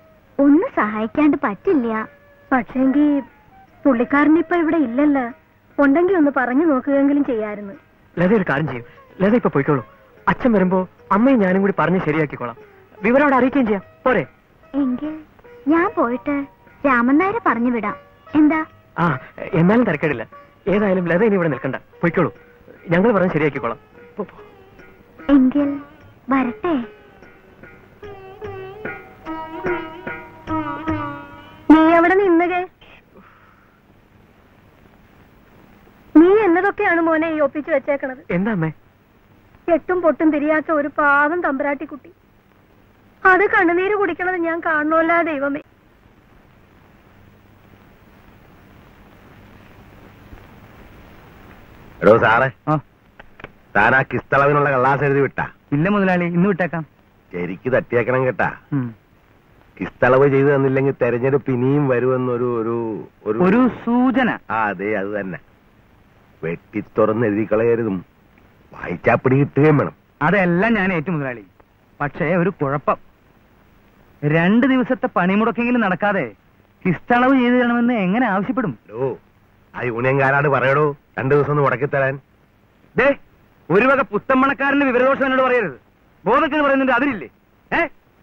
[SPEAKER 7] ഒന്ന് സഹായിക്കാണ്ട് പറ്റില്ല
[SPEAKER 3] പക്ഷേങ്കി പുള്ളിക്കാരനിപ്പൊ ഇവിടെ ഇല്ലല്ലോ ഉണ്ടെങ്കിൽ ഒന്ന് പറഞ്ഞു നോക്കുകയെങ്കിലും ചെയ്യായിരുന്നു
[SPEAKER 8] ലത ഒരു കാര്യം ചെയ്യും ലത ഇപ്പൊ പോയിക്കോളൂ അച്ഛൻ വരുമ്പോ അമ്മയും ഞാനും കൂടി പറഞ്ഞ് ശരിയാക്കിക്കോളാം വിവരം അവിടെ അറിയിക്കുകയും ചെയ്യാം പോരെ
[SPEAKER 7] എങ്കിൽ ഞാൻ പോയിട്ട് രാമൻ നായരെ പറഞ്ഞു വിടാം എന്താ
[SPEAKER 8] ആ എന്നാലും തിരക്കേടില്ല ഏതായാലും ലത ഇനി ഇവിടെ നിൽക്കണ്ട പോയിക്കോളൂ ഞങ്ങൾ പറഞ്ഞ് ശരിയാക്കിക്കോളാം പോ, പോ.
[SPEAKER 7] എങ്കിൽ വരട്ടെ
[SPEAKER 3] നീ അവിടെ നിന്നുകേ നീ എന്നതൊക്കെയാണ് മോനെ ഈ ഒപ്പിച്ചു വെച്ചേക്കണത്
[SPEAKER 8] എന്താ അമ്മേ
[SPEAKER 3] എട്ടും പൊട്ടും തിരിയാത്ത ഒരു പാവം തമ്പുരാട്ടി കുട്ടി അത് കണ്ണുനീര് കുടിക്കണത് ഞാൻ കാണണമല്ല ദൈവമേ
[SPEAKER 9] എടോ സാറേ
[SPEAKER 4] ആ
[SPEAKER 9] താൻ ആ കിസ്തളവിനുള്ള കള്ളാസ് എഴുതി വിട്ടാ
[SPEAKER 4] ഇല്ല മുതലാളി ഇന്ന് വിട്ടേക്കാം
[SPEAKER 9] ശരിക്ക് തട്ടിയേക്കണം കേട്ടാ
[SPEAKER 4] ഉം.
[SPEAKER 9] കിസ്തളവ് ചെയ്തു തന്നില്ലെങ്കിൽ തെരഞ്ഞെടുപ്പ് ഇനിയും വരുമെന്നൊരു ഒരു
[SPEAKER 4] ഒരു സൂചന
[SPEAKER 9] ആ അതെ അത് തന്നെ വെട്ടി തുറന്ന് എഴുതി കളയരുതും വായിച്ചാ പിടി കിട്ടുകയും വേണം
[SPEAKER 4] അതെല്ലാം ഞാൻ ഏറ്റു മുതലാളി പക്ഷേ ഒരു കുഴപ്പം രണ്ട് ദിവസത്തെ പണിമുടക്കെങ്കിലും നടക്കാതെ കിസ്തളവ് ചെയ്തു തരണമെന്ന് എങ്ങനെ ആവശ്യപ്പെടും
[SPEAKER 9] ഓ ആ യൂണിയൻകാരാട് പറയടോ രണ്ടു ദിവസം ഒന്ന് മുടക്കി തരാൻ
[SPEAKER 4] ദേ ഒരു വക പുത്തമ്പണക്കാരന്റെ വിവരദോഷം എന്നോട് പറയരുത് ബോധത്തിന് പറയുന്നുണ്ട് അതിലില്ലേ ഏ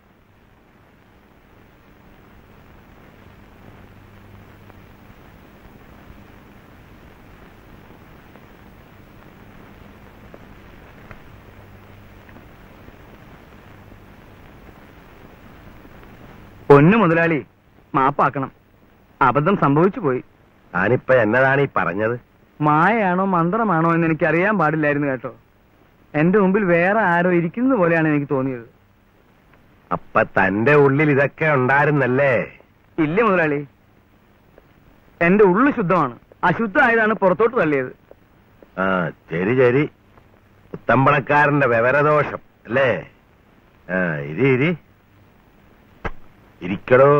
[SPEAKER 4] പൊന്നു മുതലാളി മാപ്പാക്കണം അബദ്ധം സംഭവിച്ചു പോയി
[SPEAKER 9] താനിപ്പോ എന്നതാണ് ഈ പറഞ്ഞത്
[SPEAKER 4] മായയാണോ മന്ത്രമാണോ എന്ന് എനിക്ക് അറിയാൻ പാടില്ലായിരുന്നു കേട്ടോ എന്റെ മുമ്പിൽ വേറെ ആരോ ഇരിക്കുന്നത് പോലെയാണ് എനിക്ക് തോന്നിയത്
[SPEAKER 9] അപ്പൊ തന്റെ ഉള്ളിൽ ഇതൊക്കെ ഉണ്ടായിരുന്നല്ലേ
[SPEAKER 4] ഇല്ല മുതലാളി എന്റെ ഉള്ളു ശുദ്ധമാണ് അശുദ്ധമായതാണ് പുറത്തോട്ട് തള്ളിയത്
[SPEAKER 9] ആ ശരി ശരി പുത്തമ്പണക്കാരന്റെ വിവരദോഷം അല്ലേ ആ ഇരി ഇരി ഇരിക്കടോ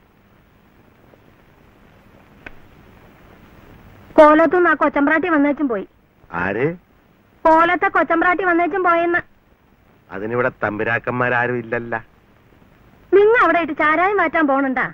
[SPEAKER 3] കോലത്തുനിന്ന് ആ കൊച്ചമ്പ്രാട്ടി വന്നേച്ചും പോയി
[SPEAKER 9] ആര്
[SPEAKER 3] കോലത്തെ കൊച്ചമ്പ്രാട്ടി വന്നേച്ചും പോയെന്ന്
[SPEAKER 9] അതിനിവിടെ തമ്പുരാക്കന്മാരാരും ഇല്ലല്ല
[SPEAKER 3] നിങ്ങ അവിടെ ഇട്ട് ചാരായം മാറ്റാൻ പോണണ്ടാ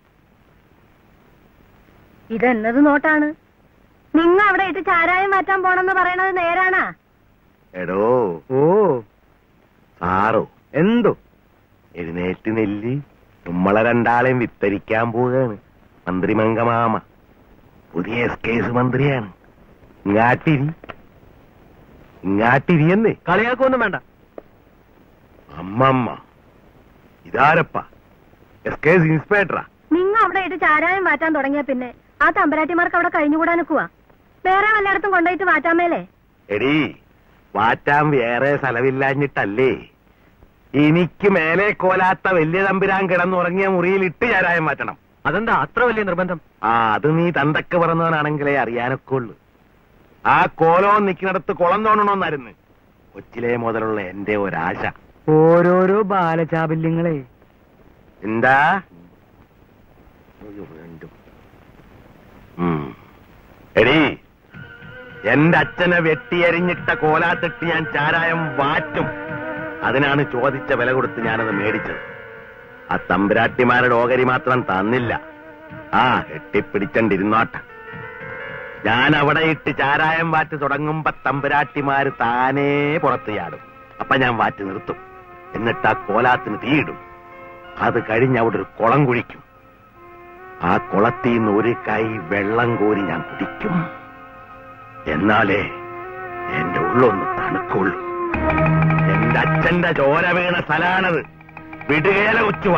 [SPEAKER 3] ഇതെന്നത് നോട്ടാണ് നിങ്ങ അവിടെ ഇട്ട് ചാരായം മാറ്റാൻ പോണെന്ന് പറയണത് നേരാണാ
[SPEAKER 9] എടോ
[SPEAKER 4] ഓ
[SPEAKER 9] സാറോ
[SPEAKER 4] എന്തോ
[SPEAKER 9] എഴുന്നേറ്റ് നെല്ലി നമ്മളെ രണ്ടാളെയും വിത്തരിക്കാൻ പോവുകയാണ് മന്ത്രി മംഗമാമ പുതിയ എസ് കേസ് മന്ത്രിയാണ് ഇങ്ങാട്ടിരി ഇങ്ങാട്ടിരിയെന്നേ
[SPEAKER 8] കളിയാക്കൊന്നും വേണ്ട
[SPEAKER 9] അമ്മമ്മ ഇതാരപ്പ എസ് കേസ് ഇൻസ്പെക്ടറാ
[SPEAKER 3] നിങ്ങ അവിടെ ഇട്ട് ചാരായം മാറ്റാൻ തുടങ്ങിയ പിന്നെ ആ തമ്പരാട്ടിമാർക്ക് അവിടെ കഴിഞ്ഞുകൂടാൻ നിൽക്കുവാ വേറെ വല്ലയിടത്തും കൊണ്ടുപോയിട്ട് മാറ്റാമേലേ
[SPEAKER 9] എടീ വാറ്റാൻ വേറെ സ്ഥലമില്ലാഞ്ഞിട്ടല്ലേ എനിക്ക് മേലെ കോലാത്ത വലിയ തമ്പുരാൻ കിടന്നുറങ്ങിയ മുറിയിൽ ഇട്ട് ചാരായം മാറ്റണം
[SPEAKER 8] അതെന്താ അത്ര വലിയ നിർബന്ധം
[SPEAKER 9] ആ അത് നീ തന്തക്ക് പറഞ്ഞവനാണെങ്കിലേ അറിയാനൊക്കെ ഉള്ളു ആ കോലോ നിൽക്കുന്നിടത്ത് കുളം തോന്നണമെന്നായിരുന്നു കൊച്ചിലെ മുതലുള്ള എന്റെ ഒരാശ
[SPEAKER 4] ഓരോരോ ബാലചാബല്യങ്ങളെ
[SPEAKER 9] എന്താ അയ്യോ, രണ്ടും. ഉം. എടീ എന്റെ അച്ഛനെ വെട്ടിയരിഞ്ഞിട്ട കോലാത്തിട്ട് ഞാൻ ചാരായം വാറ്റും അതിനാണ് ചോദിച്ച വില കൊടുത്ത് ഞാനത് മേടിച്ചത് ആ തമ്പുരാട്ടിമാരുടെ ഓഹരി മാത്രം തന്നില്ല ആ കെട്ടിപ്പിടിച്ചണ്ടിരുന്നോട്ടെ ഞാൻ അവിടെ ഇട്ട് ചാരായം വാറ്റ് തുടങ്ങുമ്പോ തമ്പുരാട്ടിമാര് താനേ പുറത്ത് ചാടും അപ്പൊ ഞാൻ വാറ്റ് നിർത്തും എന്നിട്ട് ആ കോലാത്തിന് തീയിടും അത് കഴിഞ്ഞ് അവിടെ ഒരു കുളം കുഴിക്കും ആ കുളത്തിൽ നിന്ന് ഒരു കൈ വെള്ളം കോരി ഞാൻ കുടിക്കും എന്നാലേ എന്റെ ഉള്ളൊന്ന് തണുക്കുള്ളൂ എന്റെ അച്ഛന്റെ ചോര വീണ സ്ഥലാണത് വിടുകേല ഉച്ചുവ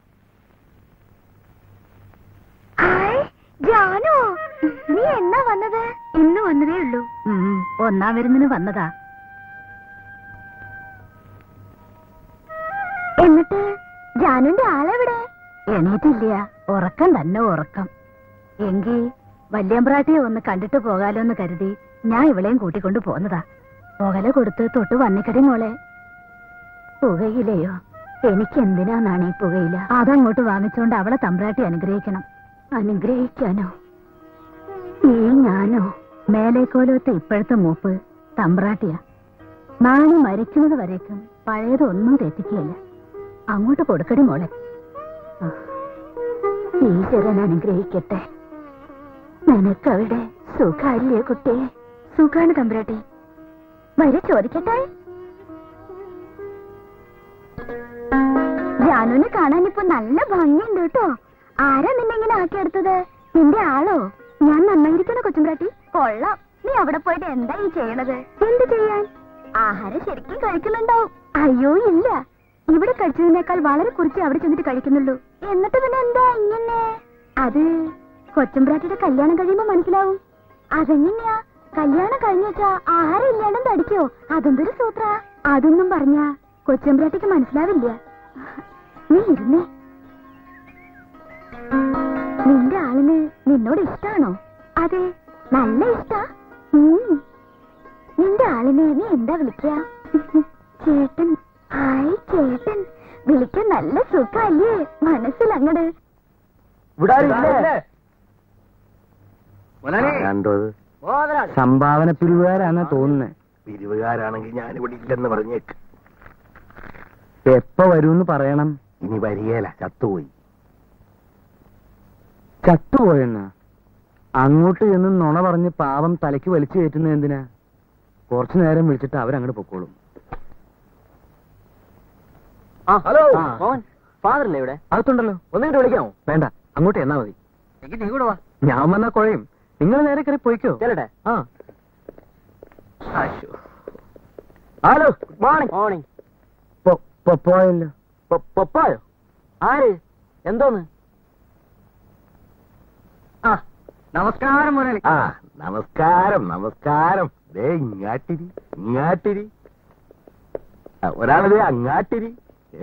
[SPEAKER 7] ഹായ്, ജാനു നീ എന്നാ വന്നത് ഇന്ന് വന്നതേ ഉള്ളൂ ഒന്നാം വരുന്നതിന് വന്നതാ എന്നിട്ട് ജാനുന്റെ ആളെവിടെ എണീറ്റില്ല ഉറക്കം തന്നെ ഉറക്കം എങ്കി വല്യമ്പ്രാട്ടിയെ ഒന്ന് കണ്ടിട്ട് പോകാലോ എന്ന് കരുതി ഞാൻ ഇവളെയും കൂട്ടിക്കൊണ്ട് പോന്നതാ പുകല കൊടുത്ത് തൊട്ട് വന്നിക്കടി മോളെ പുകയിലയോ എനിക്ക് എന്തിനാന്നാണ് ഈ പുകയില അതങ്ങോട്ട് വാങ്ങിച്ചുകൊണ്ട് അവളെ തമ്പ്രാട്ടി അനുഗ്രഹിക്കണം അനുഗ്രഹിക്കാനോ ഈ ഞാനോ മേലേക്കോലത്തെ ഇപ്പോഴത്തെ മൂപ്പ് തമ്പ്രാട്ടിയാ നാളെ മരിക്കുന്നത് വരേക്കും പഴയതൊന്നും തെറ്റിക്കുകയില്ല അങ്ങോട്ട് കൊടുക്കടി മോളെ ആ. ഈശ്വരൻ അനുഗ്രഹിക്കട്ടെ നിനക്കവിടെ സുഖല്ലേ കുട്ടി സുഖാണ് തമ്പുരാട്ടി വരെ ചോദിക്കട്ടെ ജാനുവിനെ കാണാൻ ഇപ്പൊ നല്ല ഭംഗിയുണ്ട് കേട്ടോ ആരാ നിന്നെ ഇങ്ങനെ ആക്കിയെടുത്തത് നിന്റെ ആളോ ഞാൻ നന്നായിരിക്കണോ കൊച്ചുംപ്രാട്ടി കൊള്ളാം നീ അവിടെ പോയിട്ട് എന്താ ഈ ചെയ്യണത് എന്ത് ചെയ്യാൻ ആഹാരം ശരിക്കും കഴിക്കുന്നുണ്ടാവും അയ്യോ ഇല്ല ഇവിടെ കഴിച്ചതിനേക്കാൾ വളരെ കുറിച്ച് അവിടെ ചെന്നിട്ട് കഴിക്കുന്നുള്ളൂ എന്നിട്ട് പിന്നെ എന്താ ഇങ്ങനെ അത് കൊച്ചുംപ്രാട്ടിയുടെ കല്യാണം കഴിയുമ്പോ മനസ്സിലാവും അതെങ്ങനെയാ കല്യാണം കഴിഞ്ഞാ ആഹാരം ഇല്ലാണ്ടും തടിക്കോ അതെന്തൊരു സൂത്ര അതൊന്നും പറഞ്ഞ കൊച്ചുംപ്രാട്ടിക്ക് മനസ്സിലാവില്ല നീ ഇരുന്നേ നിന്റെ ആളിന് നിന്നോട് ഇഷ്ടാണോ അതെ നല്ല ഇഷ്ടാ ഉം. നിന്റെ ആളിനെ നീ എന്താ വിളിക്കുക ചേട്ടൻ ഹായ് ചേട്ടൻ വിളിക്കാൻ നല്ല സുഖല്ലേ മനസ്സിലങ്ങട്
[SPEAKER 9] കണ്ടോ അത്?
[SPEAKER 4] സംഭാവന പിരിവുകാരാന്നാ തോന്നുന്നത്
[SPEAKER 9] പിരിവുകാരാണെങ്കിൽ ഞാനിവിടെ ഇല്ലെന്ന് പറഞ്ഞേക്ക്
[SPEAKER 4] എപ്പോ വരൂന്ന് പറയണം
[SPEAKER 9] ഇനി വരികേല ചത്തുപോയി
[SPEAKER 4] ചത്തുപോയെന്നാ അങ്ങോട്ട് ചെന്ന് നുണ പറഞ്ഞ് പാവം തലയ്ക്ക് വലിച്ചു കയറ്റുന്നത് എന്തിനാ കുറച്ചു നേരം വിളിച്ചിട്ട് അവരങ്ങോട്ട് പൊക്കോളും
[SPEAKER 8] ഹലോ
[SPEAKER 4] ഫാദറല്ലേ ഇവിടെ
[SPEAKER 8] അകത്തുണ്ടല്ലോ
[SPEAKER 4] ഒന്നിട്ട് വിളിക്കാമോ
[SPEAKER 8] വേണ്ട അങ്ങോട്ട് എന്നാ മതി
[SPEAKER 4] എങ്കിൽ നീ കൂടെ വാ
[SPEAKER 8] ഞാൻ വന്നാ കുഴയും നിങ്ങൾ നേരെ കയറി പോയിക്കോ
[SPEAKER 4] ചെല്ലട്ടെ
[SPEAKER 8] ആ
[SPEAKER 4] ഹലോ ഗുഡ് മോർണിംഗ് മോർണിംഗ് പോയല്ലോ പോയോ ആര് എന്തോന്ന് ആ നമസ്കാരം മുരളി
[SPEAKER 9] ആ നമസ്കാരം നമസ്കാരം ദേ ഇങ്ങാട്ടിരി ഇങ്ങാട്ടിരി ആ, ഒരാള് ദേ അങ്ങാട്ടിരി ഏ.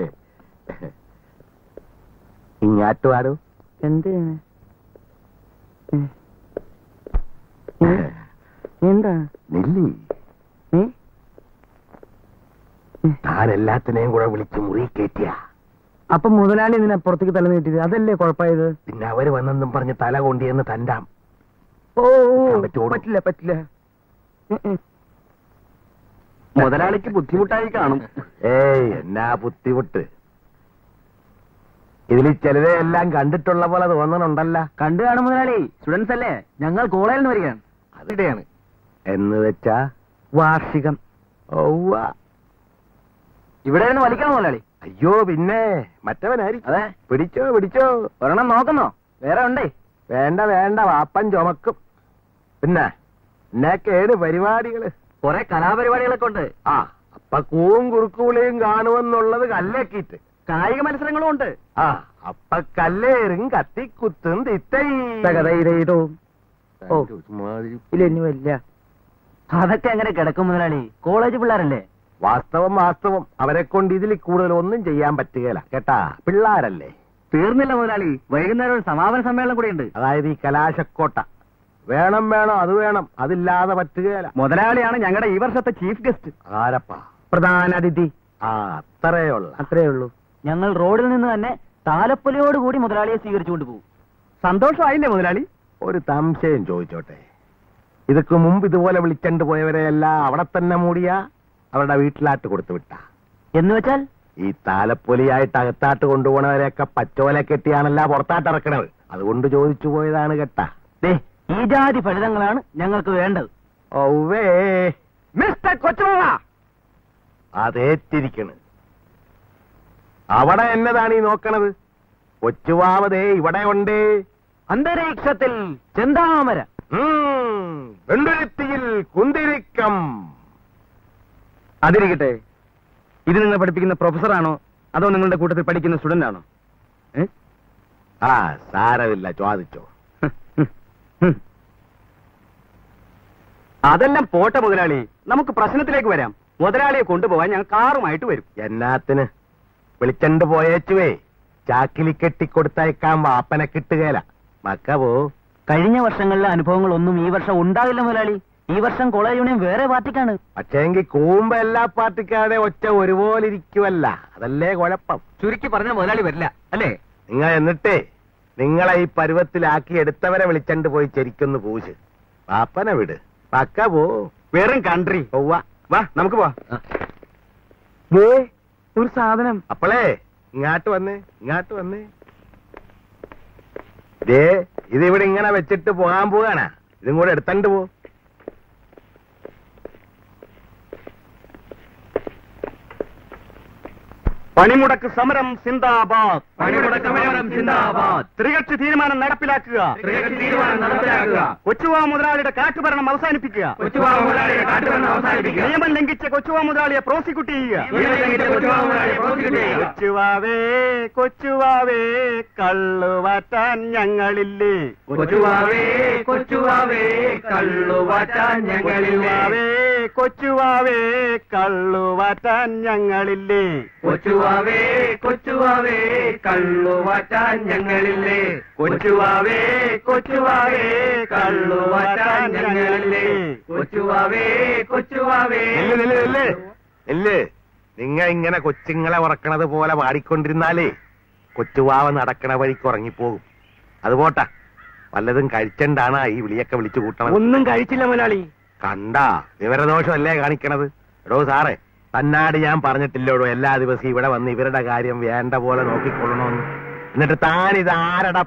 [SPEAKER 9] ഇങ്ങാട്ട് പാടൂ
[SPEAKER 4] എന്ത് എന്താ
[SPEAKER 9] നെല്ലി
[SPEAKER 4] ഏ?
[SPEAKER 9] താൻ എല്ലാത്തിനെയും കൂടെ വിളിച്ച് മുറി കയറ്റിയ
[SPEAKER 4] അപ്പൊ മുതലാളി ഇതിനെ പുറത്തേക്ക് തല നീട്ടിയത് അതല്ലേ കുഴപ്പമായത്
[SPEAKER 9] പിന്നെ അവര് വന്നെന്നും പറഞ്ഞ് തല കൊണ്ടിയെന്ന് തണ്ടാം
[SPEAKER 4] ഓ
[SPEAKER 9] ഞാൻ പറ്റുവോടോ?
[SPEAKER 4] പറ്റില്ല പറ്റില്ല ഉം, ഉം.
[SPEAKER 1] മുതലാളിക്ക് ബുദ്ധിമുട്ടായി കാണും
[SPEAKER 9] ഏയ് എന്നാ ബുദ്ധിമുട്ട് ഇതിൽ ചിലരെ എല്ലാം കണ്ടിട്ടുള്ള പോലെ തോന്നണുണ്ടല്ല
[SPEAKER 4] കണ്ടു കാണും മുതലാളി സ്റ്റുഡൻസ് അല്ലേ ഞങ്ങൾ കോളേജിൽ നിന്ന് വരികയാണ്
[SPEAKER 9] അതിടെയാണ് എന്ന് വെച്ചാ
[SPEAKER 4] വാർഷികം
[SPEAKER 9] ഔവ്വ.
[SPEAKER 4] ഇവിടെ നിന്ന് വലിക്കണം മുതലാളി
[SPEAKER 9] അയ്യോ പിന്നെ മറ്റവനായിരിക്കും
[SPEAKER 4] അതെ
[SPEAKER 9] പിടിച്ചോ പിടിച്ചോ
[SPEAKER 4] ഒരെണ്ണം നോക്കുന്നോ വേറെ ഉണ്ടേ
[SPEAKER 9] വേണ്ട വേണ്ട വാപ്പൻ ചുമക്കും പിന്നെ എന്നൊക്കെ ഏത് പരിപാടികള്
[SPEAKER 4] കുറെ കലാപരിപാടികളൊക്കെ ഉണ്ട്
[SPEAKER 9] ആ അപ്പൊ കൂവും കുറുക്കുവിളിയും കാണുമെന്നുള്ളത് കല്ലേക്കിട്ട്
[SPEAKER 4] കായിക മത്സരങ്ങളും ഉണ്ട്
[SPEAKER 9] ആ അപ്പൊ കല്ലേറും കത്തിക്കുത്തും തിത്തൈ
[SPEAKER 4] തകതൈതൈതോ. ഓ.
[SPEAKER 9] ഒരുമാതിരി
[SPEAKER 4] ഇല്ല ഇനി വല്ല അതൊക്കെ എങ്ങനെ കിടക്കും മുതലാളി കോളേജ് പിള്ളേരല്ലേ
[SPEAKER 9] വാസ്തവം വാസ്തവം അവരെ കൊണ്ട് ഇതിൽ കൂടുതൽ ഒന്നും ചെയ്യാൻ പറ്റുകയില്ല കേട്ടാ പിള്ളാരല്ലേ
[SPEAKER 4] തീർന്നില്ല മുതലാളി വൈകുന്നേരം ഒരു സമാപന സമ്മേളനം കൂടി ഉണ്ട്
[SPEAKER 9] അതായത് ഈ കലാശക്കോട്ട വേണം വേണം അത് വേണം അതില്ലാതെ പറ്റുകയില്ല
[SPEAKER 4] മുതലാളിയാണ് ഞങ്ങളുടെ ഈ വർഷത്തെ ചീഫ് ഗസ്റ്റ്
[SPEAKER 9] ആരപ്പാ
[SPEAKER 4] പ്രധാന അതിഥി
[SPEAKER 9] ആ അത്രയുള്ള
[SPEAKER 4] അത്രേ ഉള്ളൂ ഞങ്ങൾ റോഡിൽ നിന്ന് തന്നെ താലപ്പൊലിയോട് കൂടി മുതലാളിയെ സ്വീകരിച്ചുകൊണ്ട് പോകും സന്തോഷമായില്ലേ മുതലാളി
[SPEAKER 9] ഒരു സംശയം ചോദിച്ചോട്ടെ ഇതൊക്കെ മുമ്പ് ഇതുപോലെ വിളിച്ചണ്ട് പോയവരെയെല്ലാം അവിടെ തന്നെ മൂടിയ അവരുടെ വീട്ടിലാട്ട് കൊടുത്തു വിട്ട
[SPEAKER 4] എന്ന് വെച്ചാൽ
[SPEAKER 9] ഈ താലപ്പൊലിയായിട്ട് അകത്താട്ട് കൊണ്ടുപോണവരെയൊക്കെ പച്ചോല കെട്ടിയാണല്ല പുറത്താട്ട് ഇറക്കണത് അതുകൊണ്ട് ചോദിച്ചു പോയതാണ് കേട്ടാ
[SPEAKER 4] ദേ ഈ ജാതി ഫലിതങ്ങളാണ് ഞങ്ങൾക്ക് വേണ്ടത്
[SPEAKER 9] ഔവേ
[SPEAKER 4] മിസ്റ്റർ കൊച്ചുള്ള
[SPEAKER 9] അതേറ്റിരിക്കണ് അവിടെ എന്നതാണ് ഈ നോക്കണത് കൊച്ചുവാവതേ ഇവിടെ ഉണ്ട്
[SPEAKER 4] അന്തരീക്ഷത്തിൽ ചെന്താമര
[SPEAKER 9] വെണ്ടുരുത്തിയിൽ കുന്തിരിക്കം
[SPEAKER 4] അതിരിക്കട്ടെ ഇത് നിങ്ങൾ പഠിപ്പിക്കുന്ന പ്രൊഫസറാണോ അതോ നിങ്ങളുടെ കൂട്ടത്തിൽ പഠിക്കുന്ന സ്റ്റുഡന്റ് ആണോ ഏ?
[SPEAKER 9] ആ സാരമില്ല ചോദിച്ചോ
[SPEAKER 4] അതെല്ലാം പോട്ടെ മുതലാളി നമുക്ക് പ്രശ്നത്തിലേക്ക് വരാം മുതലാളിയെ കൊണ്ടുപോകാൻ ഞങ്ങൾ കാറുമായിട്ട് വരും
[SPEAKER 9] എന്നാത്തിന് വിളിച്ചണ്ട് പോയേച്ചുവേ ചാക്കിലി കെട്ടിക്കൊടുത്തയക്കാൻ വാപ്പനെ കിട്ടുകയില്ല മക്ക പോ
[SPEAKER 4] കഴിഞ്ഞ വർഷങ്ങളിലെ അനുഭവങ്ങളൊന്നും ഈ വർഷം ഉണ്ടാവില്ല മുതലാളി ഈ വർഷം കോളേജ് യൂണിയൻ വേറെ പാർട്ടിക്കാണ്
[SPEAKER 9] പക്ഷേങ്കി കൂമ്പ എല്ലാ പാർട്ടിക്കാരുടെ ഒച്ച ഒരുപോലെ ഇരിക്കുവല്ല അതല്ലേ കുഴപ്പം
[SPEAKER 4] ചുരുക്കി പറഞ്ഞ മുതലാളി വരില്ല അല്ലേ
[SPEAKER 9] നിങ്ങൾ എന്നിട്ടേ നിങ്ങളെ ഈ പരുവത്തിലാക്കി എടുത്തവരെ വിളിച്ചണ്ട് പോയി ചെരിക്കൊന്ന് പൂശ് പാപ്പനെ വിട് പക്ക പോ
[SPEAKER 4] വെറും കൺട്രി
[SPEAKER 9] പോവാ
[SPEAKER 4] വാ നമുക്ക് പോവാ ഒരു സാധനം
[SPEAKER 9] അപ്പളേ ഇങ്ങാട്ട് വന്നേ ഇങ്ങാട്ട് വന്നേ ദേ ഇതിവിടെ ഇങ്ങനെ വെച്ചിട്ട് പോകാൻ പോവാണ് ഇതും കൂടെ എടുത്തണ്ട് പോ
[SPEAKER 4] പണിമുടക്ക് സമരം സിന്ദാബാദ്
[SPEAKER 1] പണിമുടക്ക് സമരം സിന്ദാബാദ്.
[SPEAKER 4] ത്രികക്ഷി തീരുമാനം നടപ്പിലാക്കുക
[SPEAKER 1] ത്രികക്ഷി തീരുമാനം നടപ്പിലാക്കുക.
[SPEAKER 4] കൊച്ചുവാ മുതലാളിയുടെ കാട്ടുഭരണം അവസാനിപ്പിക്കുക
[SPEAKER 1] കൊച്ചുവാ മുതലാളിയുടെ കാട്ടുഭരണം അവസാനിപ്പിക്കുക.
[SPEAKER 4] നിയമം ലംഘിച്ച കൊച്ചുവാ മുതലാളിയെ പ്രോസിക്യൂട്ട് ചെയ്യുക
[SPEAKER 1] നിയമം ലംഘിച്ച കൊച്ചുവാ മുതലാളിയെ prosecute ചെയ്യുക.
[SPEAKER 4] കൊച്ചുവാവേ കൊച്ചുവാവേ കള്ളുവാറ്റാൻ ഞങ്ങളില്ലേ
[SPEAKER 1] കൊച്ചുവാവേ കൊച്ചുവാവേ കള്ളുവാറ്റാൻ ഞങ്ങളില്ലേ
[SPEAKER 4] കൊച്ചുവാവേ കള്ളുവാറ്റാൻ ഞങ്ങളില്ലേ
[SPEAKER 1] കൊച്ചുവാവേ കൊച്ചുവാവേ കള്ളുവാറ്റാൻ ഞങ്ങളില്ലേ കൊച്ചുവാവേ കൊച്ചുവാവേ കള്ളുവാറ്റാൻ ഞങ്ങളില്ലേ കൊച്ചുവാവേ കൊച്ചുവാവേ
[SPEAKER 9] നില്ല് നില്ല് നില്ല് നില്ല് നിങ്ങ ഇങ്ങനെ കൊച്ചുങ്ങളെ ഉറക്കണത് പോലെ പാടിക്കൊണ്ടിരുന്നാലേ കൊച്ചുവാവ നടക്കണ വഴിക്ക് ഉറങ്ങിപ്പോകും അത് പോട്ടാ വല്ലതും കഴിച്ചണ്ടാണ് ഈ വിളിയൊക്കെ വിളിച്ചു കൂട്ടണത്
[SPEAKER 4] ഒന്നും കഴിച്ചില്ല മുതലാളി
[SPEAKER 9] കണ്ട വിവരദോഷമല്ലേ കാണിക്കണത് എടോ സാറേ തന്നാട് ഞാൻ പറഞ്ഞിട്ടില്ലോടോ എല്ലാ ദിവസവും ഇവിടെ വന്ന് ഇവരുടെ കാര്യം വേണ്ട പോലെ നോക്കിക്കൊള്ളണമെന്ന് എന്നിട്ട് താനിത് ആരട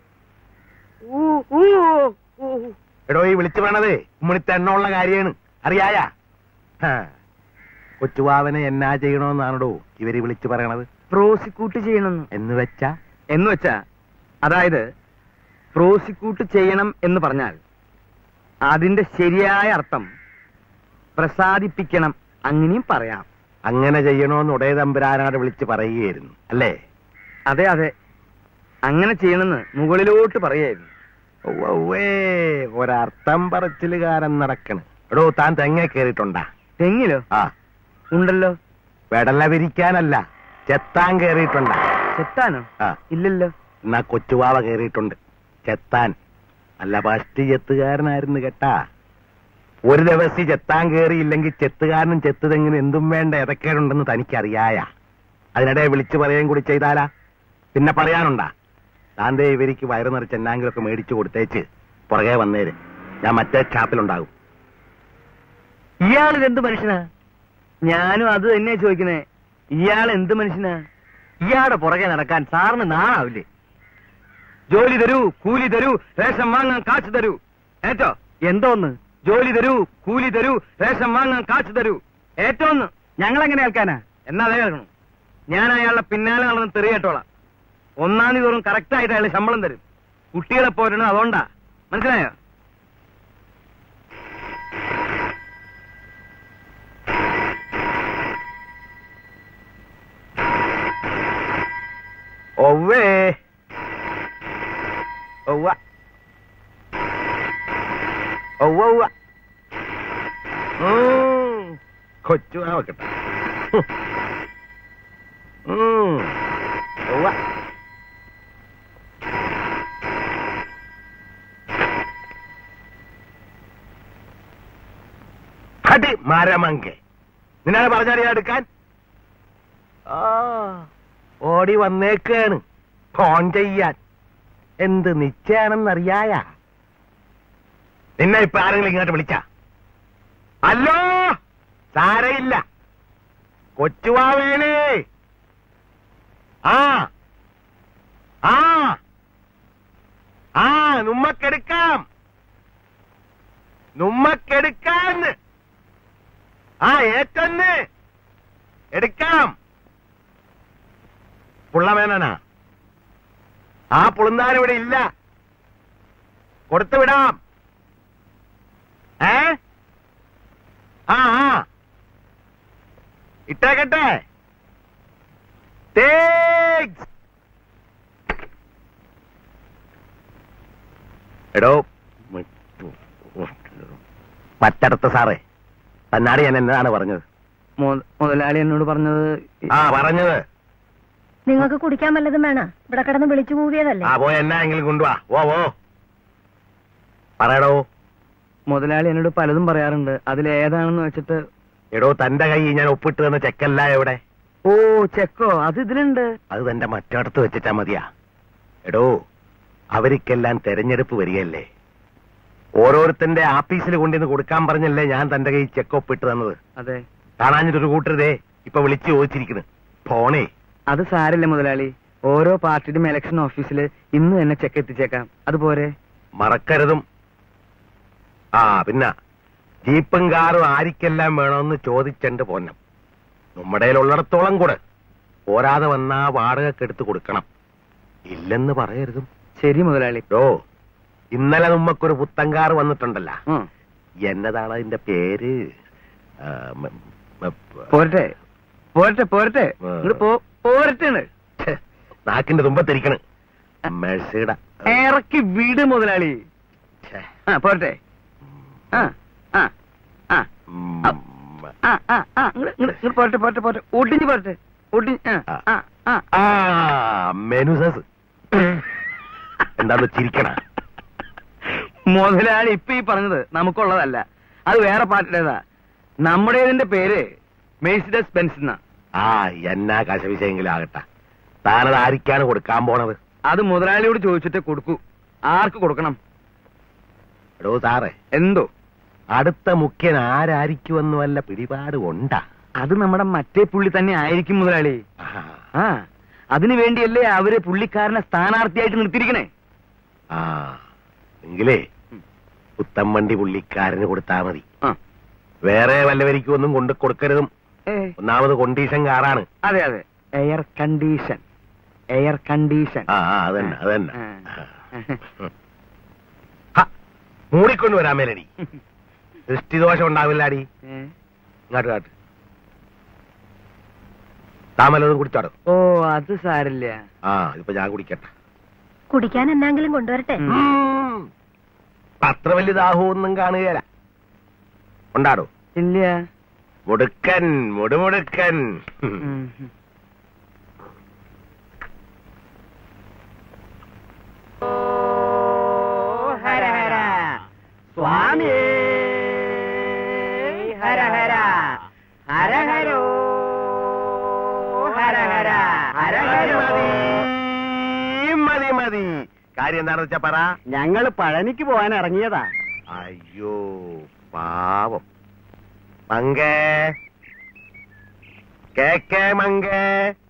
[SPEAKER 9] എടോ ഈ വിളിച്ചു പറയണതേ ഉമ്മണിത്തെ എണ്ണമുള്ള കാര്യമാണ് അറിയായ കൊച്ചുവാവനെ എന്നാ ചെയ്യണോന്നാണോ ഇവര് വിളിച്ചു പറയണത്
[SPEAKER 4] പ്രോസിക്യൂട്ട് ചെയ്യണമെന്ന്
[SPEAKER 9] എന്ന് വെച്ചാ
[SPEAKER 4] എന്ന് വെച്ചാ അതായത് പ്രോസിക്യൂട്ട് ചെയ്യണം എന്ന് പറഞ്ഞാൽ അതിന്റെ ശരിയായ അർത്ഥം പ്രസാദിപ്പിക്കണം അങ്ങനെയും പറയാം
[SPEAKER 9] അങ്ങനെ ചെയ്യണോന്ന് ഉടയ തമ്പുരാനാട് വിളിച്ച് പറയുകയായിരുന്നു അല്ലേ
[SPEAKER 4] അതെ അതെ അങ്ങനെ ചെയ്യണമെന്ന് മുകളിലോട്ട് പറയായിരുന്നു
[SPEAKER 9] ഉവ്വേ ഒരർത്ഥം പറച്ചിലുകാരൻ നടക്കണ് എടോ താൻ തെങ്ങ കേറിയിട്ടുണ്ടാ
[SPEAKER 4] തെങ്ങിലോ
[SPEAKER 9] ആ
[SPEAKER 4] ഉണ്ടല്ലോ
[SPEAKER 9] വെടല വിരിക്കാനല്ല ചെത്താൻ കേറിയിട്ടുണ്ടാ
[SPEAKER 4] ചെത്താനോ
[SPEAKER 9] ആ
[SPEAKER 4] ഇല്ലല്ലോ
[SPEAKER 9] എന്നാ കൊച്ചുവാവ കേറിയിട്ടുണ്ട് ചെത്താൻ അല്ല പഷ്ടി ചെത്തുകാരനായിരുന്നു കേട്ടാ ഒരു ദിവസം ചെത്താൻ കേറിയില്ലെങ്കിൽ ചെത്തുകാരനും ചെത്തുതെങ്ങിനും എന്തും വേണ്ട ഏതൊക്കെയുണ്ടെന്ന് തനിക്കറിയായ അതിനിടെ വിളിച്ചു പറയുകയും കൂടി ചെയ്താലാ പിന്നെ പറയാനുണ്ടാ താന്തേ ഇവർക്ക് വയറു നിറച്ച് എന്നാങ്കിലൊക്കെ മേടിച്ചു കൊടുത്തേച്ച് പുറകെ വന്നേര് ഞാൻ മറ്റേ ഷാപ്പിലുണ്ടാകും
[SPEAKER 4] ഇയാൾ എന്ത് മനുഷ്യനാ ഞാനും അത് തന്നെയാ ചോദിക്കുന്നേ ഇയാൾ എന്ത് മനുഷ്യനാ ഇയാളുടെ പുറകെ നടക്കാൻ സാറിന് നാണാവില്ലേ ജോലി തരൂ കൂലി തരൂ റേഷൻ വാങ്ങാൻ കാശ് തരൂ ഏറ്റോ എന്തോന്ന് ജോലി തരൂ കൂലി തരൂ റേഷൻ വാങ്ങാൻ കാശ് തരൂ ഏറ്റോന്ന് ഞങ്ങൾ എങ്ങനെ കേൾക്കാനാ എന്നാ അതേ കേൾക്കണം ഞാൻ അയാളുടെ പിന്നാലെ നടന്ന് തെറിയേട്ടോളാം ഒന്നാം തീയതി തോറും കറക്റ്റ് ആയിട്ട് അയാൾ ശമ്പളം തരും കുട്ടികളെ പോരണം അതുകൊണ്ടാ മനസ്സിലായോ
[SPEAKER 9] ഒവ്വേ ഒവ്വ ഒവ്വ ഒവ്വ ഉം. കൊച്ചു ആ വെക്കട്ടെ ഉം. ഒവ്വ ഹടി മരമങ്കെ നിന്നാണ് പറഞ്ഞറിയാ എടുക്കാൻ ആ ഓടി വന്നേക്കാണ് ഫോൺ ചെയ്യാൻ എന്ത് നിശ്ചയാണെന്നറിയായ നിന്നെ ഇപ്പൊ ആരെങ്കിലും ഇങ്ങോട്ട് വിളിച്ച അല്ലോ സാരയില്ല കൊച്ചുവാവേണേ ആ ആ ആ നുമ്മക്കെടുക്കാം നുമ്മക്കെടുക്കാന്ന് ആ ഏറ്റന്ന് എടുക്കാം പുള്ളമേനനാ ആ പുളുന്താൻ ഇവിടെ ഇല്ല കൊടുത്തു വിടാം ഏ ആ ആ ഇട്ടേക്കട്ടെ Thanks. എടോ മറ്റടുത്ത സാറേ തന്നാട് ഞാൻ എന്നതാണ് പറഞ്ഞത്
[SPEAKER 4] മു- മുതലാളി എന്നോട് പറഞ്ഞത്
[SPEAKER 9] ആ പറഞ്ഞത്
[SPEAKER 7] നിങ്ങൾക്ക് കുടിക്കാൻ വല്ലതും വേണോ ഇവിടെ കിടന്ന് വിളിച്ചു കൂവിയതല്ലേ
[SPEAKER 9] ആ പോയ എന്നാ എങ്കിലും കൊണ്ടുവാ ഓ ഓ പറയടോ
[SPEAKER 4] മുതലാളി എന്നോട് പലതും പറയാറുണ്ട് അതിലേതാണെന്ന് വെച്ചിട്ട്
[SPEAKER 9] എടോ തന്റെ കൈ ഞാൻ ഒപ്പിട്ട് തന്ന ചെക്കല്ല എവിടെ
[SPEAKER 4] ഓ ചെക്കോ അത് ഇതിലുണ്ട്
[SPEAKER 9] അത് തന്റെ മറ്റടത്ത് വെച്ചിട്ടാ മതിയാ എടോ അവർക്കെല്ലാം തെരഞ്ഞെടുപ്പ് വരികയല്ലേ ഓരോരുത്തന്റെ ആഫീസിൽ കൊണ്ടുവന്ന് കൊടുക്കാൻ പറഞ്ഞല്ലേ ഞാൻ തന്റെ കൈ ചെക്ക് ഒപ്പിട്ട് തന്നത്
[SPEAKER 4] അതെ
[SPEAKER 9] കാണാഞ്ഞിട്ടൊരു കൂട്ടരുതേ ഇപ്പൊ വിളിച്ചു ചോദിച്ചിരിക്കുന്നു ഫോണേ
[SPEAKER 4] അത് സാരല്ല മുതലാളി ഓരോ പാർട്ടിയുടെയും ഇലക്ഷൻ ഓഫീസിൽ ഇന്ന് തന്നെ ചെക്ക് എത്തിച്ചേക്കാം അതുപോരെ
[SPEAKER 9] മറക്കരുതും ആ പിന്നെ ജീപ്പും കാറും ആരിക്കെല്ലാം വേണമെന്ന് ചോദിച്ചണ്ട് പോന്നം നമ്മുടെ ഉള്ളിടത്തോളം കൂടെ പോരാതെ വന്നാ വാടകക്ക് എടുത്ത് കൊടുക്കണം ഇല്ലെന്ന് പറയരുതും
[SPEAKER 4] ശരി മുതലാളി
[SPEAKER 9] ഓ ഇന്നലെ നമ്മക്കൊരു പുത്തൻ കാർ വന്നിട്ടുണ്ടല്ലോ
[SPEAKER 4] ഉം.
[SPEAKER 9] എന്നതാണ് അതിന്റെ പേര് ആ, മ- മ-
[SPEAKER 4] പോരട്ടെ പോരട്ടെ പോരട്ടെ
[SPEAKER 9] ആ.
[SPEAKER 4] ഇങ്ങട് പോ പോരട്ടെ
[SPEAKER 9] ഛെ, നാക്കിന്റെ തുമ്പത്തിരിക്കണ് മെഴ്സിയുടെ
[SPEAKER 4] ഇറക്കി വീട് മുതലാളി
[SPEAKER 9] ഛെ,
[SPEAKER 4] ആ പോരട്ടെ ആ ആ ആ
[SPEAKER 9] ഉം,
[SPEAKER 4] ആ ആ ആ ഇങ്ങട് ഇങ്ങട് ഇങ്ങട് പോരട്ടെ പോരട്ടെ പോരട്ടെ ഒടിഞ്ഞ് പോരട്ടെ ഒടിഞ്ഞ് ആ ആ ആ
[SPEAKER 9] ആ മെനുസസ് എന്താന്ന് ചിരിക്കണ
[SPEAKER 4] മുതലാളി ഇപ്പൊ ഈ പറഞ്ഞത് നമുക്കുള്ളതല്ല അത് വേറെ പാർട്ടിയുടേതാ നമ്മുടേതിന്റെ പേര് മേഴ്സിഡസ് ബെൻസ് എന്നാ
[SPEAKER 9] ആ എന്നാ കശവിശയെങ്കിലും ആകട്ടെ താനത് ആരിക്കാണ് കൊടുക്കാൻ പോണത്
[SPEAKER 4] അത് മുതലാളിയോട് ചോദിച്ചിട്ട് കൊടുക്കൂ ആർക്ക് കൊടുക്കണം
[SPEAKER 9] എടോ സാറേ
[SPEAKER 4] എന്തോ
[SPEAKER 9] അടുത്ത മുഖ്യൻ ആരായിരിക്കുമെന്ന് വല്ല പിടിപാട് ഉണ്ടാ
[SPEAKER 4] അത് നമ്മുടെ മറ്റേ പുള്ളി തന്നെ ആയിരിക്കും മുതലാളി
[SPEAKER 9] ആ,
[SPEAKER 4] ആ അതിനു വേണ്ടിയല്ലേ അവര് പുള്ളിക്കാരനെ സ്ഥാനാർത്ഥിയായിട്ട് നിർത്തിയിരിക്കണേ
[SPEAKER 9] ആ എങ്കിലേ പുത്തമ്പണ്ടി പുള്ളിക്കാരന് കൊടുത്താ മതി
[SPEAKER 4] ആ.
[SPEAKER 9] വേറെ വല്ലവരിക്കും ഒന്നും കൊണ്ട് കൊടുക്കരുതും
[SPEAKER 4] ഏ,
[SPEAKER 9] ഒന്നാമത് കൊണ്ടീഷൻ കാറാണ്
[SPEAKER 4] അതെ അതെ എയർ കണ്ടീഷൻ എയർ കണ്ടീഷൻ
[SPEAKER 9] ആ ആ, അതന്നെ അതന്നെ
[SPEAKER 4] ആ.
[SPEAKER 9] ഹ, മൂടിക്കൊണ്ട് വരാൻ മേലടി ദൃഷ്ടിദോഷം ഉണ്ടാവില്ലാടി
[SPEAKER 4] ഏ?
[SPEAKER 9] ഇങ്ങോട്ട് കാട്ട് താമലതും കുടിച്ചാടോ
[SPEAKER 4] ഓ അത് സാരില്ല
[SPEAKER 9] ആ ഇപ്പൊ ഞാൻ കുടിക്കട്ടെ
[SPEAKER 7] കുടിക്കാൻ എന്നെങ്കിലും കൊണ്ടുവരട്ടെ
[SPEAKER 4] ഉം.
[SPEAKER 9] ഉം. അത്ര വലിയ ദാഹമൊന്നും കാണുകയില്ല ഉണ്ടാടോ
[SPEAKER 4] ഇല്ല
[SPEAKER 9] മുടുക്കൻ മുടുമുടുക്കൻ
[SPEAKER 4] ഉം.
[SPEAKER 5] ഹര ഹര സ്വാമി ഹര ഹര ഹര ഹരോ ഹര ഹര ഹര
[SPEAKER 9] മതി,
[SPEAKER 5] ഹരോ
[SPEAKER 9] മതി മതി മതി കാര്യം എന്താണെന്ന് വെച്ചാ പറ
[SPEAKER 5] ഞങ്ങള് പഴനിക്ക് പോകാൻ ഇറങ്ങിയതാ
[SPEAKER 9] അയ്യോ പാവം മങ്കേ കേക്കേ മങ്കേ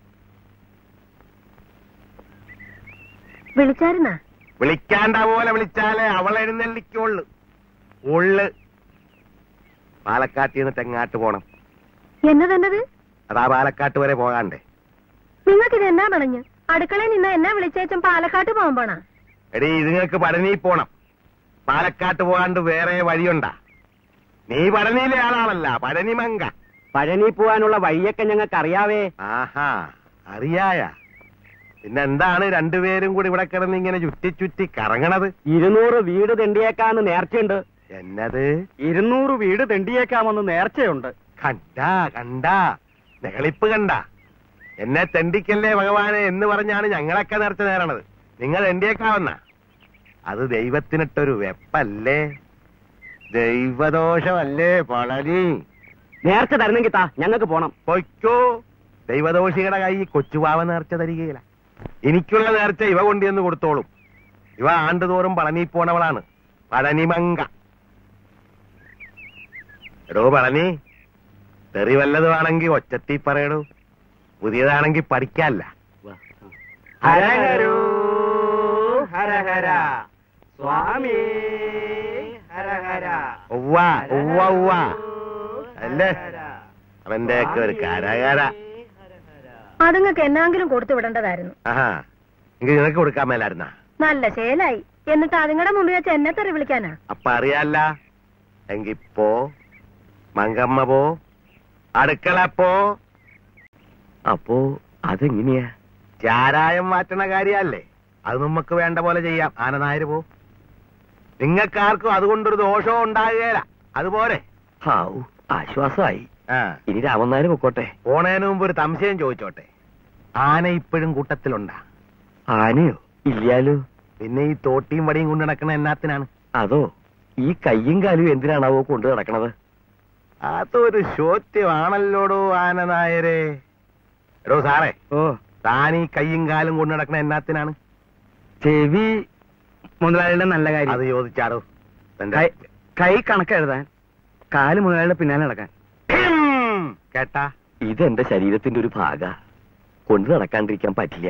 [SPEAKER 7] വിളിച്ചായിരുന്നാ
[SPEAKER 9] വിളിക്കാണ്ട പോലെ വിളിച്ചാലേ അവൾ എഴുന്നള്ളിക്കുള്ളു ഉള്ളു പാലക്കാട്ടിൽ നിന്ന് തെങ്ങാട്ട് പോണം
[SPEAKER 7] എന്നതെന്നത്
[SPEAKER 9] അതാ പാലക്കാട്ട് വരെ പോകാണ്ടേ
[SPEAKER 7] നിങ്ങൾക്കിത് എന്നാ പറഞ്ഞു അടുക്കളയിൽ നിന്ന് എന്നാ വിളിച്ചേച്ചും പാലക്കാട്ട് പോകാൻ പോണാ
[SPEAKER 9] എടീ ഇതുങ്ങൾക്ക് പഴനി പോണം പാലക്കാട്ട് പോകാണ്ട് വേറെ വഴിയുണ്ടാ നീ പഴനിയിലെ ആളാണല്ല പഴനി മങ്ക
[SPEAKER 5] പഴനി പോകാനുള്ള വഴിയൊക്കെ ഞങ്ങൾക്ക് അറിയാവേ
[SPEAKER 9] ആഹാ അറിയായ പിന്നെന്താണ് രണ്ടുപേരും കൂടി ഇവിടെ കിടന്ന് ഇങ്ങനെ ചുറ്റി ചുറ്റി കറങ്ങണത്
[SPEAKER 5] ഇരുന്നൂറ് വീട് തെണ്ടിയേക്കാന്ന് നേർച്ചയുണ്ട്
[SPEAKER 9] എന്നത്
[SPEAKER 5] ഇരുന്നൂറ് വീട് തെണ്ടിയേക്കാമെന്ന് നേർച്ചയുണ്ട്
[SPEAKER 9] കണ്ടാ കണ്ടാ നെകളിപ്പ് കണ്ട എന്നെ തെണ്ടിക്കല്ലേ ഭഗവാനെ എന്ന് പറഞ്ഞാണ് ഞങ്ങളൊക്കെ നേർച്ച നേരണത് നിങ്ങൾ എണ്ടിയേക്കാവുന്ന അത് ദൈവത്തിനിട്ടൊരു വെപ്പല്ലേ ദൈവദോഷമല്ലേ പളനി
[SPEAKER 5] നേർച്ച തരുന്നെങ്കിൽ താ ഞങ്ങൾക്ക് പോണം
[SPEAKER 9] പൊയ്ക്കോ ദൈവദോഷിയുടെ കൈ കൊച്ചുപാവ നേർച്ച തരികയില്ല എനിക്കുള്ള നേർച്ച ഇവ കൊണ്ടുവന്ന് കൊടുത്തോളും ഇവ ആണ്ടുതോറും പളനി പോണവളാണ് പഴനിമങ്ക എടോ പളനി തെറി വല്ലതുമാണെങ്കിൽ ഒച്ചത്തി പറയടോ പുതിയതാണെങ്കിൽ പഠിക്കാല്ല
[SPEAKER 5] ഹരഹരോ ഹരഹര സ്വാമി ഹരഹര
[SPEAKER 9] ഉവ്വ ഉവ്വ ഉവ്വ അല്ലേ അവന്റെ ഒക്കെ ഒരു കരകര
[SPEAKER 7] അതുങ്ങൾക്ക് എന്നാങ്കിലും കൊടുത്തു വിടേണ്ടതായിരുന്നു
[SPEAKER 9] ആഹാ എങ്കിൽ നിനക്ക് കൊടുക്കാൻ മേലായിരുന്നാ
[SPEAKER 7] നല്ല ശേലായി എന്നിട്ട് അതുങ്ങളുടെ മുമ്പിൽ വെച്ച് എന്നെ തെറി വിളിക്കാനാ
[SPEAKER 9] അപ്പൊ അറിയാല്ല എങ്കി പോ മങ്കമ്മ പോ അടുക്കള പോ
[SPEAKER 1] അപ്പോ അതെങ്ങനെയാ
[SPEAKER 9] ചാരായം മാറ്റണ കാര്യല്ലേ അത് നമുക്ക് വേണ്ട പോലെ ചെയ്യാം ആനനായര് പോ നിങ്ങൾക്കാർക്കും അതുകൊണ്ടൊരു ദോഷവും ഉണ്ടാകുകയില്ല അതുപോലെ
[SPEAKER 1] ഹാവു ആശ്വാസമായി
[SPEAKER 9] ആ
[SPEAKER 1] ഇനി രാമനാര് പൊക്കോട്ടെ
[SPEAKER 9] പോണേന് മുമ്പ് ഒരു സംശയം ചോദിച്ചോട്ടെ ആന ഇപ്പോഴും കൂട്ടത്തിലുണ്ടാ
[SPEAKER 1] ആനയോ ഇല്ലാലോ
[SPEAKER 9] പിന്നെ ഈ തോട്ടിയും വടിയും കൊണ്ട് നടക്കണ എന്നാത്തിനാണ്
[SPEAKER 1] അതോ ഈ കയ്യും കാലും എന്തിനാണാവോ കൊണ്ടു നടക്കണത്
[SPEAKER 9] അതൊരു ശോത്യമാണല്ലോടോ ആന നായരെ എടോ സാറേ
[SPEAKER 4] ഓ
[SPEAKER 9] താൻ ഈ കയ്യും കാലും കൊണ്ട് നടക്കണ എന്നാത്തിനാണ്
[SPEAKER 4] ചെവി മുതലാളിയുടെ നല്ല
[SPEAKER 9] അത്
[SPEAKER 4] കാര്യം
[SPEAKER 9] ചോദിച്ചാടോ തന്റെ
[SPEAKER 4] കൈ- കൈ കണക്കെഴുതാൻ കാല് മുതലാളിയുടെ പിന്നാലെ നടക്കാൻ
[SPEAKER 9] ഹിം! കേട്ടാ
[SPEAKER 1] ഇതെന്റെ ശരീരത്തിന്റെ ഒരു ഭാഗ കൊണ്ടു നടക്കാണ്ടിരിക്കാൻ പറ്റില്ല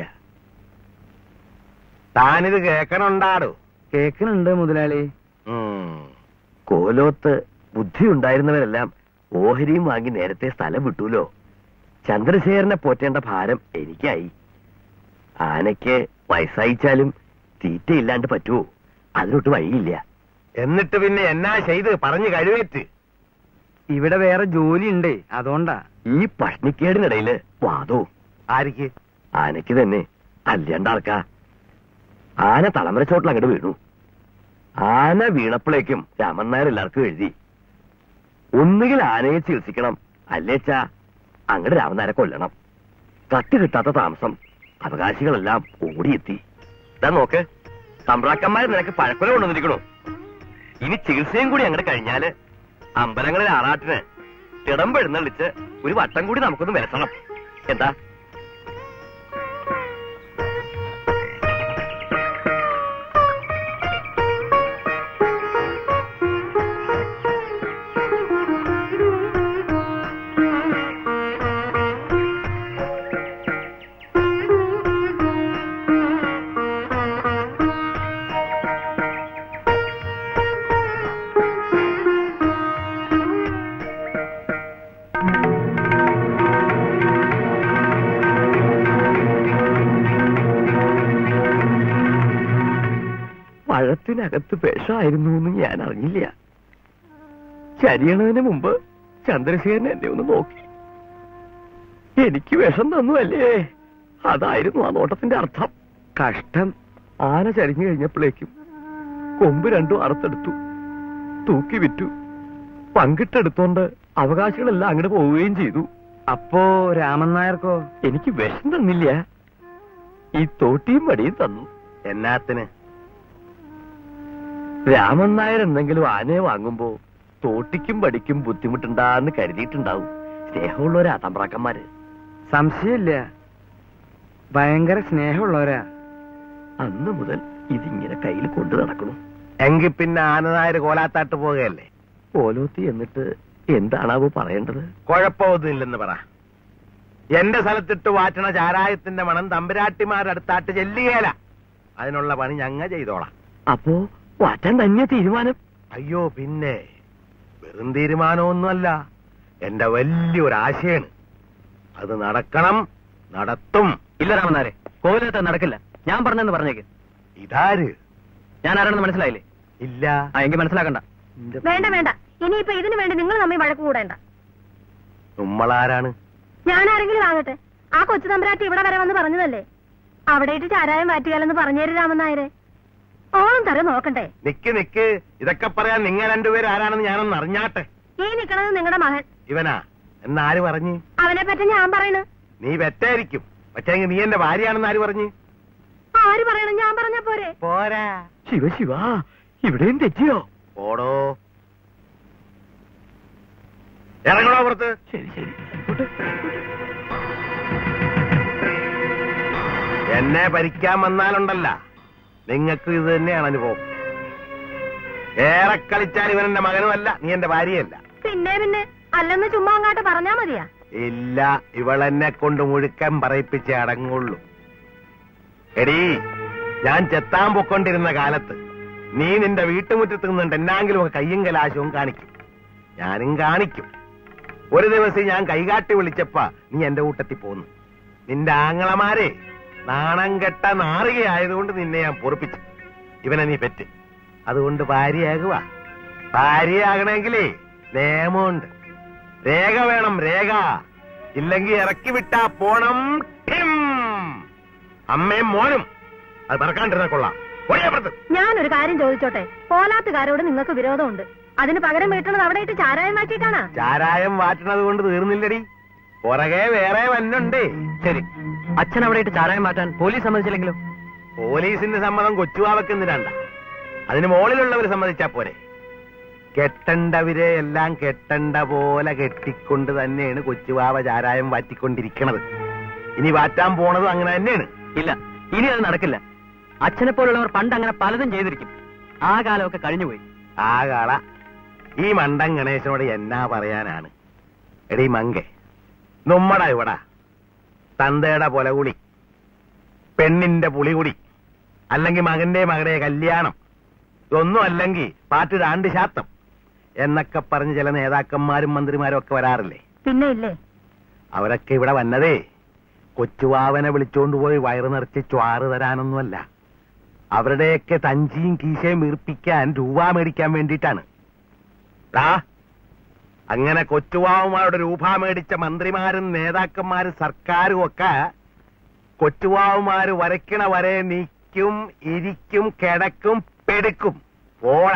[SPEAKER 9] താനിത് കേക്കണുണ്ടാടോ
[SPEAKER 4] കേക്കണുണ്ട് മുതലാളി
[SPEAKER 9] ഉം.
[SPEAKER 1] കോലോത്ത് ബുദ്ധി ഉണ്ടായിരുന്നവരെല്ലാം ഓഹരിയും വാങ്ങി നേരത്തെ സ്ഥലം വിട്ടൂലോ ചന്ദ്രശേഖരനെ പോറ്റേണ്ട ഭാരം എനിക്കായി ആനയ്ക്ക് വയസ്സായിച്ചാലും തീറ്റയില്ലാണ്ട് പറ്റുമോ അതിനൊട്ട് വഴിയില്ല
[SPEAKER 9] എന്നിട്ട് പിന്നെ എന്നാ ചെയ്ത് പറഞ്ഞു കഴിവേറ്റ്
[SPEAKER 4] ഇവിടെ വേറെ ജോലി ഉണ്ടേ അതുകൊണ്ടാ
[SPEAKER 1] ഈ പഷ്ണിക്കേടിനിടയില് വാദവും
[SPEAKER 9] ആർക്ക്
[SPEAKER 1] ആനയ്ക്ക് തന്നെ അല്ലാണ്ടാർക്കാ ആന തളമര ചോട്ടിൽ അങ്ങോട്ട് വീണു ആന വീണപ്പോഴേക്കും രാമൻ നായർ എല്ലാവർക്കും എഴുതി ഒന്നുകിൽ ആനയെ ചികിത്സിക്കണം അല്ലേച്ചാ അങ്ങോട്ട് രാമൻ നായരെ കൊല്ലണം കത്ത് കിട്ടാത്ത താമസം അവകാശികളെല്ലാം ഓടിയെത്തി ഇതാ നോക്ക് തമ്പ്രാക്കന്മാർ നിനക്ക് പഴക്കൊല കൊണ്ടുവന്നിരിക്കണു ഇനി ചികിത്സയും കൂടി അങ്ങോട്ട് കഴിഞ്ഞാല് അമ്പലങ്ങളിൽ ആറാട്ടിന് തിടമ്പ് എഴുന്നള്ളിച്ച് ഒരു വട്ടം കൂടി നമുക്കൊന്ന് വരസണം എന്താ പഴത്തിനകത്ത് വിഷമായിരുന്നു എന്ന് ഞാൻ അറിഞ്ഞില്ല ചരിയണതിന് മുമ്പ് ചന്ദ്രശേഖരൻ എന്നെ ഒന്ന് നോക്കി എനിക്ക് വിഷം തന്നു അല്ലേ അതായിരുന്നു ആ നോട്ടത്തിന്റെ അർത്ഥം കഷ്ടം ആന ചരിഞ്ഞു കഴിഞ്ഞപ്പോഴേക്കും കൊമ്പ് രണ്ടും അറുത്തെടുത്തു തൂക്കി വിറ്റു പങ്കിട്ടെടുത്തോണ്ട് അവകാശികളെല്ലാം അങ്ങോട്ട് പോവുകയും ചെയ്തു
[SPEAKER 4] അപ്പോ രാമൻ നായർക്കോ
[SPEAKER 1] എനിക്ക് വിഷം തന്നില്ല ഈ തോട്ടിയും വടിയും തന്നു
[SPEAKER 9] എന്നാത്തിന്
[SPEAKER 1] രാമൻ നായർ എന്തെങ്കിലും ആനയെ വാങ്ങുമ്പോ തോട്ടിക്കും പടിക്കും ബുദ്ധിമുട്ടുണ്ടാന്ന് കരുതിയിട്ടുണ്ടാവും സ്നേഹമുള്ളവരാ തമ്പ്രാക്കന്മാര്
[SPEAKER 4] സംശയമില്ല ഭയങ്കര സ്നേഹമുള്ളവരാ
[SPEAKER 1] അന്ന് മുതൽ ഇതിങ്ങനെ കയ്യിൽ കൊണ്ടു നടക്കണു
[SPEAKER 9] എങ്കിൽ പിന്നെ ആനനായർ കോലാത്താട്ട് പോകുകയല്ലേ
[SPEAKER 1] ഓലോത്തി എന്നിട്ട് എന്താണാവോ പറയേണ്ടത്
[SPEAKER 9] കുഴപ്പമൊന്നുമില്ലെന്ന് പറ എന്റെ സ്ഥലത്തിട്ട് വാറ്റണ ചാരായത്തിന്റെ മണം തമ്പുരാട്ടിമാരടുത്താട്ട് ചെല്ലുകയല അതിനുള്ള പണി ഞങ്ങ ചെയ്തോളാം
[SPEAKER 1] അപ്പോ വാറ്റാൻ തന്നെ തീരുമാനം
[SPEAKER 9] അയ്യോ പിന്നെ വെറും തീരുമാനമൊന്നുമല്ല എന്റെ വലിയൊരു ആശയാണ് അത് നടക്കണം നടത്തും
[SPEAKER 8] ഇല്ല രാമനാരെ കോവിലത്ത് നടക്കില്ല ഞാൻ പറഞ്ഞെന്ന് പറഞ്ഞേക്ക്
[SPEAKER 9] ഇതാര്
[SPEAKER 8] ഞാൻ ആരാണെന്ന് മനസ്സിലായില്ലേ
[SPEAKER 9] ഇല്ല
[SPEAKER 8] ആ എങ്കിൽ മനസ്സിലാക്കണ്ട
[SPEAKER 7] വേണ്ട വേണ്ട ഇനിയിപ്പോ ഇതിനു വേണ്ടി നിങ്ങൾ തമ്മിൽ വഴക്ക് കൂടേണ്ട
[SPEAKER 9] നമ്മളാരാണ്
[SPEAKER 7] ഞാൻ ആരെങ്കിലും ആകട്ടെ ആ കൊച്ചു തമ്പരാട്ടി ഇവിടെ വരെ വന്ന് പറഞ്ഞതല്ലേ അവിടെ ഇട്ട് ചാരായം മാറ്റിയാലെന്ന് പറഞ്ഞേര് രാമൻ നായരെ ഓണം തരം നോക്കണ്ടേ
[SPEAKER 9] നിക്ക് നിക്ക് ഇതൊക്കെ പറയാൻ നിങ്ങൾ രണ്ടുപേരും ആരാണെന്ന് ഞാനൊന്ന് അറിഞ്ഞാട്ടെ
[SPEAKER 7] ഈ നിക്കണത് നിങ്ങളുടെ മകൻ
[SPEAKER 9] ഇവനാ എന്നാര് പറഞ്ഞു
[SPEAKER 7] അവനെ പറ്റി ഞാൻ പറയണ
[SPEAKER 9] നീ വെറ്റായിരിക്കും പക്ഷേ നീ എന്റെ ഭാര്യയാണെന്ന് ആര് പറഞ്ഞു
[SPEAKER 7] ആര് പറയണം ഞാൻ പറഞ്ഞ പോരെ
[SPEAKER 9] പോരാ
[SPEAKER 1] ശിവ ശിവ ഇവിടെയും തെറ്റിയോ
[SPEAKER 9] ഓടോ ഇറങ്ങണോ പുറത്ത്
[SPEAKER 1] ശരി ശരി
[SPEAKER 9] എന്നെ ഭരിക്കാൻ വന്നാലുണ്ടല്ല നിങ്ങൾക്ക് ഇത് തന്നെയാണ് അനുഭവം ഏറെ കളിച്ചാൽ ഇവൻ എന്റെ മകനുമല്ല നീ എന്റെ ഭാര്യയല്ല
[SPEAKER 7] പിന്നെ പിന്നെ അല്ലെന്ന് ചുമ്മാ അങ്ങാട്ട് പറഞ്ഞാ മതിയാ
[SPEAKER 9] ഇല്ല ഇവളെന്നെ കൊണ്ട് മുഴുക്കൻ പറയിപ്പിച്ചേ അടങ്ങുള്ളൂ എടീ ഞാൻ ചെത്താൻ പൊക്കൊണ്ടിരുന്ന കാലത്ത് നീ നിന്റെ വീട്ടുമുറ്റത്ത് നിന്നുണ്ട് എന്നാങ്കിലും ഒക്കെ കയ്യും കലാശവും കാണിക്കും ഞാനും കാണിക്കും ഒരു ദിവസം ഞാൻ കൈകാട്ടി വിളിച്ചപ്പ നീ എന്റെ കൂട്ടത്തിൽ പോന്നു നിന്റെ ആങ്ങളമാരെ നാണം കെട്ട നാറികയായതുകൊണ്ട് നിന്നെ ഞാൻ പൊറപ്പിച്ചു ഇവനെ നീ പെറ്റ് അതുകൊണ്ട് ഭാര്യയാകുക ഭാര്യയാകണമെങ്കിലേ നിയമമുണ്ട് രേഖ വേണം രേഖ ഇല്ലെങ്കിൽ ഇറക്കി വിട്ടാ പോണം ഠിം. അമ്മയും മോനും അത് മറക്കാണ്ടിരുന്ന കൊള്ളാം ഒരേപ്പുറത്ത്
[SPEAKER 7] ഞാനൊരു കാര്യം ചോദിച്ചോട്ടെ പോലാത്തുകാരോട് നിങ്ങൾക്ക് വിരോധമുണ്ട് അതിന് പകരം വീട്ടണത് അവിടെ ഇട്ട് ചാരായം മാറ്റിയിട്ടാണ്
[SPEAKER 9] ചാരായം മാറ്റണത് കൊണ്ട് തീർന്നില്ലടി പുറകെ വേറെ വന്നുണ്ടേ
[SPEAKER 8] ശരി അച്ഛൻ അവിടെ ഇട്ട് ചാരായം മാറ്റാൻ പോലീസ് സമ്മതിച്ചില്ലെങ്കിലോ
[SPEAKER 9] പോലീസിന്റെ സമ്മതം കൊച്ചുവാവക്ക് എന്തിനാണ്ട അതിന് മുകളിലുള്ളവർ സമ്മതിച്ചാ പോരെ കെട്ടണ്ടവരെ എല്ലാം കെട്ടണ്ട പോലെ കെട്ടിക്കൊണ്ട് തന്നെയാണ് കൊച്ചുവാവ ചാരായം വാറ്റിക്കൊണ്ടിരിക്കണത് ഇനി വാറ്റാൻ പോണതും അങ്ങനെ തന്നെയാണ്
[SPEAKER 8] ഇല്ല ഇനി അത് നടക്കില്ല അച്ഛനെ പോലുള്ളവർ പണ്ട് അങ്ങനെ പലതും ചെയ്തിരിക്കും ആ കാലമൊക്കെ കഴിഞ്ഞുപോയി
[SPEAKER 9] ആ കാള ഈ മണ്ടൻ ഗണേശനോട് എന്നാ പറയാനാണ് എടീ മങ്കെ നമ്മടാ ഇവിടാ തന്തയുടെ പൊലകുളി പെണ്ണിന്റെ പുളികുടി അല്ലെങ്കിൽ മകന്റെ മകളുടെ കല്യാണം ഇതൊന്നും അല്ലെങ്കിൽ പാട്ട് രണ്ട് ശാത്തം എന്നൊക്കെ പറഞ്ഞ് ചില നേതാക്കന്മാരും മന്ത്രിമാരും ഒക്കെ വരാറില്ലേ
[SPEAKER 3] പിന്നെ ഇല്ലേ
[SPEAKER 9] അവരൊക്കെ ഇവിടെ വന്നതേ കൊച്ചുവാവനെ വിളിച്ചോണ്ട് പോയി വയറ് നിറച്ച് ചുവാറ് തരാനൊന്നുമല്ല അവരുടെയൊക്കെ തഞ്ചിയും കീശയും വീർപ്പിക്കാൻ രൂപ മേടിക്കാൻ വേണ്ടിയിട്ടാണ് ദാ, അങ്ങനെ കൊച്ചുവാവുമാരുടെ രൂപ മേടിച്ച മന്ത്രിമാരും നേതാക്കന്മാരും സർക്കാരും ഒക്കെ കൊച്ചുവാവുമാര് വരയ്ക്കണ വരെ നിൽക്കും ഇരിക്കും കിടക്കും പെടുക്കും പോണ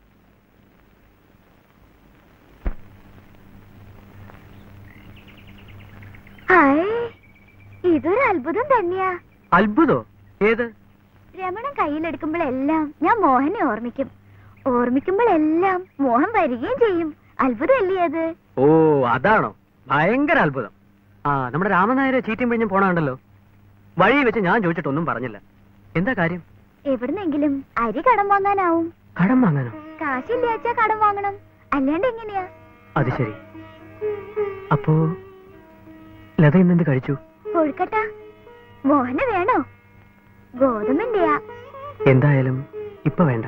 [SPEAKER 7] ഹായ് ഇതൊരു അത്ഭുതം തന്നെയാ
[SPEAKER 8] അത്ഭുതോ ഏത്
[SPEAKER 7] രമണൻ കയ്യിലെടുക്കുമ്പോഴെല്ലാം ഞാൻ മോഹനെ ഓർമ്മിക്കും ഓർമ്മിക്കുമ്പോഴെല്ലാം മോഹൻ വരികയും ചെയ്യും അത്ഭുതമല്ലേ അത്
[SPEAKER 8] ഓ അതാണോ ഭയങ്കര അത്ഭുതം ആ നമ്മുടെ രാമനായരെ ചീറ്റും പിഴിഞ്ഞും പോണാണ്ടല്ലോ വഴി വെച്ച് ഞാൻ ചോദിച്ചിട്ടൊന്നും പറഞ്ഞില്ല എന്താ കാര്യം
[SPEAKER 7] എവിടുന്നെങ്കിലും അരി കടം വാങ്ങാനാവും
[SPEAKER 8] കടം വാങ്ങാനോ
[SPEAKER 7] കാശില്ലാച്ചാ കടം വാങ്ങണം അല്ലാണ്ട് എങ്ങനെയാ
[SPEAKER 8] അത് ശരി അപ്പോ ലത ഇന്നെന്ത് കഴിച്ചു
[SPEAKER 7] കൊഴുക്കട്ട മോഹന് വേണോ ഗോതമ്പിന്റെയാ
[SPEAKER 8] എന്തായാലും ഇപ്പൊ വേണ്ട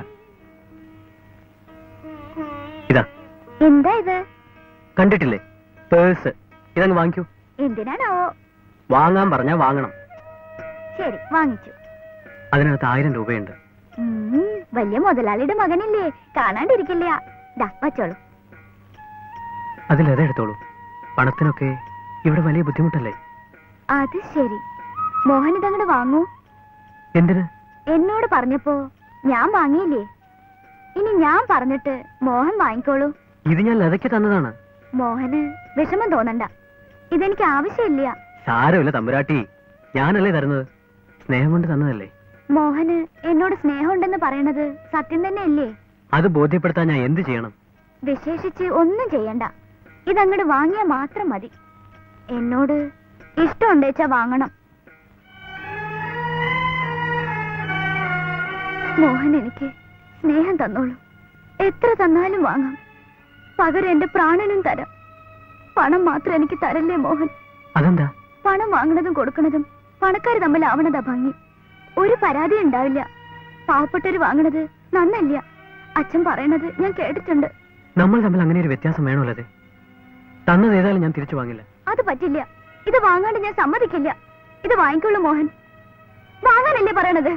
[SPEAKER 8] ഇതാ
[SPEAKER 7] എന്താ ഇത്
[SPEAKER 8] കണ്ടിട്ടില്ലേ പേഴ്സ് ഇതങ്ങ് വാങ്ങിക്കൂ
[SPEAKER 7] എന്തിനാണാവോ
[SPEAKER 8] വാങ്ങാൻ പറഞ്ഞാ വാങ്ങണം
[SPEAKER 7] ശരി വാങ്ങിച്ചു
[SPEAKER 8] അതിനകത്ത് ആയിരം രൂപയുണ്ട്
[SPEAKER 7] ഉം, വലിയ മുതലാളിയുടെ മകനില്ലേ കാണാണ്ടിരിക്കില്ല ദാ വച്ചോളൂ
[SPEAKER 8] അതിൽ എടുത്തോളൂ പണത്തിനൊക്കെ ഇവിടെ വലിയ ബുദ്ധിമുട്ടല്ലേ
[SPEAKER 7] അത് ശരി മോഹൻ ഇതങ്ങട് വാങ്ങൂ
[SPEAKER 8] എന്തിന്
[SPEAKER 7] എന്നോട് പറഞ്ഞപ്പോ ഞാൻ വാങ്ങിയില്ലേ ഇനി ഞാൻ പറഞ്ഞിട്ട് മോഹൻ വാങ്ങിക്കോളൂ
[SPEAKER 8] ഇത് ഞാൻ ലതയ്ക്ക് തന്നതാണ്
[SPEAKER 7] മോഹന് വിഷമം തോന്നണ്ട ഇതെനിക്ക് ആവശ്യമില്ല
[SPEAKER 8] സാരമില്ല തമ്പുരാട്ടി ഞാനല്ലേ തരുന്നത് സ്നേഹം കൊണ്ട് തന്നതല്ലേ
[SPEAKER 7] മോഹന് എന്നോട് സ്നേഹമുണ്ടെന്ന് പറയണത് സത്യം തന്നെ അല്ലേ
[SPEAKER 8] അത് ബോധ്യപ്പെടുത്താൻ ഞാൻ എന്ത് ചെയ്യണം
[SPEAKER 7] വിശേഷിച്ച് ഒന്നും ചെയ്യണ്ട ഇതങ്ങട് വാങ്ങിയാ മാത്രം മതി എന്നോട് ഇഷ്ടമുണ്ടേച്ചാ വാങ്ങണം മോഹൻ എനിക്ക് സ്നേഹം തന്നോളൂ എത്ര തന്നാലും വാങ്ങാം പകരം എന്റെ പ്രാണനും തരാം പണം മാത്രം എനിക്ക് തരല്ലേ മോഹൻ
[SPEAKER 8] അതെന്താ
[SPEAKER 7] പണം വാങ്ങണതും കൊടുക്കണതും പണക്കാർ തമ്മിലാവണതാ ഭംഗി ഒരു പരാതി ഉണ്ടാവില്ല പാവപ്പെട്ടവര് വാങ്ങണത് നന്നല്ല അച്ഛൻ പറയണത് ഞാൻ കേട്ടിട്ടുണ്ട്
[SPEAKER 8] നമ്മൾ തമ്മിൽ അങ്ങനെ ഒരു വ്യത്യാസം വേണോ ലതേ തന്നത് ഏതായാലും ഞാൻ തിരിച്ചു വാങ്ങില്ല
[SPEAKER 7] അത് പറ്റില്ല ഇത് വാങ്ങാണ്ട് ഞാൻ സമ്മതിക്കില്ല ഇത് വാങ്ങിക്കുള്ളൂ മോഹൻ വാങ്ങാനല്ലേ പറയണത്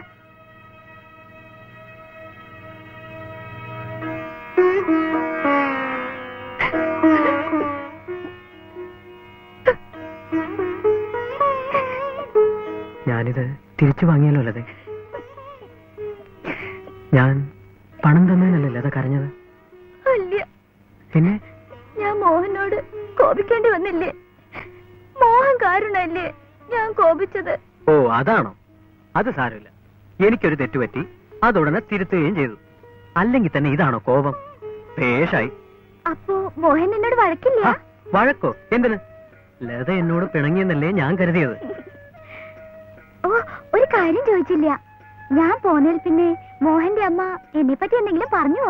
[SPEAKER 8] ഞാനിത് തിരിച്ചു വാങ്ങിയാലോ ലതേ ഞാൻ പണം തന്നതിനല്ലേ ലത കരഞ്ഞത്
[SPEAKER 7] അല്ല
[SPEAKER 8] പിന്നെ
[SPEAKER 7] ഞാൻ മോഹനോട് കോപിക്കേണ്ടി വന്നില്ലേ മോഹൻ കാരണല്ലേ ഞാൻ കോപിച്ചത്
[SPEAKER 8] ഓ അതാണോ അത് സാരമില്ല എനിക്കൊരു തെറ്റുപറ്റി അതുടനെ തിരുത്തുകയും ചെയ്തു അല്ലെങ്കിൽ തന്നെ ഇതാണോ കോപം പേഷായി
[SPEAKER 7] അപ്പോ മോഹൻ എന്നോട് വഴക്കില്ല
[SPEAKER 8] ആ, വഴക്കോ എന്തിന് ലത എന്നോട് പിണങ്ങിയെന്നല്ലേ ഞാൻ കരുതിയത്
[SPEAKER 7] ഓ ഒരു കാര്യം ചോദിച്ചില്ല ഞാൻ പോന്നതിൽ പിന്നെ മോഹന്റെ അമ്മ എന്നെ പറ്റി എന്തെങ്കിലും പറഞ്ഞുവോ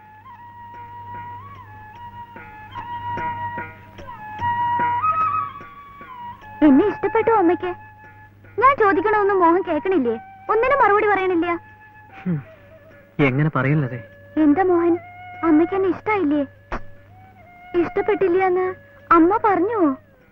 [SPEAKER 7] എന്നെ ഇഷ്ടപ്പെട്ടു അമ്മയ്ക്ക് ഞാൻ ചോദിക്കണമെന്നും മോഹൻ കേൾക്കണില്ലേ ഒന്നിനും മറുപടി പറയണില്ല
[SPEAKER 8] ഹും, എങ്ങനെ പറയില്ലതേ
[SPEAKER 7] എന്താ മോഹൻ അമ്മയ്ക്ക് എന്നെ ഇഷ്ടായില്ലേ ഇഷ്ടപ്പെട്ടില്ല എന്ന് അമ്മ പറഞ്ഞുവോ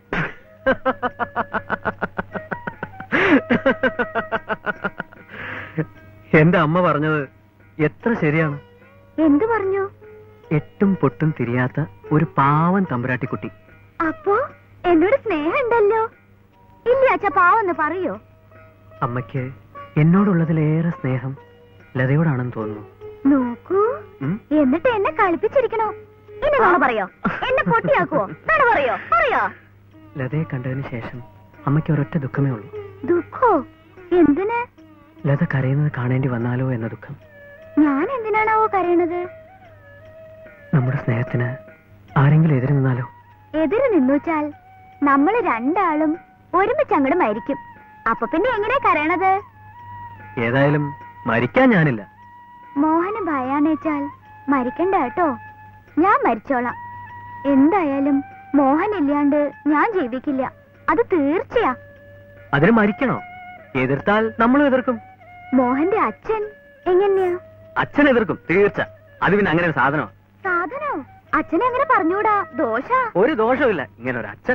[SPEAKER 8] എന്റെ അമ്മ പറഞ്ഞത് എത്ര ശരിയാണ്
[SPEAKER 7] എന്തു പറഞ്ഞു
[SPEAKER 8] എട്ടും പൊട്ടും തിരിയാത്ത ഒരു പാവൻ തമ്പുരാട്ടിക്കുട്ടി
[SPEAKER 7] അപ്പോ എന്നോട് സ്നേഹം ഉണ്ടല്ലോ ഇല്ല അച്ഛ പാവെന്ന് പറയോ
[SPEAKER 8] അമ്മയ്ക്ക് എന്നോടുള്ളതിലേറെ സ്നേഹം ലതയോടാണെന്ന് തോന്നുന്നു
[SPEAKER 7] നോക്കൂ
[SPEAKER 8] ഉം?
[SPEAKER 7] എന്നിട്ട് എന്നെ കളിപ്പിച്ചിരിക്കണോ ഇനി നോണ പറയോ എന്നെ പൊട്ടിയാക്കുവോ നോണ പറയോ പറയോ
[SPEAKER 8] ലതയെ കണ്ടതിന് ശേഷം അമ്മയ്ക്ക് ഒരൊറ്റ ദുഃഖമേ ഉള്ളൂ
[SPEAKER 7] ദുഃഖോ എന്തിന്
[SPEAKER 8] ലത കരയുന്നത് കാണേണ്ടി വന്നാലോ എന്ന ദുഃഖം
[SPEAKER 7] ഞാൻ എന്തിനാണാവോ കരയണത്
[SPEAKER 8] നമ്മുടെ സ്നേഹത്തിന് ആരെങ്കിലും എതിര് നിന്നാലോ
[SPEAKER 7] എതിര് നിന്നുവച്ചാൽ നമ്മള് രണ്ടാളും ഒരുമിച്ച് അങ്ങോട്ട് മരിക്കും അപ്പൊ പിന്നെ എങ്ങനെയാ കരയണത്
[SPEAKER 8] ഏതായാലും മരിക്കാൻ ഞാനില്ല
[SPEAKER 7] മോഹന് ഭയാന്നേച്ചാൽ മരിക്കണ്ട കേട്ടോ ഞാൻ മരിച്ചോളാം എന്തായാലും മോഹൻ ഇല്ലാണ്ട് ഞാൻ ജീവിക്കില്ല അത് തീർച്ചയാ
[SPEAKER 8] അതിന് മരിക്കണോ എതിർത്താൽ നമ്മളും എതിർക്കും
[SPEAKER 7] മോഹന്റെ അച്ഛൻ എങ്ങനെയാ
[SPEAKER 8] അച്ഛൻ എതിർക്കും തീർച്ച അത് പിന്നെ അങ്ങനെ ഒരു സാധനമാണ്
[SPEAKER 7] സാധനോ അച്ഛനെ അങ്ങനെ പറഞ്ഞൂടാ ദോശ
[SPEAKER 8] ഒരു ദോഷമില്ല ഇങ്ങനെ ഒരു അച്ഛൻ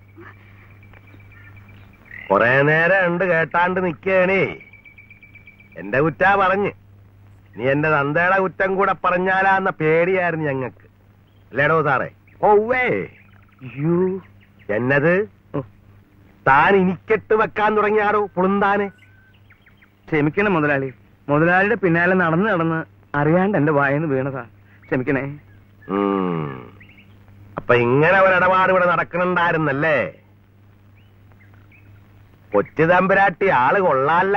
[SPEAKER 9] കൊറേ നേരം ഉണ്ട് കേട്ടാണ്ട് നിക്കേണേ എന്റെ കുറ്റാ പറഞ്ഞ് നീ എന്റെ തന്തയുടെ കുറ്റം കൂടെ പറഞ്ഞാലാന്ന പേടിയായിരുന്നു ഞങ്ങക്ക് അല്ലേടോ സാറേ ഓവേ യു എന്നത് താൻ ഇനിക്കെട്ട് വെക്കാൻ തുടങ്ങിയാടോ പുളുന്താന്
[SPEAKER 4] ക്ഷമിക്കണം മുതലാളി മുതലാളിയുടെ പിന്നാലെ നടന്ന് നടന്ന് അറിയാണ്ട് എന്റെ വായന്ന് വീണതാ ക്ഷമിക്കണേ
[SPEAKER 9] ഉം. അപ്പൊ ഇങ്ങനെ ഒരിടപാട് ഇവിടെ നടക്കണുണ്ടായിരുന്നല്ലേ കൊച്ചു തമ്പുരാട്ടി ആള് കൊള്ളാല്ല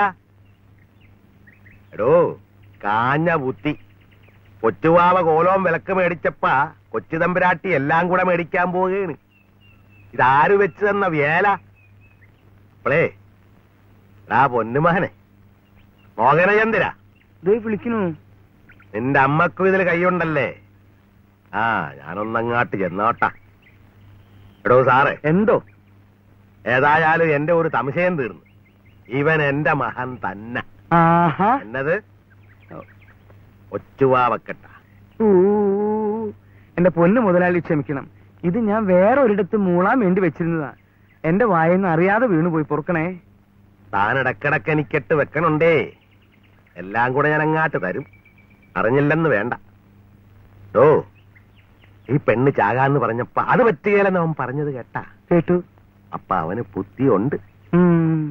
[SPEAKER 9] എടോ കാഞ്ഞ ബുദ്ധി കൊച്ചുവാവ കോലോം വിലക്ക് മേടിച്ചപ്പ കൊച്ചു തമ്പുരാട്ടി എല്ലാം കൂടെ മേടിക്കാൻ പോവുകയാണ് ഇതാര് വെച്ച് തന്ന വേല അപ്പളേ ആ പൊന്നുമകനെ മോഹനചന്ദ്ര
[SPEAKER 4] ദേ വിളിക്കണു
[SPEAKER 9] നിന്റെ അമ്മക്കും ഇതിൽ കൈയുണ്ടല്ലേ ആ ഞാനൊന്നങ്ങാട്ട് ചെന്നോട്ടാ എടോ സാറേ
[SPEAKER 4] എന്തോ
[SPEAKER 9] ഏതായാലും എന്റെ ഒരു സംശയം തീർന്നു ഇവൻ എന്റെ മകൻ തന്നെ
[SPEAKER 4] ആഹാ
[SPEAKER 9] എന്നത് ഒച്ചുവാവക്കട്ട
[SPEAKER 4] ഊ, എന്റെ പൊന്ന് മുതലാളി ക്ഷമിക്കണം ഇത് ഞാൻ വേറെ ഒരിടത്ത് മൂളാൻ വേണ്ടി വെച്ചിരുന്നതാ എന്റെ വായന്ന് അറിയാതെ വീണുപോയി പൊറുക്കണേ
[SPEAKER 9] താൻ ഇടക്കിടക്ക് എനിക്കെട്ട് വെക്കണുണ്ടേ എല്ലാം കൂടെ ഞാൻ അങ്ങാട്ട് തരും അറിഞ്ഞില്ലെന്ന് വേണ്ട ഓ ഈ പെണ്ണ് ചാകാന്ന് പറഞ്ഞപ്പ അത് പറ്റുകയില്ലെന്ന് അവൻ പറഞ്ഞത് കേട്ടാ
[SPEAKER 4] കേട്ടു
[SPEAKER 9] അപ്പൊ അവന് ബുദ്ധിയുണ്ട്
[SPEAKER 4] ഉം.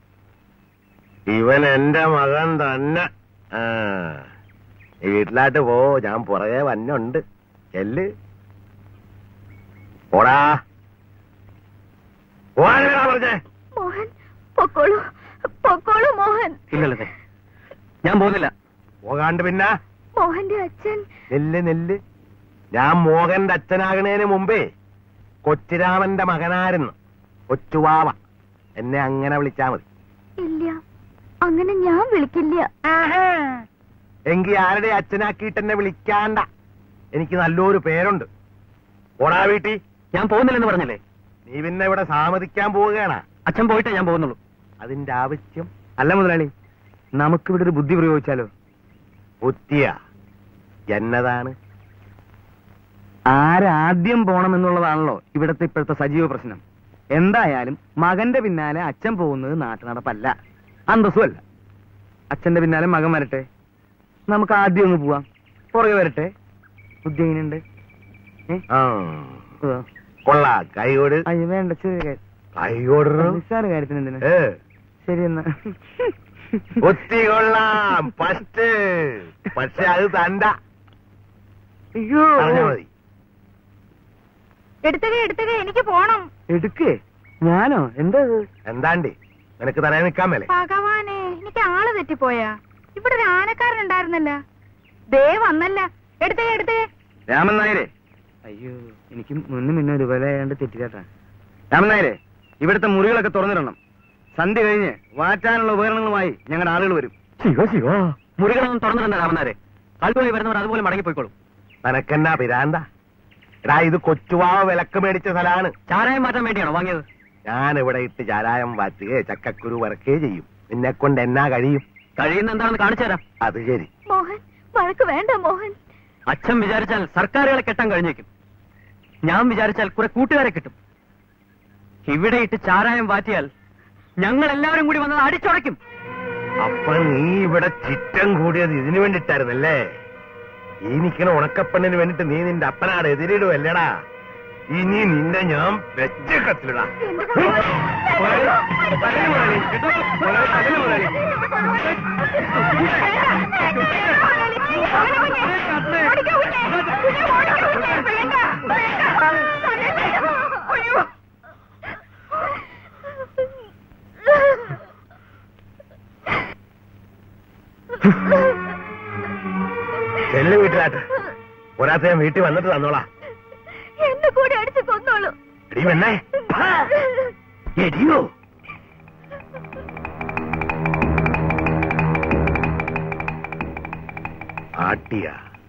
[SPEAKER 9] ഇവൻ എന്റെ മകൻ തന്നെ ആ ഈ വീട്ടിലായിട്ട് പോ ഞാൻ പുറകെ വന്നുണ്ട് ചെല്ല് പോടാ പോകാനാ പറഞ്ഞേ
[SPEAKER 7] മോഹൻ പൊക്കോളൂ പൊക്കോളൂ മോഹൻ
[SPEAKER 8] ഇല്ലല്ലേ ഞാൻ പോകുന്നില്ല
[SPEAKER 9] പോകാണ്ട് പിന്നെ
[SPEAKER 7] മോഹന്റെ അച്ഛൻ
[SPEAKER 9] നെല്ല് നെല്ല് ഞാൻ മോഹന്റെ അച്ഛനാകണേന് മുമ്പേ കൊച്ചുരാമന്റെ മകനായിരുന്നു കൊച്ചുവാവ എന്നെ അങ്ങനെ വിളിച്ചാ മതി
[SPEAKER 7] ഇല്ല അങ്ങനെ ഞാൻ വിളിക്കില്ല
[SPEAKER 9] എങ്കി ആരുടെ അച്ഛനാക്കിയിട്ട് എന്നെ വിളിക്കാണ്ട എനിക്ക് നല്ലൊരു പേരുണ്ട് ഓടാ വീട്ടി
[SPEAKER 8] ഞാൻ പോകുന്നില്ലെന്ന് പറഞ്ഞല്ലേ
[SPEAKER 9] നീ പിന്നെ ഇവിടെ സാമതിക്കാൻ പോവുകയാണ്
[SPEAKER 8] അച്ഛൻ പോയിട്ടേ ഞാൻ പോകുന്നുള്ളൂ
[SPEAKER 9] അതിന്റെ ആവശ്യം
[SPEAKER 4] അല്ല മുതലാളി നമുക്കിവിടെ ഒരു ബുദ്ധി പ്രയോഗിച്ചാലോ
[SPEAKER 9] ബുദ്ധിയ എന്നതാണ്
[SPEAKER 4] ആരാദ്യം പോണം എന്നുള്ളതാണല്ലോ ഇവിടത്തെ ഇപ്പോഴത്തെ സജീവ പ്രശ്നം എന്തായാലും മകന്റെ പിന്നാലെ അച്ഛൻ പോകുന്നത് നാട്ടു നടപ്പല്ല അന്തസ്സുമല്ല അച്ഛന്റെ പിന്നാലെ മകൻ വരട്ടെ നമുക്ക് ആദ്യം ഒന്ന് പോവാം പുറകെ വരട്ടെ ബുദ്ധി എങ്ങനെയുണ്ട് ഏ?
[SPEAKER 9] ആ
[SPEAKER 4] ഉവ്വ.
[SPEAKER 9] കൊള്ളാ കൈയോട്
[SPEAKER 4] അയ്യോ വേണ്ട ചെറിയ കാര്യം
[SPEAKER 9] കൈയോട്
[SPEAKER 4] നിസ്സാര കാര്യത്തിന് എന്തിനാ
[SPEAKER 9] ഏ
[SPEAKER 4] ശരി എന്നാ
[SPEAKER 9] ബുദ്ധി കൊള്ളാം ഫസ്റ്റ് പക്ഷെ അത് തണ്ട
[SPEAKER 4] അയ്യോ
[SPEAKER 9] പറഞ്ഞാ മതി
[SPEAKER 6] എടുത്തുക എടുത്തുക എനിക്ക് പോണം
[SPEAKER 4] എടുക്കേ ഞാനോ എന്താ ഇത്?
[SPEAKER 9] എന്താണ്ടി നിനക്ക് തലേ നിൽക്കാൻ മേലെ
[SPEAKER 6] ഭഗവാനെ എനിക്ക് ആള് തെറ്റിപ്പോയാ ഇവിടെ ഒരു ആനക്കാരൻ ഉണ്ടായിരുന്നല്ല ദേ വന്നല്ല എടുത്തുക എടുത്തുക
[SPEAKER 4] രാമൻ നായരെ അയ്യോ എനിക്ക് മുന്നും മുന്നും ഒരുപോലെ ആയാണ്ട് തെറ്റിക്കാട്ടാ രാമൻ നായരെ ഇവിടുത്തെ മുറികളൊക്കെ തുറന്നിടണം സന്ധ്യ കഴിഞ്ഞ് വാറ്റാനുള്ള ഉപകരണങ്ങളുമായി ഞങ്ങളുടെ ആളുകൾ വരും
[SPEAKER 8] ശിവ ശിവ മുറികളൊന്നും തുറന്നിട്ടുണ്ട് രാമനാരെ ആളുകളായി വരുന്നവർ അതുപോലെ മടങ്ങിപ്പോയിക്കോളും
[SPEAKER 9] നിനക്കെന്നാ പിരാന്ത എടാ ഇത് കൊച്ചുവാവ വിലക്ക് മേടിച്ച സ്ഥലമാണ്
[SPEAKER 8] ചാരായം മാറ്റാൻ വേണ്ടിയാണോ വാങ്ങിയത്
[SPEAKER 9] ഞാൻ ഇവിടെ ഇട്ട് ചാരായം വാറ്റുകയോ ചക്കക്കുരു വറക്കുകയോ ചെയ്യും നിന്നെ കൊണ്ട് എന്നാ കഴിയും
[SPEAKER 8] കഴിയുന്ന എന്താണെന്ന് കാണിച്ചു തരാം
[SPEAKER 9] അത് ശരി
[SPEAKER 7] മോഹൻ വഴക്ക് വേണ്ട മോഹൻ
[SPEAKER 8] അച്ഛൻ വിചാരിച്ചാൽ സർക്കാരുകളെ കെട്ടാൻ കഴിഞ്ഞേക്കും ഞാൻ വിചാരിച്ചാൽ കുറെ കൂട്ടുകാരെ കിട്ടും ഇവിടെ ഇട്ട് ചാരായം വാറ്റിയാൽ ഞങ്ങൾ എല്ലാവരും കൂടി വന്നത് അടിച്ചുടയ്ക്കും
[SPEAKER 9] അപ്പൊ നീ ഇവിടെ ചിറ്റം കൂടിയത് ഇതിനു വേണ്ടിട്ടായിരുന്നല്ലേ ഈ നിക്കണ ഉണക്കപ്പെണ്ണിന് വേണ്ടിട്ട് നീ നിന്റെ അപ്പനാട് എതിരിടുവല്ലടാ ഇനി നിന്നെ ഞാൻ വെച്ച കത്തിലിടാ ചെല്ലു വീട്ടിലാട്ട് ഒരാത്ത ഞാൻ വീട്ടിൽ വന്നിട്ട് തന്നോളാ
[SPEAKER 7] എന്നെ കൂടെ അടിച്ച് കൊന്നോളൂ
[SPEAKER 9] എടി വെണ്ണേ എടിയോ ആട്ടിയ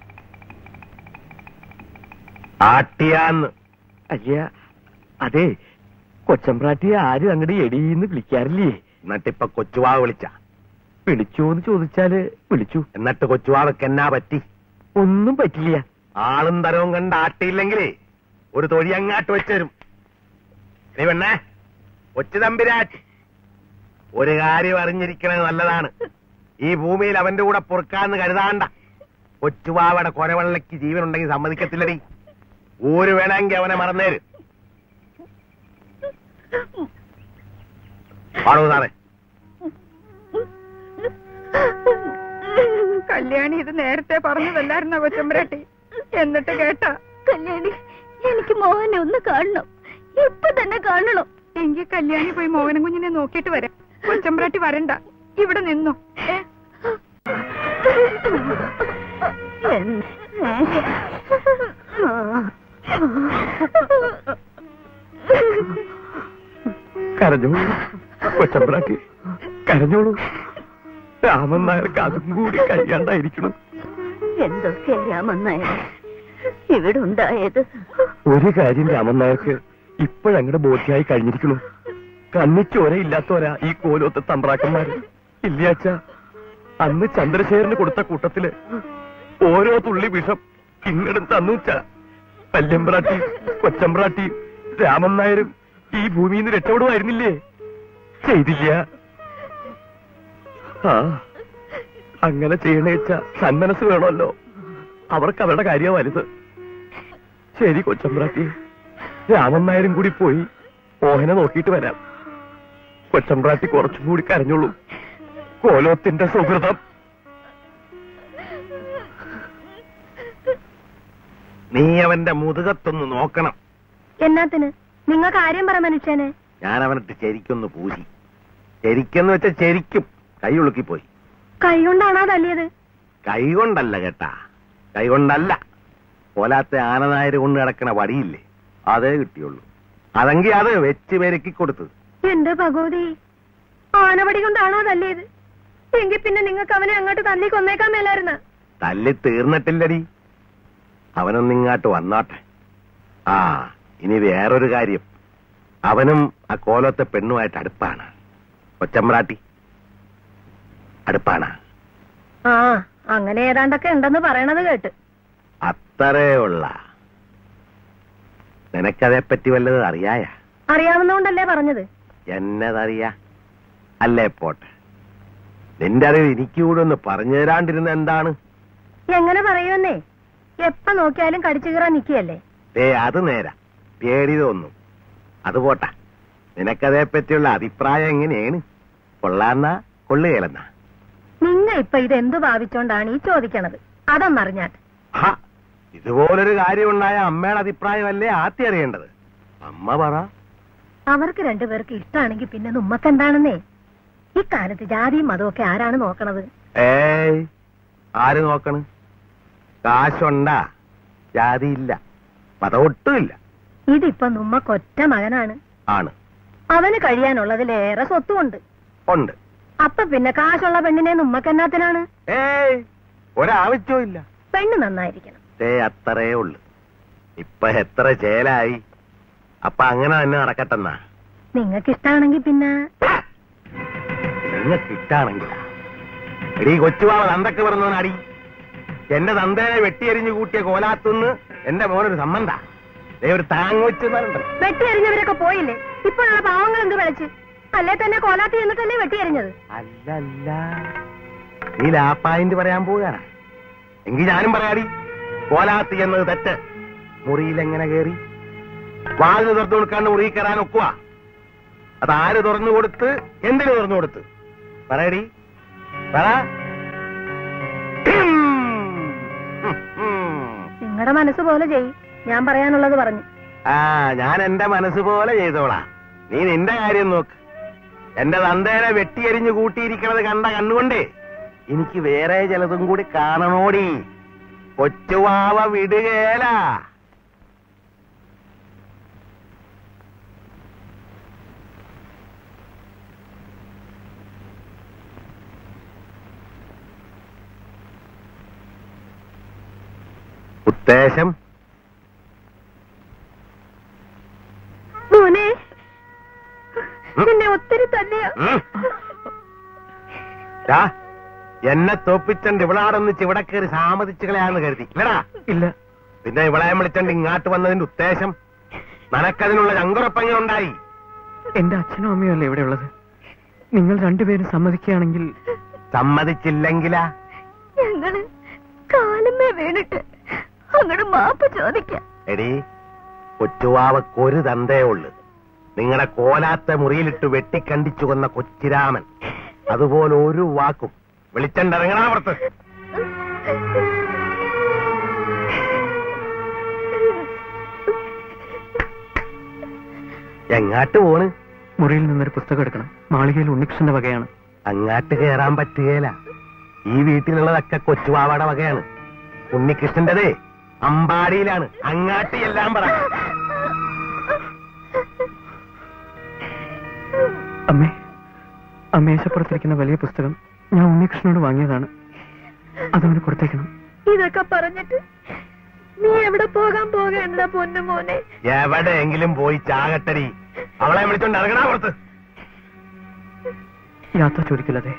[SPEAKER 9] ആട്ടിയാന്ന്
[SPEAKER 4] അയ്യ അതെ കൊച്ചമ്പ്രാട്ടിയെ ആരും അങ്ങോട്ട് എടീന്ന് വിളിക്കാറില്ലേ
[SPEAKER 9] എന്നിട്ടിപ്പൊ കൊച്ചുവാ വിളിച്ച
[SPEAKER 4] വിളിച്ചോന്ന് ചോദിച്ചാല് വിളിച്ചു
[SPEAKER 9] എന്നിട്ട് കൊച്ചുവാവക്ക് എന്നാ പറ്റി
[SPEAKER 4] ഒന്നും പറ്റില്ല
[SPEAKER 9] ആളും തരവും കണ്ട് ആട്ടിയില്ലെങ്കിലേ ഒരു തൊഴി അങ്ങാട്ട് വെച്ചുതരും നീ പെണ്ണേ ഒച്ചു തമ്പിരാറ്റ് ഒരു കാര്യം അറിഞ്ഞിരിക്കണത് നല്ലതാണ് ഈ ഭൂമിയിൽ അവന്റെ കൂടെ പൊറുക്കാന്ന് കരുതാണ്ട കൊച്ചുവാവയുടെ കൊരവള്ളയ്ക്ക് ജീവനുണ്ടെങ്കിൽ സമ്മതിക്കത്തില്ലടി ഊര് വേണമെങ്കിൽ അവനെ മറന്നേര് പാടൂ സാറേ
[SPEAKER 6] കല്യാണി ഇത് നേരത്തെ പറഞ്ഞതല്ലായിരുന്ന കൊച്ചമ്പരാട്ടി എന്നിട്ട് കേട്ടാ
[SPEAKER 7] കല്യാണി എനിക്ക് മോഹനെ ഒന്ന് കാണണം ഇപ്പൊ തന്നെ കാണണം
[SPEAKER 6] എങ്കിൽ കല്യാണി പോയി മോഹനം കുഞ്ഞിനെ നോക്കിയിട്ട് വരാം കൊച്ചമ്പരാട്ടി വരണ്ട ഇവിടെ നിന്നോ ഏ
[SPEAKER 1] കരഞ്ഞോളൂ കൊച്ചമ്പ്രാട്ടി കരഞ്ഞോളൂ രാമൻ നായർക്ക് അതും കൂടി കഴിയാണ്ടായിരിക്കണം
[SPEAKER 7] എന്തൊക്കെ രാമന്നായ ഇവിടെ ഉണ്ടായത്
[SPEAKER 1] ഒരു കാര്യം രാമൻ നായർക്ക് ഇപ്പോഴങ്ങടെ ബോധ്യായി കഴിഞ്ഞിരിക്കുന്നു കണ്ണിച്ചോര ഇല്ലാത്തവരാ ഈ കോലോത്തെ തമ്പ്രാക്കന്മാര് ഇല്ലാച്ച അന്ന് ചന്ദ്രശേഖരന് കൊടുത്ത കൂട്ടത്തില് ഓരോ തുള്ളി വിഷം ഇങ്ങടും തന്നുച്ച വല്യമ്പ്രാട്ടി കൊച്ചമ്പ്രാട്ടി രാമൻ നായരും ഈ ഭൂമിയിൽ നിന്ന് രക്ഷപ്പെടുമായിരുന്നില്ലേ ചെയ്തില്ല ആ അങ്ങനെ ചെയ്യണേച്ച സന്മനസ് വേണമല്ലോ അവർക്ക് അവരുടെ കാര്യം വലുത് ശരി കൊച്ചമ്പ്രാട്ടി രാമൻ നായരും കൂടി പോയി ഓഹനെ നോക്കിയിട്ട് വരാം കൊച്ചമ്പ്രാട്ടി കുറച്ചും കൂടി കരഞ്ഞോളൂ കോലോത്തിന്റെ സുഹൃതം
[SPEAKER 9] നീ അവന്റെ മുതുകത്തൊന്ന് നോക്കണം
[SPEAKER 7] എന്നാത്തിന് നിങ്ങ കാര്യം പറ മനുഷ്യനെ
[SPEAKER 9] ഞാൻ അവനിട്ട് ശരിക്കൊന്ന് പൂശി ശരിക്കെന്ന് വെച്ചാൽ ശരിക്കും കൈ ഉളുക്കിപ്പോയി
[SPEAKER 7] കൈ കൊണ്ടാണോ തല്ലിയത്
[SPEAKER 9] കൈ കൊണ്ടല്ല കേട്ടാ കൈ കൊണ്ടല്ല പോലാത്തെ ആനനായര് കൊണ്ട് കിടക്കണ വടിയില്ലേ അതേ കിട്ടിയുള്ളൂ അതെങ്കിൽ അത് വെച്ച് പെരുക്കി കൊടുത്തു
[SPEAKER 7] എന്റെ ഭഗവതി ആനവടി കൊണ്ടാണോ തല്ലിയത് എങ്കിൽ പിന്നെ നിങ്ങൾക്ക് അവനെ അങ്ങോട്ട് തല്ലി കൊന്നേക്കാൻ മേലായിരുന്ന
[SPEAKER 9] തല്ലി തീർന്നിട്ടില്ലടി അവനൊന്നിങ്ങാട്ട് വന്നാട്ടെ ആ ഇനി വേറൊരു കാര്യം അവനും ആ കോലത്തെ പെണ്ണുമായിട്ട് അടുപ്പാണ് കൊച്ചമ്പ്രാട്ടി അടുപ്പാണ്
[SPEAKER 7] ആ അങ്ങനെ ഏതാണ്ടൊക്കെ ഉണ്ടെന്ന് പറയണത് കേട്ട്
[SPEAKER 9] അത്രേ ഉള്ള നിനക്കതേപ്പറ്റി വല്ലത് അറിയായ
[SPEAKER 7] അറിയാവുന്നോണ്ടല്ലേ പറഞ്ഞത്
[SPEAKER 9] എന്നതറിയാ അല്ലേ പോട്ടെ നിന്റെ അറിവ് എനിക്ക് കൂടെ ഒന്ന് പറഞ്ഞു തരാണ്ടിരുന്ന എന്താണ്
[SPEAKER 7] എങ്ങനെ പറയുമെന്നേ എപ്പ നോക്കിയാലും കടിച്ചു കീറാൻ നിൽക്കുകയല്ലേ
[SPEAKER 9] ഏ അത് നേരാ പേടി തോന്നും അത് പോട്ടെ നിനക്കതേപ്പറ്റിയുള്ള അഭിപ്രായം എങ്ങനെയാണ് കൊള്ളാന്നാ കൊള്ളുകയില്ലെന്നാ
[SPEAKER 7] നിങ്ങ ഇപ്പൊ ഇതെന്തു ഭാവിച്ചോണ്ടാണ് ഈ ചോദിക്കണത് അതൊന്നറിഞ്ഞാട്ട്
[SPEAKER 9] ഹ, ഇതുപോലൊരു കാര്യം ഉണ്ടായ അമ്മയുടെ അഭിപ്രായമല്ലേ ആദ്യം അറിയേണ്ടത് അമ്മ പറ
[SPEAKER 7] അവർക്ക് രണ്ടുപേർക്ക് ഇഷ്ടമാണെങ്കിൽ പിന്നെ ഉമ്മക്ക് എന്താണെന്നേ ഇക്കാലത്ത് ജാതിയും മതമൊക്കെ ആരാണ് നോക്കണത്
[SPEAKER 9] ഏയ് ആര് നോക്കണ് കാശുണ്ടാ ജാതിയില്ല മതം ഒട്ടുമില്ല
[SPEAKER 7] ഇതിപ്പൊ നുമ്മക്കൊറ്റ മകനാണ്
[SPEAKER 9] ആണ്
[SPEAKER 7] അവന് കഴിയാനുള്ളതിലേറെ സ്വത്തുമുണ്ട്
[SPEAKER 9] ഉണ്ട്
[SPEAKER 7] അപ്പൊ പിന്നെ കാശുള്ള പെണ്ണിനെ നുമ്മക്കെന്നാത്തിനാണ്
[SPEAKER 9] ഏയ് ഒരാവശ്യവും ഇല്ല
[SPEAKER 7] പെണ്ണ് നന്നായിരിക്കണം
[SPEAKER 9] ഏ അത്രേ ഉള്ളു ഇപ്പൊ എത്ര ചേലായി അപ്പൊ അങ്ങനെ തന്നെ നടക്കട്ടെന്നാ
[SPEAKER 7] നിങ്ങൾക്ക് ഇഷ്ടാണെങ്കിൽ പിന്നെ
[SPEAKER 9] നിങ്ങൾക്ക് ഇട്ടാണെങ്കിൽ എടീ കൊച്ചുവാവ തന്തക്ക് പറഞ്ഞവനടി എന്റെ തന്തയെ വെട്ടിയെരിഞ്ഞു കൂട്ടിയ കോലാത്തുനിന്ന് എന്റെ മോനൊരു സംബന്ധ ദേ ഒരു താങ് വെച്ച്
[SPEAKER 7] വെട്ടിയെറിഞ്ഞവരൊക്കെ പോയില്ലേ ഇപ്പോഴുള്ള പാവങ്ങൾ എന്ത് വിളിച്ച് അല്ലേ തന്നെ കോലാത്തി എന്നിട്ടല്ലേ വെട്ടിയെറിഞ്ഞത്
[SPEAKER 9] അല്ലല്ല നീ ലാപ്പായിന്റ് പറയാൻ പോവുകയാണ് എങ്കിൽ ഞാനും പറയാടി കോലാത്തി എന്നത് തെറ്റ് മുറിയിൽ എങ്ങനെ കയറി വാതിൽ തുറന്നു കൊടുക്കാണ്ട് മുറിയിൽ കയറാൻ ഒക്കുക അതാര് തുറന്നു കൊടുത്ത് എന്തിനു തുറന്നു കൊടുത്ത് പറയടി പറ ടിം. ഉം, ഉം.
[SPEAKER 7] നിങ്ങളുടെ മനസ്സ് പോലെ ചെയ് ഞാൻ പറയാനുള്ളത് പറഞ്ഞു
[SPEAKER 9] ആ ഞാൻ എന്റെ മനസ്സ് പോലെ ചെയ്തോളാം നീ നിന്റെ കാര്യം നോക്ക് എന്റെ തന്തേനെ വെട്ടിയെരിഞ്ഞു കൂട്ടിയിരിക്കണത് കണ്ട കണ്ണുകൊണ്ടേ എനിക്ക് വേറെ ചിലതും കൂടി കാണണോടി കൊച്ചുവാവ വിടുകേല ഉദ്ദേശം
[SPEAKER 7] മോനെ നിന്നെ ഒത്തിരി തന്നെയാ
[SPEAKER 9] ഉം. ദാ, എന്നെ തോപ്പിച്ചണ്ട് ഇവിടാടൊന്നിച്ച് ഇവിടെ കയറി സാമതിച്ചുകളയാന്ന് കരുതി ഇല്ലടാ
[SPEAKER 1] ഇല്ല
[SPEAKER 9] പിന്നെ ഇവളെ വിളിച്ചോണ്ട് ഇങ്ങാട്ട് വന്നതിന്റെ ഉദ്ദേശം നനക്കതിനുള്ള ചങ്കുറപ്പങ്ങനെ ഉണ്ടായി
[SPEAKER 8] എന്റെ അച്ഛനും അമ്മയും അല്ലേ ഇവിടെ ഉള്ളത് നിങ്ങൾ രണ്ടുപേരും സമ്മതിക്കുകയാണെങ്കിൽ
[SPEAKER 9] സമ്മതിച്ചില്ലെങ്കിലാ
[SPEAKER 7] ഞങ്ങള് കാലമേ വീണിട്ട് അങ്ങോട്ട് മാപ്പ് ചോദിക്കാം
[SPEAKER 9] എടി കൊച്ചുവാവക്കൊരു തന്തേ ഉള്ളു നിങ്ങളുടെ കോലാത്ത മുറിയിലിട്ട് വെട്ടിക്കണ്ടിച്ചു കൊന്ന കൊച്ചിരാമൻ അതുപോലെ ഒരു വാക്കും വിളിച്ചണ്ടിറങ്ങണ പുറത്ത് എങ്ങാട്ട് പോണ്
[SPEAKER 8] മുറിയിൽ നിന്നൊരു പുസ്തകം എടുക്കണം മാളികയിൽ ഉണ്ണികൃഷ്ണന്റെ വകയാണ്
[SPEAKER 9] അങ്ങാട്ട് കയറാൻ പറ്റുകയില്ല ഈ വീട്ടിലുള്ളതൊക്കെ കൊച്ചുവാവയുടെ വകയാണ് ഉണ്ണികൃഷ്ണന്റെതേ അമ്പാടിയിലാണ് അങ്ങാട്ട് എല്ലാം പറ
[SPEAKER 8] അമ്മേ അമ്മേശപ്പുറത്തിരിക്കുന്ന വലിയ പുസ്തകം ഞാൻ ഉണ്ണികൃഷ്ണനോട് വാങ്ങിയതാണ് അതവന് കൊടുത്തേക്കണം
[SPEAKER 7] ഇതൊക്കെ പറഞ്ഞിട്ട് നീ എവിടെ പോകാൻ പോകണ്ട പൊന്നു മോനെ
[SPEAKER 9] എവിടെയെങ്കിലും പോയി ചാകട്ടടി അവളെ വിളിച്ചോണ്ട് ഇറങ്ങണ പുറത്ത്
[SPEAKER 8] യാത്ര ചോദിക്കില്ലതെ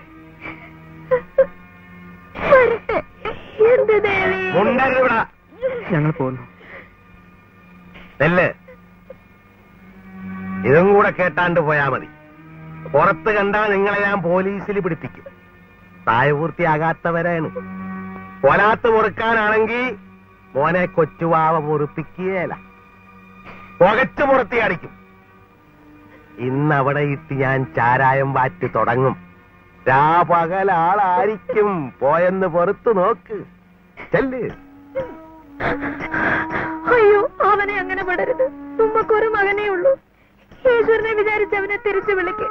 [SPEAKER 7] വരട്ടെ എന്ത് ദേവി
[SPEAKER 9] മുണ്ടരുത് ഇവിടെ
[SPEAKER 8] ഞങ്ങൾ പോകുന്നു
[SPEAKER 9] നെല്ല് ഇതും കൂടെ കേട്ടാണ്ട് പോയാ മതി പുറത്ത് കണ്ടാ നിങ്ങളെ ഞാൻ പോലീസിൽ പിടിപ്പിക്കും പ്രായപൂർത്തിയാകാത്തവരാണ് കൊലാത്ത് മുറുക്കാനാണെങ്കിൽ മോനെ കൊച്ചുവാവ പൊറുപ്പിക്കുകയല്ല പുകച്ചു പുറത്തി അടിക്കും ഇന്ന് അവിടെ ഇട്ട് ഞാൻ ചാരായം വാറ്റ് തുടങ്ങും രാപകലാളായിരിക്കും പോയെന്ന് പുറത്തു നോക്ക് ചെല്ല്
[SPEAKER 7] അയ്യോ അവനെ അങ്ങനെ വിടരുത് തുമ്മക്കൊരു മകനേ ഉള്ളൂ ഈശ്വരനെ വിചാരിച്ച് അവനെ തിരിച്ചു വിളിക്ക്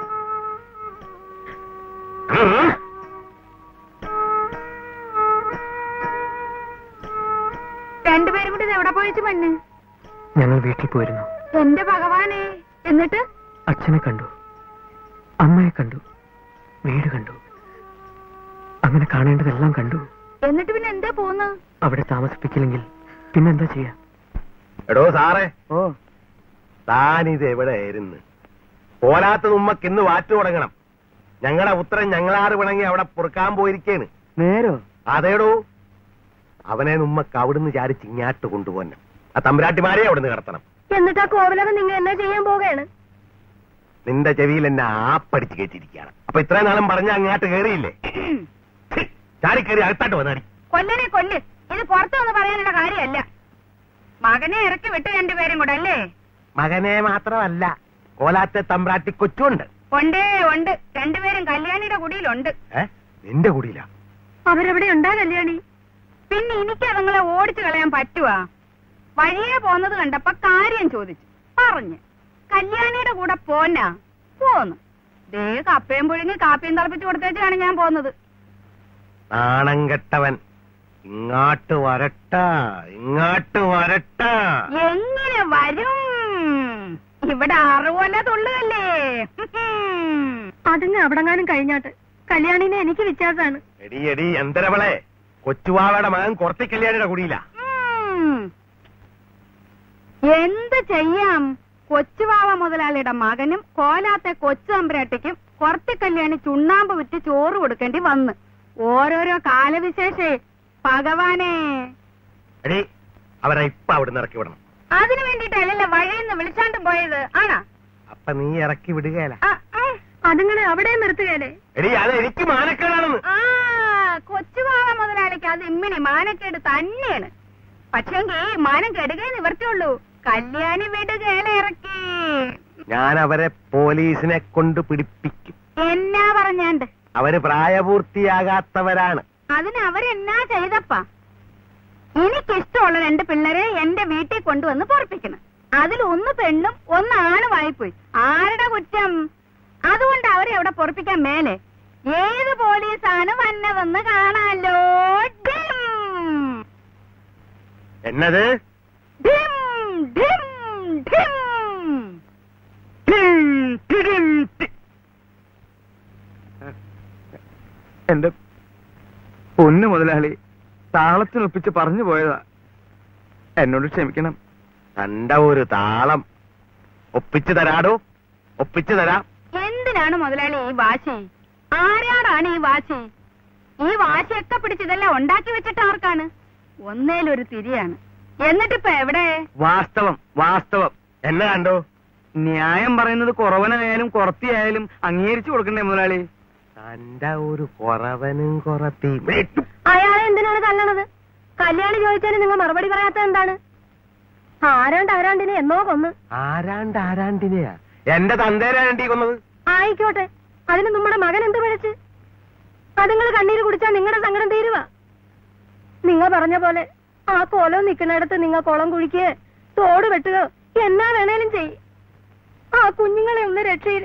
[SPEAKER 6] രണ്ടുപേരും കൂടി ഇത് എവിടെ പോയിച്ചു മണ്ണ്
[SPEAKER 8] ഞങ്ങൾ വീട്ടിൽ പോയിരുന്നു
[SPEAKER 6] എന്റെ ഭഗവാനെ എന്നിട്ട്
[SPEAKER 8] അച്ഛനെ കണ്ടു അമ്മയെ കണ്ടു വീട് കണ്ടു അങ്ങനെ കാണേണ്ടതെല്ലാം കണ്ടു
[SPEAKER 6] എന്നിട്ട് പിന്നെ എന്താ പോന്ന്
[SPEAKER 8] അവിടെ താമസിപ്പിക്കില്ലെങ്കിൽ പിന്നെന്താ ചെയ്യാ
[SPEAKER 9] എടോ സാറേ
[SPEAKER 4] ഓ
[SPEAKER 9] താനിത് എവിടെയായിരുന്നു പോരാത്ത ഉമ്മക്ക് ഇന്ന് വാറ്റ് തുടങ്ങണം ഞങ്ങളുടെ ഉത്തരം ഞങ്ങളാറ് പിണങ്ങി അവിടെ പൊറുക്കാൻ പോയിരിക്കേണ്
[SPEAKER 4] നേരോ
[SPEAKER 9] അതേടോ അവനെ ഉമ്മക്ക് അവിടുന്ന് ചാടിച്ച് ഇങ്ങാട്ട് കൊണ്ടുപോന്നെ ആ തമ്പുരാട്ടിമാരെ അവിടുന്ന് കടത്തണം
[SPEAKER 7] എന്നിട്ട് ആ കോവിലകം നിങ്ങൾ എന്നാ ചെയ്യാൻ പോവുകയാണ്
[SPEAKER 9] നിന്റെ ചെവിയിൽ എന്നെ ആപ്പടിച്ച് കയറ്റിയിരിക്കുകയാണ് അപ്പൊ ഇത്രയും നാളും പറഞ്ഞ അങ്ങാട്ട് കയറിയില്ലേ ഛി, ചാടി കയറി അകത്താട്ട് വന്നാടി
[SPEAKER 6] കൊല്ലനെ കൊല്ല് ഇത് പുറത്തു വന്ന് പറയാനുള്ള കാര്യമല്ല മകനെ ഇറക്കി വിട്ട് രണ്ടുപേരും കൂടെ അല്ലേ
[SPEAKER 9] മകനെ മാത്രമല്ല കോലാത്തെ തമ്പ്രാട്ടി കൊച്ചുണ്ട്
[SPEAKER 6] ഉണ്ടേ ഉണ്ട് രണ്ടുപേരും കല്യാണിയുടെ കുടിയിലുണ്ട്
[SPEAKER 9] ഏ നിന്റെ കുടിയില
[SPEAKER 7] അവരെവിടെ ഉണ്ടാ കല്യാണി
[SPEAKER 6] പിന്നെ എനിക്ക് അതുങ്ങളെ ഓടിച്ചു കളയാൻ പറ്റുവാ വഴിയെ പോന്നത് കണ്ടപ്പോ കാര്യം ചോദിച്ചു പറഞ്ഞു കല്യാണിയുടെ കൂടെ പോന്നാ പോന്നു ദേ കപ്പയും പുഴുങ്ങി കാപ്പിയും തിളപ്പിച്ച് കൊടുത്തേച്ചാണ് ഞാൻ പോന്നത്
[SPEAKER 9] നാണം കെട്ടവൻ ഇങ്ങാട്ട് വരട്ട ഇങ്ങാട്ട് വരട്ട
[SPEAKER 6] എങ്ങനെ വരും ഇവിടെ അറുകൊല്ല തുള്ളുകല്ലേ
[SPEAKER 7] അതിന് അവിടെങ്ങാനും കഴിഞ്ഞാട്ട് കല്യാണിനെ എനിക്ക് വിശ്വാസാണ്
[SPEAKER 9] എടി എടി എന്തരവളെ കൊച്ചുവാവയുടെ മകൻ കുറത്തി കല്യാണിയുടെ കുടിയില
[SPEAKER 6] ഉം. എന്ത് ചെയ്യാം കൊച്ചുവാവ മുതലാളിയുടെ മകനും കോലാത്തെ കൊച്ചു അമ്പരാട്ടിക്കും കുറത്തി കല്യാണി ചുണ്ണാമ്പ് വിറ്റ് ചോറ് കൊടുക്കേണ്ടി വന്ന് ഓരോരോ കാലവിശേഷേ ഭഗവാനെ
[SPEAKER 9] എടി അവരെ ഇപ്പൊ അവിടുന്ന് ഇറക്കി വിടണം
[SPEAKER 6] അതിനു വേണ്ടിട്ടല്ലല്ലേ വഴിയിൽ വിളിച്ചാണ്ട് പോയത് ആണാ
[SPEAKER 9] അപ്പൊ നീ ഇറക്കി വിടുകയല്ല
[SPEAKER 6] ആ, ആ.
[SPEAKER 7] അതുങ്ങളെ അവിടെ നിർത്തുകയല്ലേ
[SPEAKER 9] എടി അത് എനിക്ക് മാനക്കേടാണെന്ന്
[SPEAKER 6] ആ കൊച്ചുവാവ മുതലാളിക്ക് അത് ഇമ്മിനി മാനക്കേട് തന്നെയാണ് പക്ഷെങ്കിൽ മാനം കെടുകയെ നിവർത്തിയുള്ളൂ കല്യാണി വിടുകേല ഇറക്കി
[SPEAKER 9] ഞാൻ അവരെ പോലീസിനെ കൊണ്ട് പിടിപ്പിക്കും
[SPEAKER 6] എന്നാ പറഞ്ഞാണ്ട്
[SPEAKER 9] അവര് പ്രായപൂർത്തിയാകാത്തവരാണ്
[SPEAKER 6] അതിന് അവരെന്നാ ചെയ്തപ്പാ എനിക്കിഷ്ടമുള്ള രണ്ട് പിള്ളേരെ എന്റെ വീട്ടിൽ കൊണ്ടുവന്ന് പൊറപ്പിക്കണം അതിൽ ഒന്ന് പെണ്ണും ഒന്ന് ആണുമായിപ്പോയി ആരുടെ കുറ്റം അതുകൊണ്ട് അവരെ അവിടെ പൊറപ്പിക്കാൻ മേലെ ഏത് പോലീസാണ് വന്നതെന്ന് കാണാലോ ഡിം.
[SPEAKER 9] എന്നത്
[SPEAKER 6] ഡിം, ഡിം, ഡിം. ഡിം, ഡിം, ഡി-
[SPEAKER 4] എന്റെ പൊന്നു മുതലാളി താളത്തിനൊപ്പിച്ച് പറഞ്ഞു പോയതാ എന്നോട് ക്ഷമിക്കണം
[SPEAKER 9] കണ്ട ഒരു താളം ഒപ്പിച്ചു തരാടോ ഒപ്പിച്ചു തരാം
[SPEAKER 6] എന്തിനാണ് മുതലാളി ഈ വാശി ആരാടാണ് ഈ വാശി ഈ വാശിയൊക്കെ പിടിച്ചതെല്ലാം ഉണ്ടാക്കി വെച്ചിട്ട് ആർക്കാണ് ഒന്നേലൊരു തിരിയാണ് എന്നിട്ടിപ്പോ എവിടെ
[SPEAKER 4] വാസ്തവം വാസ്തവം
[SPEAKER 9] എന്നെ കണ്ടോ
[SPEAKER 4] ന്യായം പറയുന്നത് കുറവനായാലും കുറത്തിയായാലും അംഗീകരിച്ചു കൊടുക്കണ്ടേ മുതലാളി
[SPEAKER 9] തന്റെ ഒരു കുറവനും കുറത്തിയും
[SPEAKER 7] അയാളെ എന്തിനാണ് തല്ലണത് കല്യാണി ചോദിച്ചാൽ നിങ്ങൾ മറുപടി പറയാത്ത എന്താണ് ആരാണ്ട് ആരാണ്ടിനെ എന്നോ കൊന്ന്
[SPEAKER 9] ആരാണ്ട് ആരാണ്ടിനെയാ എന്റെ തന്തേരാണ്ടി കൊന്നത്
[SPEAKER 7] ആയിക്കോട്ടെ അതിന് നമ്മുടെ മകൻ എന്ത് പിഴച്ച് അതുങ്ങൾ കണ്ണീര് കുടിച്ചാൽ നിങ്ങളുടെ സങ്കടം തീരുവ നിങ്ങൾ പറഞ്ഞ പോലെ ആ കോലം നിൽക്കുന്നിടത്ത് നിങ്ങൾ കുളം കുഴിക്കുക തോട് വെട്ടുക എന്നാ വേണേലും ചെയ് ആ കുഞ്ഞുങ്ങളെ ഒന്ന് രക്ഷയിൽ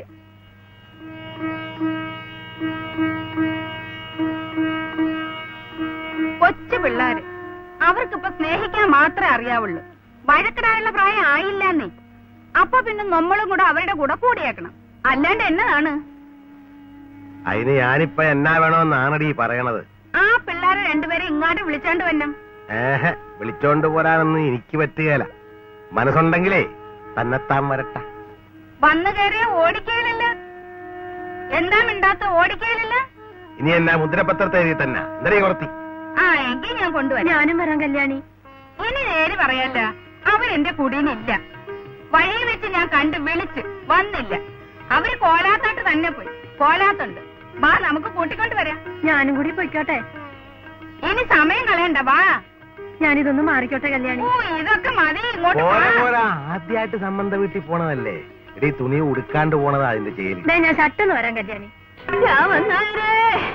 [SPEAKER 6] കൊച്ചു പിള്ളേര് അവർക്കിപ്പൊ സ്നേഹിക്കാൻ മാത്രമേ അറിയാവുള്ളൂ വഴക്കിടാനുള്ള പ്രായം ആയില്ലെന്നേ അപ്പൊ പിന്നെ നമ്മളും കൂടെ അവരുടെ കൂടെ കൂടിയേക്കണം അല്ലാണ്ട് എന്നതാണ്
[SPEAKER 9] അതിന് ഞാനിപ്പോ എന്നാ വേണമെന്നാണടി പറയണത്
[SPEAKER 6] ആ പിള്ളേരെ രണ്ടുപേരെ ഇങ്ങോട്ട് വിളിച്ചോണ്ട് വന്നം
[SPEAKER 9] ഏഹെ വിളിച്ചോണ്ട് പോരാനൊന്നും എനിക്ക് പറ്റുകയില്ല മനസ്സുണ്ടെങ്കിലേ തന്നെത്താൻ വരട്ടെ
[SPEAKER 6] വന്നു കയറിയ ഓടിക്കയിലല്ല എന്താ മിണ്ടാത്ത ഓടിക്കയിലല്ല
[SPEAKER 9] ഇനി എന്നാ മുദ്രപത്രത്തെ എഴുതി തന്നെ എന്തരീ കുറത്തി
[SPEAKER 6] ആ എങ്കിൽ ഞാൻ കൊണ്ടുവരാം
[SPEAKER 7] ഞാനും വരാം കല്യാണി
[SPEAKER 6] ഇനി നേര് പറയല്ല അവരെന്റെ കുടിയിലില്ല വഴി വെച്ച് ഞാൻ കണ്ട് വിളിച്ച് വന്നില്ല അവര് കോലാത്തോട്ട് തന്നെ പോയി കോലാത്തുണ്ട് വാ നമുക്ക് കൂട്ടിക്കൊണ്ട് വരാം
[SPEAKER 7] ഞാനും കൂടി പൊയ്ക്കോട്ടെ
[SPEAKER 6] ഇനി സമയം കളയണ്ട വാ
[SPEAKER 7] ഞാനിതൊന്ന് മാറിക്കോട്ടെ കല്യാണി
[SPEAKER 6] ഓ ഇതൊക്കെ മതി ഇങ്ങോട്ട്
[SPEAKER 9] പോരാ
[SPEAKER 6] വാ.
[SPEAKER 9] പോരാ ആദ്യമായിട്ട് സംബന്ധ വീട്ടിൽ പോണതല്ലേ എടീ തുണി ഉടുക്കാണ്ട് പോണതാ അതിന്റെ ചേരി
[SPEAKER 7] ദേ, ഞാൻ ചട്ടെന്ന് വരാം കല്യാണി
[SPEAKER 6] ഞാൻ വന്നാലേ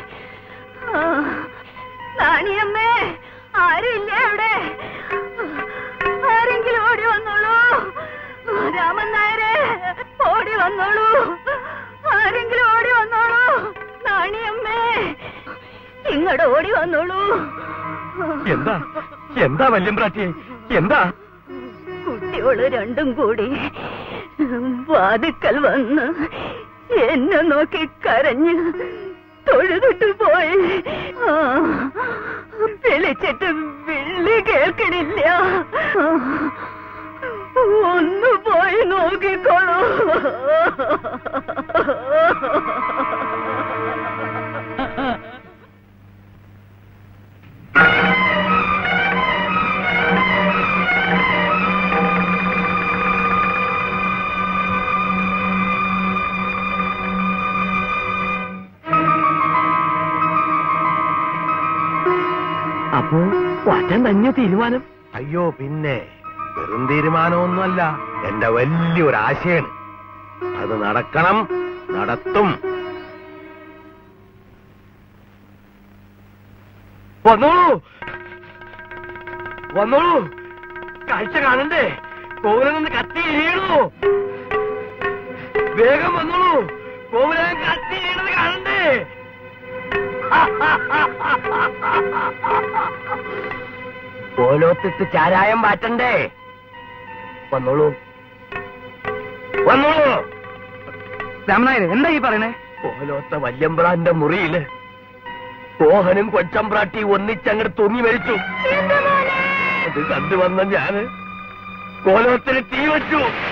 [SPEAKER 6] നാണിയമ്മേ ആരുമില്ലേ അവിടെ ആരെങ്കിലും ഓടി വന്നോളൂ രാമൻ നായരെ ഓടി വന്നോളൂ ആരെങ്കിലും ഓടി വന്നോളൂ നാണിയമ്മേ ഇങ്ങോട്ട് ഓടി വന്നോളൂ
[SPEAKER 1] എന്താ എന്താ വല്യമ്പ്രാട്ടി എന്താ
[SPEAKER 6] കുട്ടികള് രണ്ടും കൂടി വാതുക്കൽ വന്ന് എന്നെ നോക്കി കരഞ്ഞ് തൊഴുതിട്ട് പോയി ആ, വിളിച്ചിട്ട് വിളി കേൾക്കണില്ല ഒന്ന് പോയി നോക്കിക്കോളൂ
[SPEAKER 1] അപ്പോ വറ്റൻ തന്നെ തീരുമാനം
[SPEAKER 9] അയ്യോ പിന്നെ വെറും തീരുമാനമൊന്നുമല്ല എന്റെ വലിയൊരു ആശയാണ് അത് നടക്കണം നടത്തും
[SPEAKER 1] വന്നോളൂ വന്നോളൂ കാഴ്ച കാണണ്ടേ കോവിലിൽ നിന്ന് കത്തി എരിയണു വേഗം വന്നോളൂ കോവിലൻ കത്തി എരിയണത് കാണണ്ടേ ഓലോത്തിട്ട് ചാരായം മാറ്റണ്ടേ വന്നോളൂ വന്നോളൂ
[SPEAKER 4] രാമനായർ എന്താ ഈ പറയണേ
[SPEAKER 1] ഓലോത്ത വല്യമ്പ്രാന്റെ മുറിയില് കോഹനും കൊച്ചമ്പ്രാട്ടി ഒന്നിച്ചങ്ങട് തൂങ്ങി മരിച്ചു അത് കണ്ടുവന്ന ഞാന് കോലോത്തിന് തീ വെച്ചു